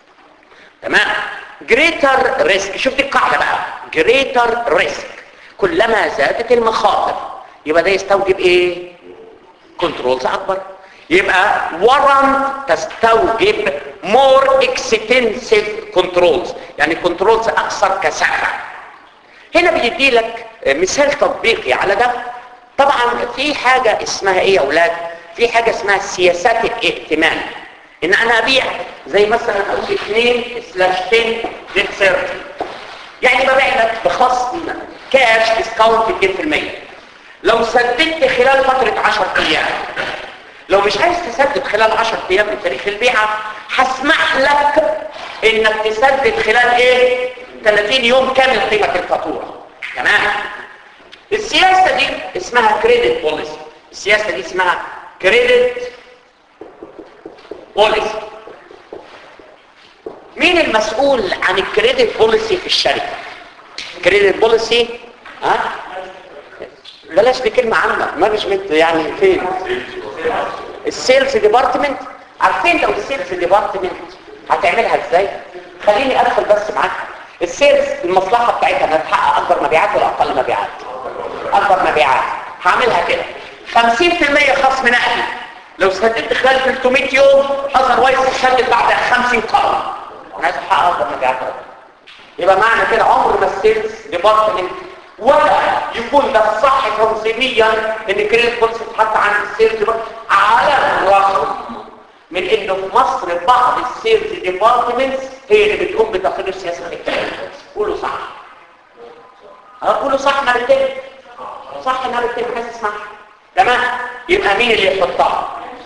تمام greater risk شفت القاعدة بقى greater risk كلما زادت المخاطر يبقى ده يستوجب ايه كنترولز اكبر يبقى warrant تستوجب more extensive controls يعني كنترولز اكثر كثافة هنا بيدي لك مثال تطبيقي على ده طبعا في حاجة اسمها ايه يا اولاد في حاجة اسمها سياسات الائتمان ان انا ابيع زي مثلا اقول 2 سلاش 10 ديت 30 يعني ببيع لك بخصم كاش ديسكاونت 2% لو سددت خلال فترة 10 ايام لو مش عايز تسدد خلال 10 ايام من تاريخ البيعة هسمح لك انك تسدد خلال ايه 30 يوم كامل قيمة الفاتورة تمام السياسة دي اسمها كريدت بوليسي السياسة دي اسمها كريدت بوليسي مين المسؤول عن الكريدت بوليسي في الشركة كريدت بوليسي ها بلاش دي كلمة عامة مانجمنت يعني فين السيلز ديبارتمنت عارفين لو السيلز ديبارتمنت هتعملها ازاي خليني ادخل بس معاك السيلز المصلحة بتاعتها انها تحقق اكبر مبيعات ولا اقل مبيعات اكبر مبيعات هعملها كده 50% خصم نقدي لو سددت خلال 300 يوم اذروايز تسدد بعد 50 قرن انا عايز احقق اكبر مبيعات يبقى معنى كده عمر ما السيلز ديبارتمنت ولا يكون ده الصح تنظيميا ان كريدت بوليسي تتحط عند السيلز ديبارتمنت على الرغم من انه في مصر بعض السيلز ديبارتمنتس هي اللي بتقوم بتقرير سياسه الكريدت قولوا صح هقولوا صح مرتين صح مرتين عايز اسمع تمام يبقى مين اللي يحطها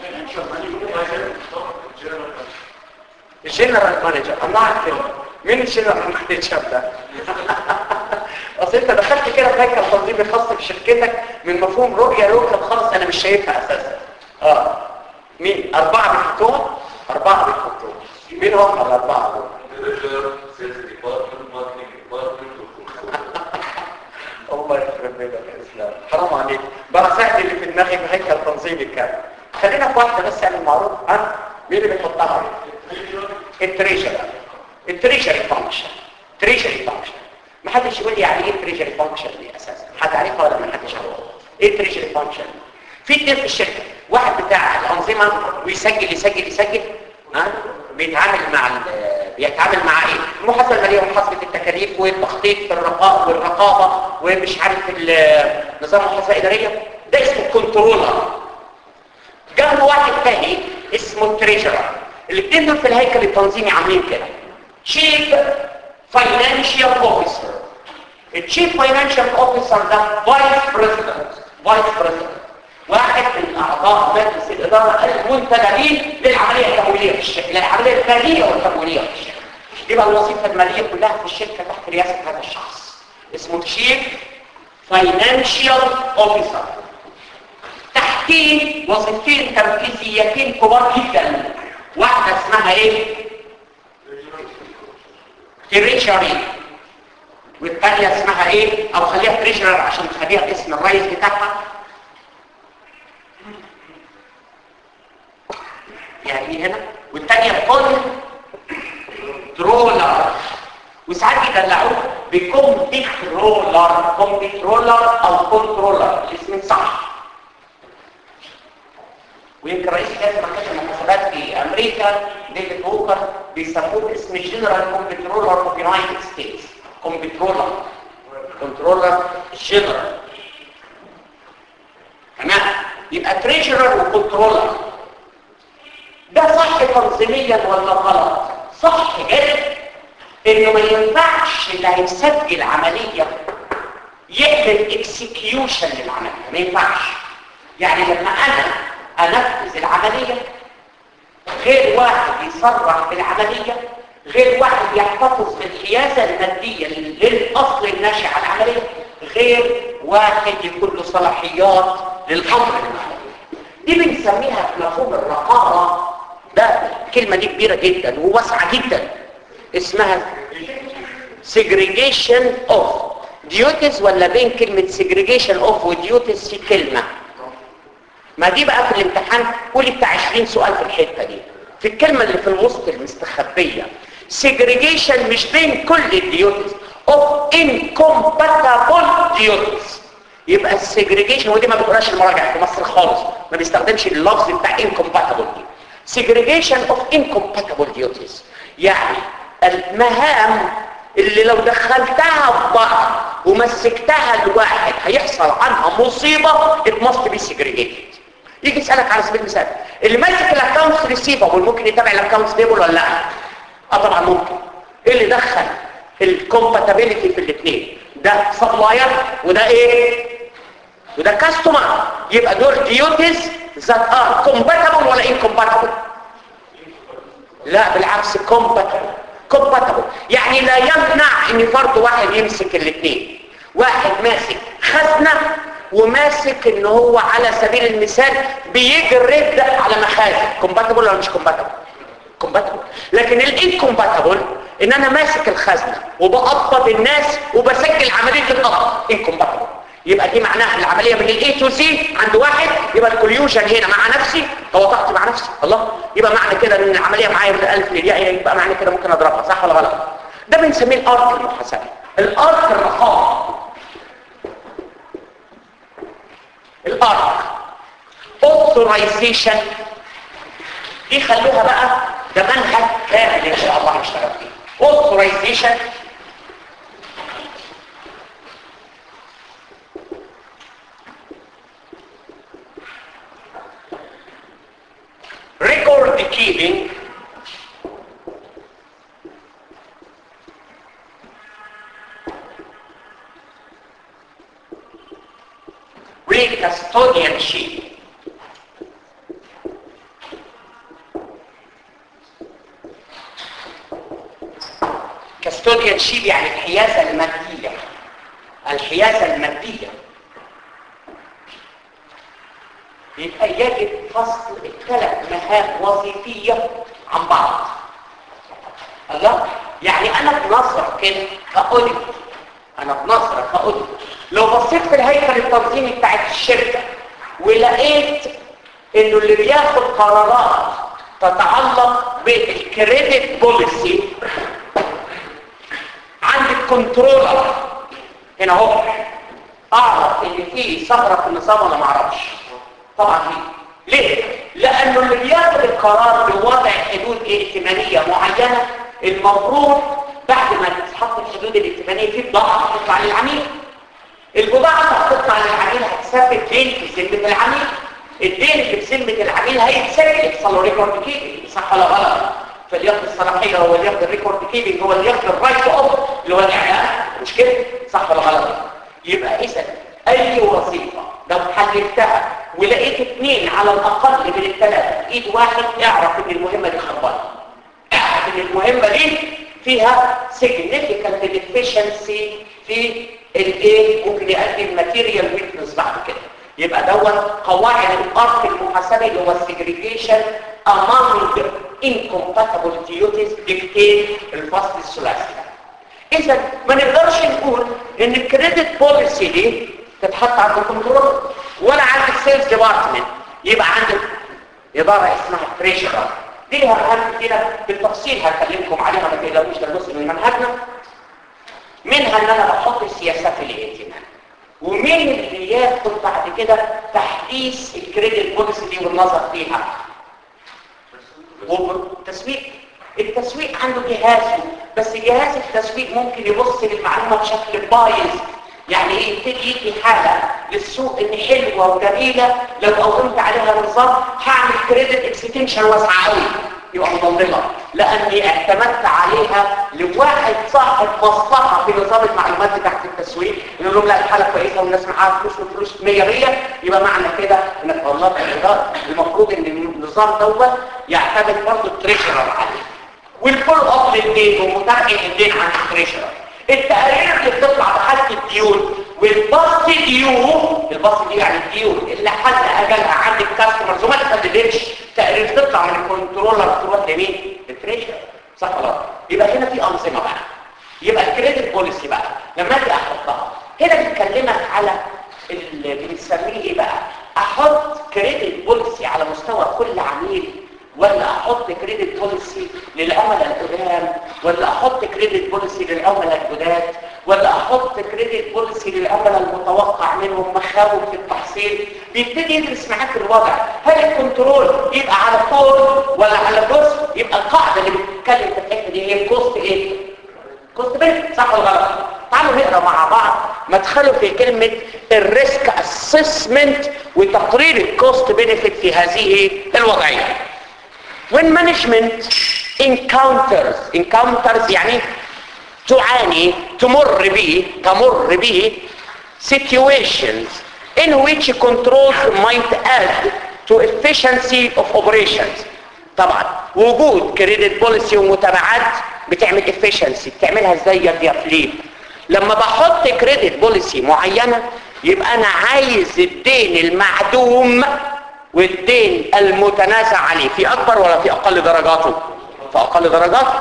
الجنرال مانجر الله عارف مين الجنرال مانجر ده اصل انت دخلت كده في هيكل تنظيمي خاص بشركتك من مفهوم رؤيه لوكال خالص انا مش شايفها اساسا اه مين اربعه بيحطوها اربعه بيحطوها مين هم الاربعه دول الله يخرب بيتك يا اسلام حرام عليك بقى سهل اللي في دماغي في هيكل تنظيمي كامل خلينا في واحده بس يعني المعروف ها مين اللي بيحطها التريجري التريجري فانكشن تريجري فانكشن ما حدش يقول لي يعني ايه تريجري فانكشن دي اساسا حد عارفها ولا ما حدش عارفها ايه تريجري فانكشن في اتنين في الشركه واحد بتاع الانظمه ويسجل يسجل يسجل ها بيتعامل مع بيتعامل مع ايه المحاسبه الماليه ومحاسبه التكاليف والتخطيط في الرقابه والرقابه ومش عارف نظام المحاسبه الاداريه ده اسمه كنترولر جنبه واحد تاني اسمه تريجرر الاثنين دول في الهيكل التنظيمي عاملين كده تشيف فاينانشال اوفيسر التشيف فاينانشال اوفيسر ده فايس بريزيدنت فايس بريزيدنت واحد من اعضاء مجلس الاداره المنتدبين للعمليه التمويليه في الشركه العمليه الماليه والتمويليه في الشركه يبقى الوظيفه الماليه كلها في الشركه تحت رئاسه هذا الشخص اسمه تشيف فاينانشال اوفيسر تحتيه وظيفتين تنفيذيتين كبار جدا واحده اسمها ايه تريشري والثانيه اسمها ايه او خليها تريجرر عشان تخليها اسم الرئيس بتاعها يعني ايه هنا والثانيه كنترولر وساعات يدلعوه بكمبيترولر كمبيترولر او كنترولر الاسمين صح ويمكن رئيس جهاز مركز المحاسبات في امريكا ديفيد ووكر بيسموه باسم جنرال كمبيترولر اوف يونايتد ستيتس كمبيترولر كنترولر جنرال تمام يبقى تريجرر وكنترولر ده صح تنظيميا ولا غلط صح جدا انه ما ينفعش اللي هيسجل عمليه يعمل اكسكيوشن للعمليه ما ينفعش يعني لما انا انفذ العمليه غير واحد يصرح بالعمليه غير واحد يحتفظ بالحيازه الماديه للاصل الناشئ عن العمليه غير واحد يكون له صلاحيات للامر المعنوي دي بنسميها في مفهوم الرقابه ده الكلمه دي كبيره جدا وواسعه جدا اسمها segregation of duties ولا بين كلمة segregation of وduties في كلمة ما دي بقى في الامتحان قولي بتاع 20 سؤال في الحتة دي في الكلمة اللي في الوسط المستخبية segregation مش بين كل الديوتيز of incompatible duties يبقى السيجريجيشن ودي ما بتقولهاش المراجع في مصر خالص ما بيستخدمش اللفظ بتاع incompatible دي segregation of incompatible duties يعني المهام اللي لو دخلتها في بعض ومسكتها لواحد هيحصل عنها مصيبة it must be segregated يجي يسألك على سبيل المثال اللي ماسك الاكونتس ريسيفبل ممكن يتابع الاكونتس بيبل ولا لا اه طبعا ممكن ايه اللي دخل الكومباتيبيليتي في الاثنين ده سبلاير وده ايه وده كاستمر يبقى دول ديوتيز ذات ار كومباتبل ولا انكومباتبل لا بالعكس كومباتبل كومباتبل يعني لا يمنع ان فرد واحد يمسك الاثنين واحد ماسك خزنه وماسك ان هو على سبيل المثال بيجرد على مخازن كومباتبل ولا مش كومباتبل كومباتبل لكن الانكومباتبل ان انا ماسك الخزنه وبقبض الناس وبسجل عمليه القبض انكومباتبل يبقى دي معناها العمليه من الاي تو سي عند واحد يبقى الكوليوجن هنا مع نفسي توافقت مع نفسي الله يبقى معنى كده ان العمليه معايا من الالف للياء يبقى معنى كده ممكن اضربها صح ولا غلط ده بنسميه الارك المحاسبي الارك الرقابه الارك authorization دي خلوها بقى ده منهج كامل ان شاء الله هنشتغل فيه authorization record keeping custodianship custodianship يعني الحيازة المادية الحيازة المادية يبقى يجب فصل الثلاث مهام وظيفية عن بعض الله يعني انا بنظرة كده كأولي انا بنظرة كأولي لو بصيت في الهيكل التنظيمي بتاعت الشركة ولقيت انه اللي بياخد قرارات تتعلق بالكريدت بوليسي عند الكنترولر هنا اهو اعرف ان في ثغره في النظام ولا ما اعرفش طبعا ليه ليه لانه اللي بياخد القرار بوضع حدود ائتمانيه معينه المفروض بعد ما تتحط الحدود الائتمانيه في بضاعه هتطلع للعميل البضاعه اللي هتطلع للعميل هتسبب دين في ذمه العميل الدين اللي في ذمه العميل هيتسجل يحصل له ريكورد كيبنج صح ولا غلط فاللي ياخد الصلاحيه هو اللي ياخد الريكورد كيبنج هو اللي ياخد الرايت اوف اللي هو الاعلان مش كده صح ولا غلط يبقى اذا اي وظيفه لو حللتها ولقيت اثنين على الاقل من الثلاثه ايد واحد اعرف ان المهمه دي خربانه اعرف ان المهمه دي فيها significant deficiency في الايه ممكن يؤدي الماتيريال ويكنس بعد كده يبقى دوت قواعد الارك المحاسبي اللي هو السيجريجيشن among incompatible duties dictate الفصل الثلاثي اذا ما نقدرش نقول ان الكريدت بوليسي دي تتحط عند الكنترول ولا عند السيلز ديبارتمنت يبقى عند اداره اسمها تريشرر دي لها مهام كتيره بالتفصيل هكلمكم عليها ما تقلقوش ده جزء من منهجنا منها ان انا بحط سياسات الائتمان ومين اللي ياخد بعد كده تحديث الكريدت بوليسي دي والنظر فيها والتسويق التسويق عنده جهازه بس جهاز التسويق ممكن يبص للمعلومه بشكل بايظ يعني ايه يبتدي يدي حاله للسوق ان حلوه وجميله لو قومت عليها نظام هعمل كريدت اكستنشن واسعه قوي يبقى مضلمه لاني اعتمدت عليها لواحد صاحب مصلحه في نظام المعلومات بتاعت التسويق يقول لهم لا الحاله كويسه والناس معاها فلوس والفلوس 100 100 يبقى معنى كده انك والله الاداره المفروض ان النظام دوت يعتمد برضه التريشرر عليه والفول اب للدين ومتابعه الدين عن التريشرر التقارير اللي بتطلع بحالة الديون والباص ديو الباص ديو يعني الديون اللي حد اجلها عند الكاستمرز وما تسددتش تقارير تطلع من الكنترولر تروح لمين؟ للتريشر صح ولا لا؟ يبقى هنا في انظمه بقى يبقى الكريدت بوليسي بقى لما اجي احطها هنا بنكلمك على اللي بنسميه ايه بقى؟ احط كريدت بوليسي على مستوى كل عميل ولا احط كريدت بوليسي للعملاء القدام ولا احط كريدت بوليسي للعملاء الجداد ولا احط كريدت بوليسي للعملاء المتوقع منهم مخاوف في التحصيل بيبتدي يدرس معاك الوضع هل الكنترول يبقى على طول ولا على جزء يبقى القاعده اللي بتتكلم في الحته دي هي الكوست ايه كوست بنت صح ولا غلط تعالوا نقرا مع بعض مدخله في كلمه الريسك اسسمنت وتقرير الكوست بنفيت في هذه الوضعيه when management encounters encounters يعني تعاني تمر به تمر به situations in which controls might add to efficiency of operations طبعا وجود كريدت بوليسي ومتابعات بتعمل efficiency بتعملها ازاي يا فليب لما بحط كريدت بوليسي معينة يبقى انا عايز الدين المعدوم والدين المتنازع عليه في اكبر ولا في اقل درجاته في اقل درجاته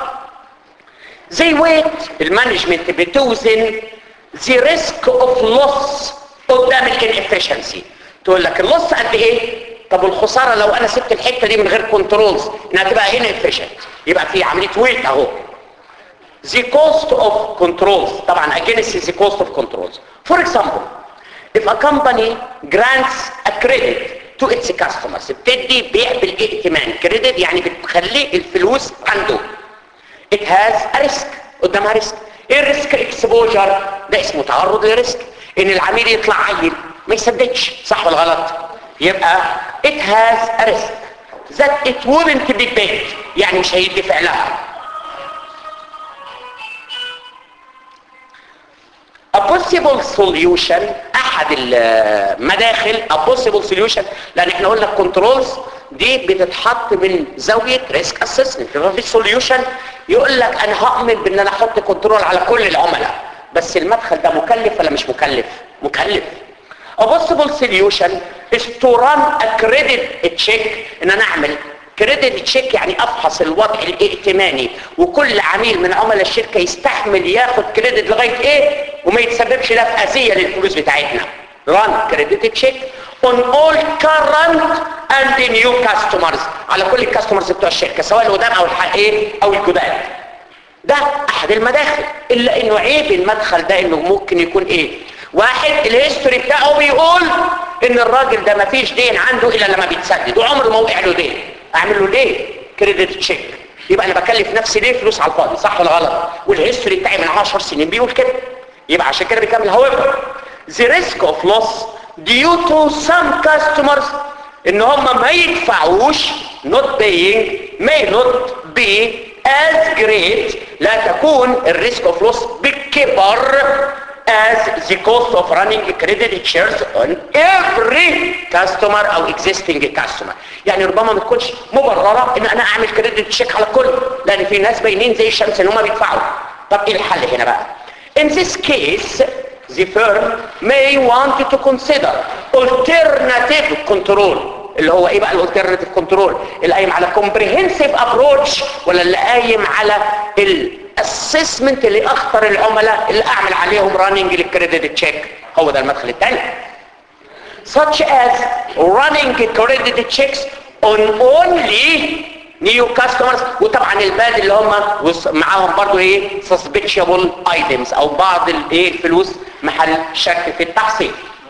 زي ويت المانجمنت بتوزن the risk of loss قدام الانفشنسي تقول لك اللص قد ايه طب والخساره لو انا سبت الحته دي من غير كنترولز انها تبقى inefficient يبقى في عمليه ويت اهو the cost of controls طبعا against the cost of controls for example if a company grants a credit to its customers بتدي بيع بالائتمان كريدت يعني بتخلي الفلوس عنده it has a risk قدامها ريسك ايه الريسك اكسبوجر ده اسمه تعرض لريسك ان العميل يطلع عيل ما يسددش صح ولا غلط يبقى it has a risk that it wouldn't be paid يعني مش هيدفع لها a possible solution احد المداخل a possible solution لان احنا قلنا الكنترولز دي بتتحط من زاويه ريسك اسسمنت في سوليوشن يقول لك انا هامن بان انا احط كنترول على كل العملاء بس المدخل ده مكلف ولا مش مكلف مكلف a possible solution is to run a credit check ان انا اعمل كريدت تشيك يعني افحص الوضع الائتماني وكل عميل من عملاء الشركه يستحمل ياخد كريدت لغايه ايه وما يتسببش ده في اذيه للفلوس بتاعتنا run credit check on all current and new customers على كل الكاستمرز بتوع الشركه سواء القدام او ايه او الجداد ده احد المداخل الا انه عيب المدخل ده انه ممكن يكون ايه واحد الهيستوري بتاعه بيقول ان الراجل ده ما فيش دين عنده الا لما بيتسدد وعمره ما وقع له دين اعمل له ليه كريدت تشيك يبقى انا بكلف نفسي ليه فلوس على الفاضي صح ولا غلط والهيستوري بتاعي من 10 سنين بيقول كده يبقى عشان كده بيكمل however the risk of loss due to some customers ان هم ما يدفعوش not paying may not be as great لا تكون الريسك اوف لوس بالكبر as the cost of running credit shares on every customer او existing customer يعني ربما ما تكونش مبررة ان انا اعمل كريدت تشيك على الكل لان في ناس باينين زي الشمس ان هم بيدفعوا طب ايه الحل هنا بقى in this case the firm may want to consider alternative control اللي هو ايه بقى الالترناتيف كنترول اللي قايم على comprehensive approach ولا اللي قايم على الاسسمنت اللي اختار العملاء اللي اعمل عليهم راننج للكريدت تشيك هو ده المدخل الثاني such as running credit checks on only new customers وطبعا الباد اللي هم وص- معاهم برضو ايه suspiciable items او بعض الايه الفلوس محل شك في التحصيل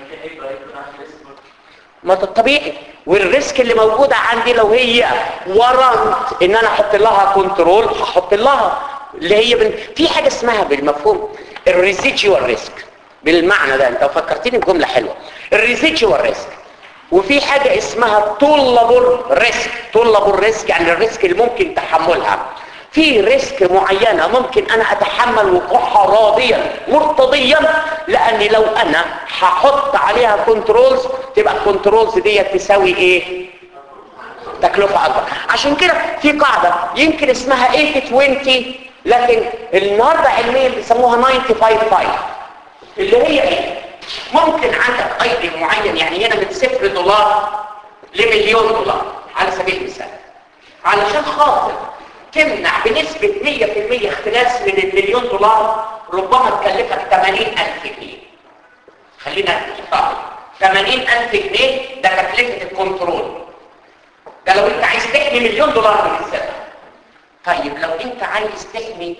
ما ده الطبيعي والريسك اللي موجودة عندي لو هي ورنت ان انا احط لها كنترول هحط لها اللي هي بن... في حاجة اسمها بالمفهوم الريزيجوال ريسك بالمعنى ده انت فكرتني بجملة حلوة الريزيجوال ريسك وفي حاجة اسمها طولبل ريسك طولبل ريسك يعني الريسك اللي ممكن تحملها في ريسك معينة ممكن انا اتحمل وقوعها راضيا مرتضيا لاني لو انا هحط عليها كنترولز تبقى الكنترولز دي تساوي ايه تكلفة اكبر عشان كده في قاعدة يمكن اسمها 80-20 لكن النهاردة علميا بيسموها 95-5 اللي هي ايه ممكن عندك ايدي معين يعني هنا من صفر دولار لمليون دولار على سبيل المثال علشان خاطر تمنع بنسبة 100% اختلاس من المليون دولار ربما تكلفك 80000 جنيه خلينا نحطها 80000 جنيه ده تكلفة الكنترول ده لو انت عايز تحمي مليون دولار من السنة طيب لو انت عايز تحمي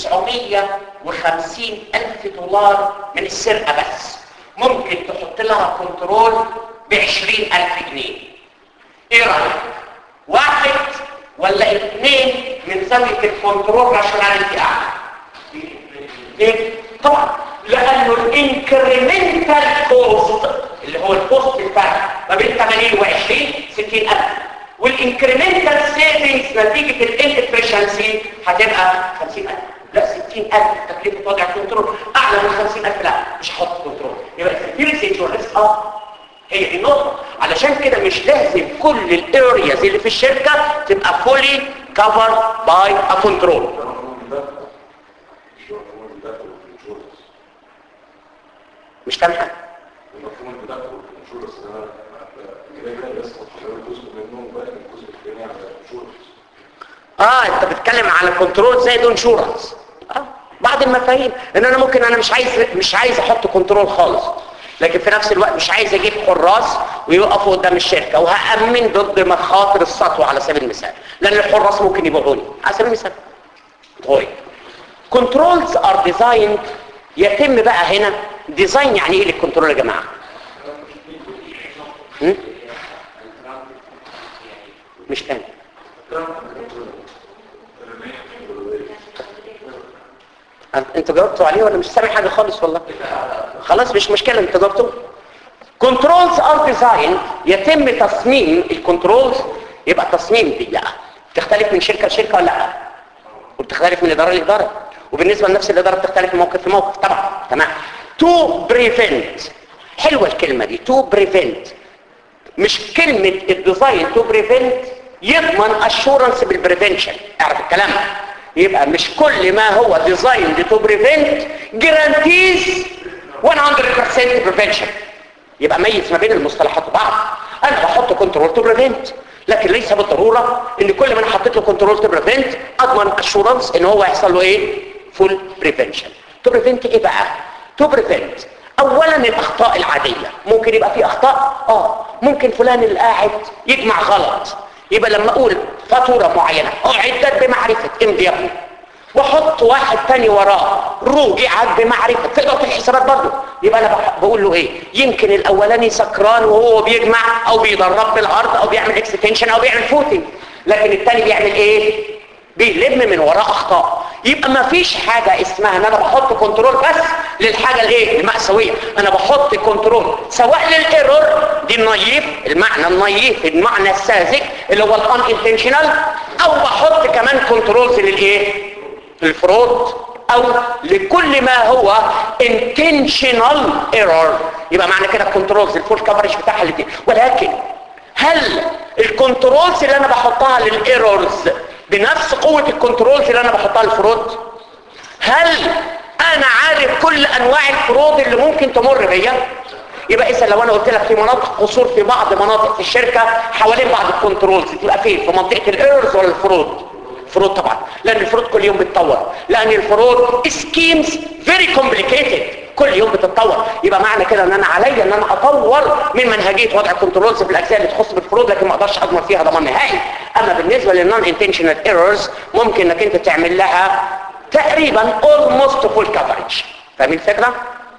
950 ألف دولار من السرقة بس ممكن تحط لها كنترول ب 20 ألف جنيه ايه رأيك؟ واحد ولا اثنين من زاوية الكنترول راشوناليتي أعلى ليه؟ طبعا لأنه الانكريمنتال كوست اللي هو الكوست الفرق ما بين 80 و 20 60000 والانكريمنتال سيفنجز نتيجة الانفشنسي هتبقى 50000 لا 60000 تكلفة وضع كنترول أعلى من 50000 لا مش هحط كنترول يبقى السكيورتي ريسك اه هي دي النقطة علشان كده مش لازم كل الارياز اللي في الشركة تبقى fully covered by a control مش فاهم حاجة المفهوم بتاعته الانشورنس ان انا كده كده بس حضرتك جزء منه بقى الجزء الثاني على الانشورنس اه انت بتتكلم على كنترول زي الانشورنس اه بعض المفاهيم ان انا ممكن انا مش عايز مش عايز احط كنترول خالص لكن في نفس الوقت مش عايز اجيب حراس ويقفوا قدام الشركه وهامن ضد مخاطر السطو على سبيل المثال لان الحراس ممكن يبيعوني على سبيل المثال طيب كنترولز ار ديزاين يتم بقى هنا ديزاين يعني ايه للكنترول يا جماعه هم؟ مش فاهم أنت- انتوا جاوبتوا عليه ولا مش سامع حاجه خالص والله خلاص مش مشكله انتوا جاوبتوا كنترولز ار ديزاين يتم تصميم الكنترولز يبقى تصميم دي بقى تختلف من شركه لشركه ولا لا وبتختلف من اداره لاداره وبالنسبه لنفس الاداره بتختلف من موقف لموقف طبعا تمام تو بريفنت حلوه الكلمه دي تو بريفنت مش كلمة الديزاين تو بريفنت يضمن اشورنس بالبريفنشن اعرف الكلام يبقى مش كل ما هو ديزاين تو بريفنت جرانتيز 100% بريفنشن يبقى ميز ما بين المصطلحات وبعض انا بحط كنترول تو بريفنت لكن ليس بالضروره ان كل ما انا حطيت له كنترول تو بريفنت اضمن اشورنس ان هو يحصل له ايه فول بريفنشن تو بريفنت ايه بقى تو بريفنت اولا الاخطاء العاديه ممكن يبقى في اخطاء اه ممكن فلان اللي قاعد يجمع غلط يبقى لما اقول فاتوره معينه اعدت بمعرفه امضي يا ابني واحط واحد تاني وراه رجعت بمعرفه في اداره الحسابات برضه يبقى انا بح- بقول له ايه يمكن الاولاني سكران وهو بيجمع او بيدرب بالعرض او بيعمل اكستنشن او بيعمل فوتنج لكن التاني بيعمل ايه بيلم من وراء اخطاء يبقى ما فيش حاجة اسمها ان انا بحط كنترول بس للحاجة الايه المأساوية انا بحط كنترول سواء للايرور دي النايف المعنى النايف المعنى الساذج اللي هو الان انتشنال او بحط كمان كنترولز للايه الفرود او لكل ما هو intentional error يبقى معنى كده الكنترولز الفول كفرج بتاعها الاثنين ولكن هل الكنترولز اللي انا بحطها للايرورز بنفس قوة الكنترولز اللي انا بحطها للفرود هل انا عارف كل انواع الفروض اللي ممكن تمر بيا يبقى اذا لو انا قلت لك في مناطق قصور في بعض مناطق في الشركة حوالين بعض الكنترولز تبقى فين في منطقة الايرورز ولا الفروض فروض طبعا لان الفروض كل يوم بتتطور لان الفروض سكيمز فيري كومبليكيتد كل يوم بتتطور يبقى معنى كده ان انا عليا ان انا اطور من منهجيه وضع كنترولز في الاجزاء اللي تخص بالفروض لكن ما اقدرش اضمن فيها ضمان نهائي اما بالنسبه للنون انتشنال ايرورز ممكن انك انت تعمل لها تقريبا almost full coverage فاهمين الفكره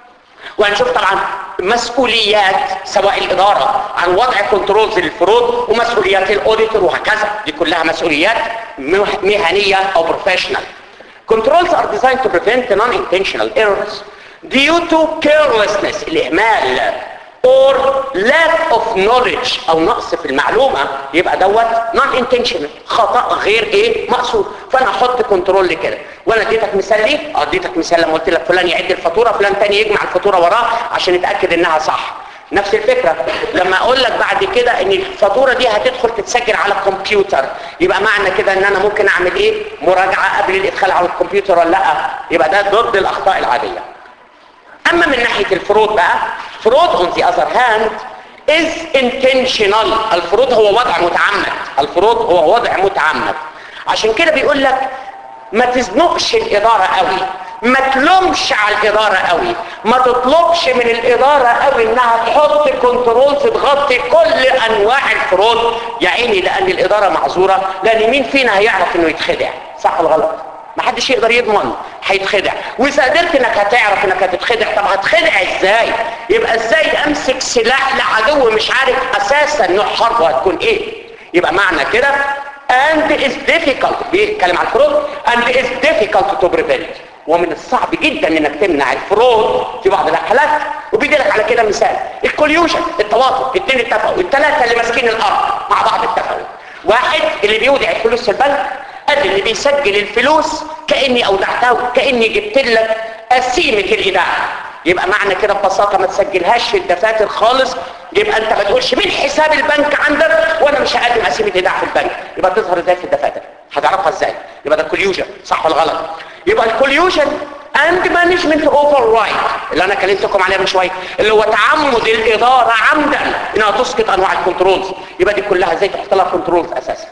وهنشوف طبعا مسؤوليات سواء الإدارة عن وضع كنترولز للفروض ومسؤوليات الأوديتور وهكذا دي كلها مسؤوليات مه- مهنية أو بروفيشنال Controls are designed to prevent non-intentional errors due to carelessness الإهمال or lack of knowledge أو نقص في المعلومة يبقى دوت non-intentional خطأ غير إيه مقصود فأنا أحط كنترول لكده وأنا اديتك مثال ليه؟ آه، اديتك مثال لما قلت لك فلان يعد الفاتورة فلان تاني يجمع الفاتورة وراه عشان يتأكد إنها صح نفس الفكرة لما اقول لك بعد كده ان الفاتورة دي هتدخل تتسجل على الكمبيوتر يبقى معنى كده ان انا ممكن اعمل ايه مراجعة قبل الادخال على الكمبيوتر ولا لا يبقى ده ضد الاخطاء العادية اما من ناحية الفروض بقى فروض on the other hand is intentional الفروض هو وضع متعمد الفروض هو وضع متعمد عشان كده بيقول لك ما تزنقش الإدارة قوي ما تلومش على الإدارة قوي ما تطلبش من الإدارة قوي انها تحط كنترول تغطي كل انواع الفروض يا عيني لان الإدارة معذورة لان مين فينا هيعرف انه يتخدع صح ولا غلط ما حدش يقدر يضمن هيتخدع واذا قدرت انك هتعرف انك هتتخدع طب هتخدع ازاي يبقى ازاي امسك سلاح لعدو مش عارف اساسا نوع حربه هتكون ايه يبقى معنى كده and is difficult بيتكلم عن الفروض and is difficult to prevent ومن الصعب جدا انك تمنع الفروض في بعض الحالات وبيدي لك على كده مثال الكوليوشن التواطؤ الاثنين اتفقوا الثلاثه اللي ماسكين الارض مع بعض اتفقوا واحد اللي بيودع الفلوس في البنك قال اللي بيسجل الفلوس كاني اودعتها كاني جبت لك قسيمه الايداع يبقى معنى كده ببساطه ما تسجلهاش في الدفاتر خالص يبقى انت ما تقولش من حساب البنك عندك وانا مش هقدم قسيمه ايداع في البنك يبقى تظهر ازاي في الدفاتر هتعرفها ازاي يبقى ده كوليوجن صح ولا غلط يبقى الكوليوجن اند مانجمنت اوفر رايت اللي انا كلمتكم عليها من شويه اللي هو تعمد الاداره عمدا انها تسقط انواع الكنترولز يبقى دي كلها ازاي تحط لها كنترولز اساسا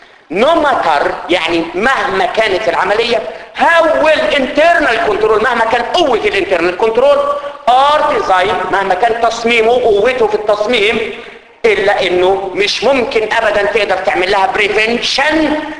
no matter يعني مهما كانت العملية how will internal control مهما كان قوة الانترنال كنترول are designed مهما كان تصميمه قوته في التصميم إلا إنه مش ممكن أبدا تقدر تعمل لها prevention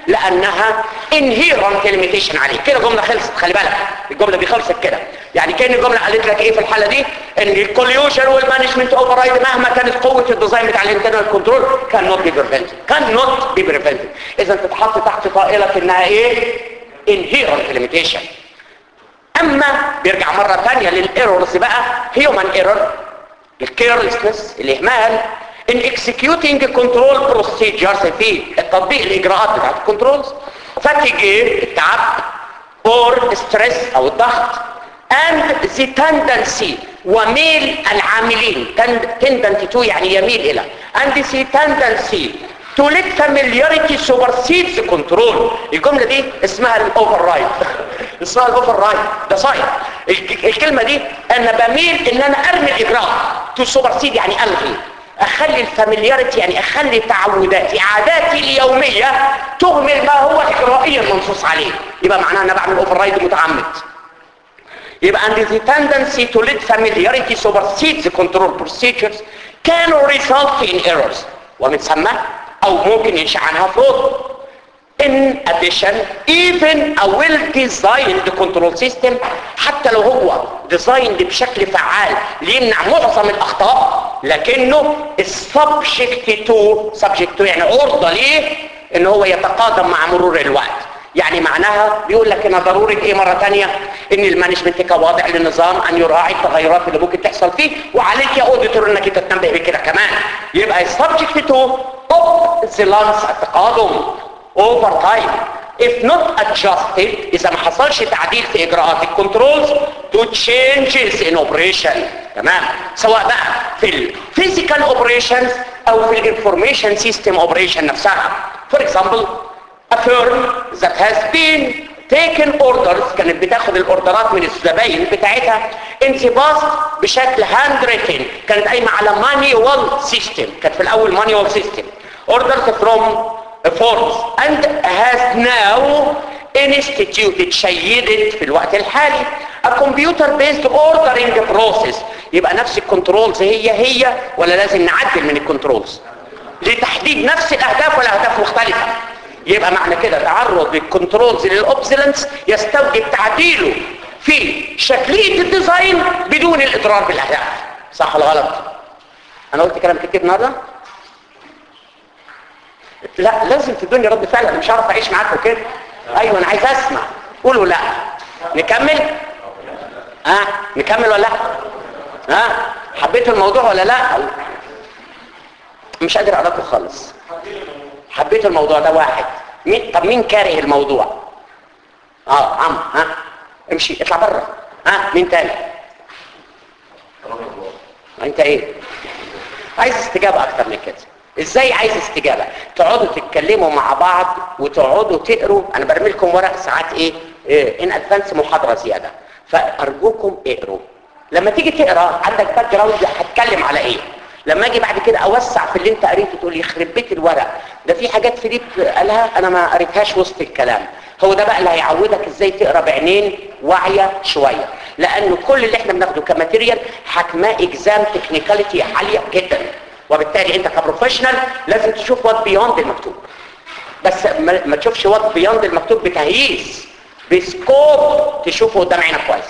لأنها inherent limitation عليه كده جملة خلصت خلي بالك الجملة دي خلصت كده يعني كان الجملة قالت لك إيه في الحالة دي إن الكوليوشن والمانجمنت اوفر رايد مهما كانت قوة الديزاين بتاع الانترنال كنترول كان نوت بي prevented كان نوت بي prevented إذا تتحط تحت طائلة إنها إيه inherent limitation اما بيرجع مرة تانية للايرورز بقى هيومن ايرور الكيرلسنس الاهمال in executing control procedures في التطبيق الاجراءات بتاعت الكنترولز fatigue التعب or stress او الضغط and the tendency وميل العاملين tendency to يعني يميل الى and the tendency to let familiarity supersedes control الجملة دي اسمها الاوفر رايد اسمها الاوفر رايد ده صحيح الكلمة دي انا بميل ان انا ارمي الاجراء تو سوبرسيد يعني الغي اخلي الفاميلياريتي يعني اخلي تعوداتي عاداتي اليومية تهمل ما هو اجرائيا منصوص عليه يبقى معناها ان انا بعمل اوفر رايد متعمد يبقى and the tendency to let familiarity supersede the control procedures can result in errors ومن ثم او ممكن ينشأ عنها فروض in addition even a well designed control system حتى لو هو designed بشكل فعال ليمنع معظم الاخطاء لكنه subject to subject to يعني عرضة ليه ان هو يتقادم مع مرور الوقت يعني معناها بيقول لك ان ضرورة ايه مرة تانية ان المانجمنت كوضع للنظام ان يراعي التغيرات اللي ممكن تحصل فيه وعليك يا اوديتور انك انت تنبه بكده كمان يبقى subject to obsolescence التقادم over time if not adjusted اذا ما حصلش تعديل في اجراءات الكنترولز to changes in operation تمام سواء بقى في الفيزيكال اوبريشنز او في الانفورميشن سيستم اوبريشن نفسها for example a firm that has been taken orders كانت بتاخد الاوردرات من الزباين بتاعتها in the past بشكل handwritten كانت قايمه على manual system كانت في الاول manual system orders from forms and has now instituted شيدت في الوقت الحالي a computer based ordering process يبقى نفس الكنترولز هي هي ولا لازم نعدل من الكنترولز لتحديد نفس الاهداف ولا اهداف مختلفة يبقى معنى كده تعرض للكنترولز للاوبسلنس يستوجب تعديله في شكلية الديزاين بدون الاضرار بالاهداف صح ولا غلط انا قلت كلام كتير النهارده لا لازم تدوني رد فعل انا مش هعرف اعيش معاكم كده ايوه انا عايز اسمع قولوا لا نكمل ها آه. نكمل ولا لا ها آه. حبيتوا الموضوع ولا لا مش قادر اقراكم خالص حبيت الموضوع ده واحد مين طب مين كاره الموضوع اه عم ها امشي اطلع بره ها مين تاني انت ايه عايز استجابه اكتر من كده ازاي عايز استجابه تقعدوا تتكلموا مع بعض وتقعدوا تقروا انا برمي لكم ورق ساعات ايه, إيه ان ادفانس محاضره زياده فارجوكم اقروا لما تيجي تقرا عندك باك جراوند هتكلم على ايه لما اجي بعد كده اوسع في اللي انت قريته تقول يخرب بيت الورق ده في حاجات فيليب قالها انا ما قريتهاش وسط الكلام هو ده بقى اللي هيعودك ازاي تقرا بعينين واعيه شويه لانه كل اللي احنا بناخده كماتيريال حكماه اكزام تكنيكاليتي عاليه جدا وبالتالي انت كبروفيشنال لازم تشوف وات بيوند المكتوب بس ما, ما تشوفش وات بيوند المكتوب بتهييس بسكوب تشوفه قدام عينك كويس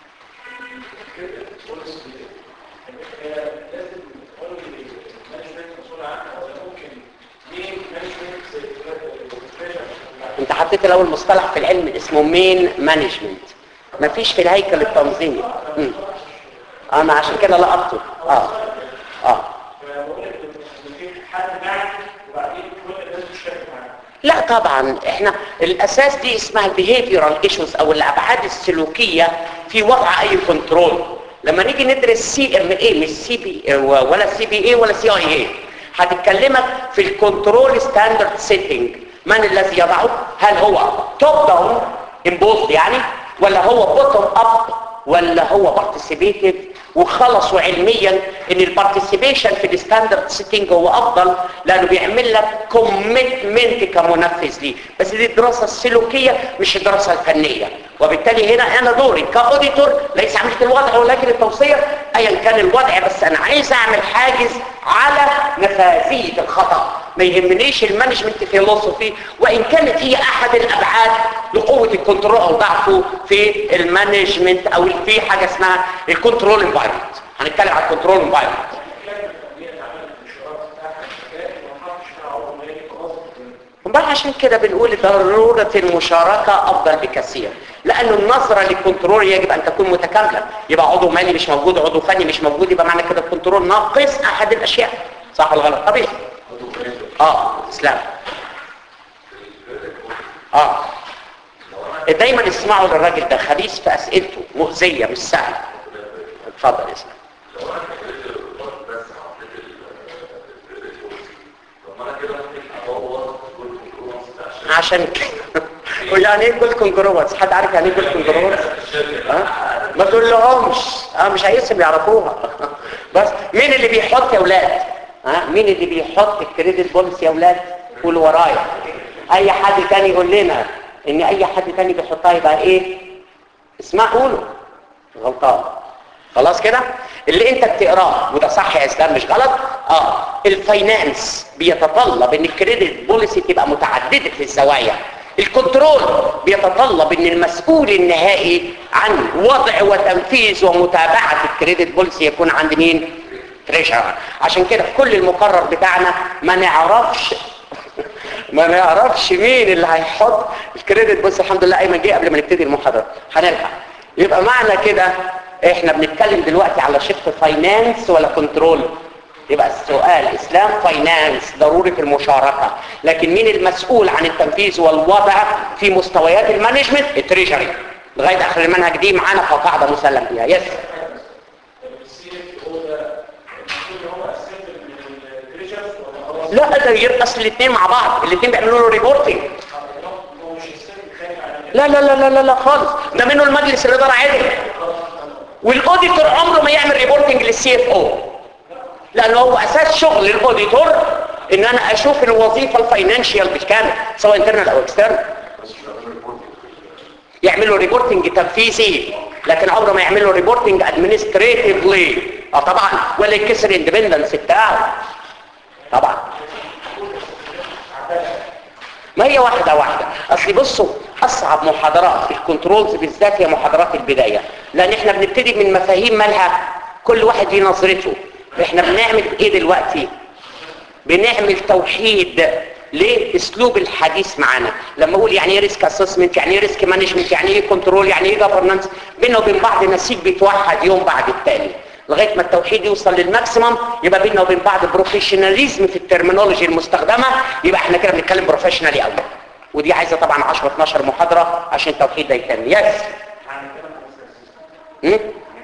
انت حطيت الاول مصطلح في العلم اسمه مين مانجمنت مفيش في الهيكل التنظيمي امم اه ما عشان كده لقطته اه اه لا طبعا احنا الاساس دي اسمها البيهيفيرال ايشوز او الابعاد السلوكيه في وضع اي كنترول لما نيجي ندرس سي ام اي مش سي بي ولا سي بي اي ولا سي اي اي هتتكلمك في الكنترول ستاندرد سيتنج من الذي يضعه هل هو توب داون امبوزد يعني ولا هو بوتوم اب ولا هو بارتيسيبيتيف وخلصوا علميا ان البارتيسيبيشن في الستاندرد سيتنج هو افضل لانه بيعمل لك كوميتمنت كمنفذ ليه بس دي الدراسه السلوكيه مش الدراسه الفنيه وبالتالي هنا انا دوري كاوديتور ليس عمليه الوضع ولكن التوصيه ايا كان الوضع بس انا عايز اعمل حاجز على نفاذيه الخطا ما يهمنيش المانجمنت فيلوسوفي وان كانت هي احد الابعاد لقوه الكنترول او ضعفه في المانجمنت او في حاجه اسمها الكنترول انفايرمنت هنتكلم على الكنترول انفايرمنت بقى عشان كده بنقول ضرورة المشاركة أفضل بكثير لأنه النظرة للكنترول يجب أن تكون متكاملة يبقى عضو مالي مش موجود عضو فني مش موجود يبقى معنى كده الكنترول ناقص أحد الأشياء صح ولا غلط طبيعي اه اسلام اه دايما اسمعوا للراجل ده خبيث في اسئلته مؤذيه مش سهله اتفضل يا اسلام عشان كده ويعني ايه جول كونجروانس حد عارف يعني ايه جول كونجروانس ها ما تقول لهمش اه مش هيسم يعرفوها بس مين اللي بيحط يا اولاد ها مين اللي بيحط الكريدت بوليسي يا اولاد قولوا ورايا اي حد تاني يقول لنا ان اي حد تاني بيحطها يبقى ايه اسمع قولوا غلطان خلاص كده اللي انت بتقراه وده صح يا اسلام مش غلط اه الفاينانس بيتطلب ان الكريدت بوليسي تبقى متعدده الزوايا الكنترول بيتطلب ان المسؤول النهائي عن وضع وتنفيذ ومتابعه الكريدت بوليسي يكون عند مين تريجر عشان كده في كل المقرر بتاعنا ما نعرفش ما نعرفش مين اللي هيحط الكريدت بص الحمد لله ايمن جه قبل ما نبتدي المحاضره هنلحق يبقى معنى كده احنا بنتكلم دلوقتي على شق فاينانس ولا كنترول يبقى السؤال اسلام فاينانس ضروره المشاركه لكن مين المسؤول عن التنفيذ والوضع في مستويات المانجمنت التريجري لغايه اخر المنهج دي معانا كقاعده مسلم بيها يس لا ده يرقص الاثنين مع بعض الاثنين بيعملوا له ريبورتنج لا لا لا لا لا خالص ده منه المجلس الاداره عدل والاوديتور عمره ما يعمل ريبورتنج للسي اف او لانه هو اساس شغل الاوديتور ان انا اشوف الوظيفه الفاينانشال بالكامل سواء انترنال او اكسترنال بس مش هعمل ريبورتنج يعملوا ريبورتنج تنفيذي لكن عمره ما يعملوا ريبورتنج ادمنستريتيفلي اه طبعا ولا يكسر اندبندنس بتاعه طبعا ما هي واحدة واحدة اصل بصوا اصعب محاضرات في الكنترولز بالذات هي محاضرات البداية لان احنا بنبتدي من مفاهيم مالها كل واحد ليه نظرته احنا بنعمل ايه دلوقتي بنعمل توحيد لاسلوب الحديث معانا لما اقول يعني ايه ريسك اسسمنت يعني ايه ريسك مانجمنت يعني ايه كنترول يعني ايه جفرنانس بيننا وبين بعض نسيج بيتوحد يوم بعد التاني لغايه ما التوحيد يوصل للماكسيمم يبقى بيننا وبين بعض بروفيشناليزم في الترمينولوجي المستخدمه يبقى احنا كده بنتكلم بروفيشنالي قوي ودي عايزه طبعا 10 12 محاضره عشان التوحيد ده يتم يس م?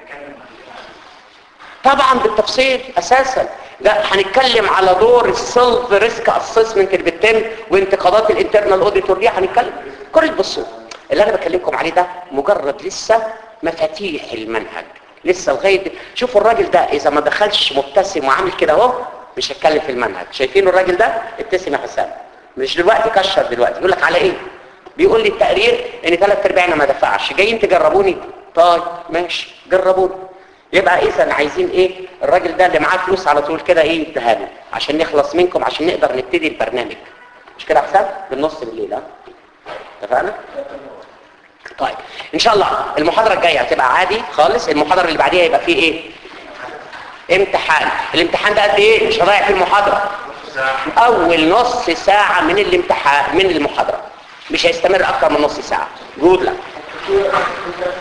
طبعا بالتفصيل اساسا لا هنتكلم على دور السيلف ريسك اسسمنت اللي بتتم وانتقادات الانترنال اوديتور دي هنتكلم كل بصوا اللي انا بكلمكم عليه ده مجرد لسه مفاتيح المنهج لسه لغايه شوفوا الراجل ده اذا ما دخلش مبتسم وعامل كده اهو مش هيتكلم في المنهج شايفين الراجل ده ابتسم يا حسام مش دلوقتي كشر دلوقتي يقول لك على ايه بيقول لي التقرير ان ثلاث ارباعنا ما دفعش جايين تجربوني طيب ماشي جربوني يبقى اذا عايزين ايه الراجل ده اللي معاه فلوس على طول كده ايه يديها له عشان نخلص منكم عشان نقدر نبتدي البرنامج مش كده يا حسام بالنص بالليل ها اتفقنا طيب ان شاء الله المحاضره الجايه هتبقى عادي خالص المحاضره اللي بعديها يبقى فيه ايه امتحان الامتحان ده قد ايه مش هضيع في المحاضره اول نص ساعه من الامتحان من المحاضره مش هيستمر اكتر من نص ساعه جود لك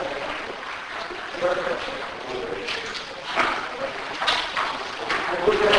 كل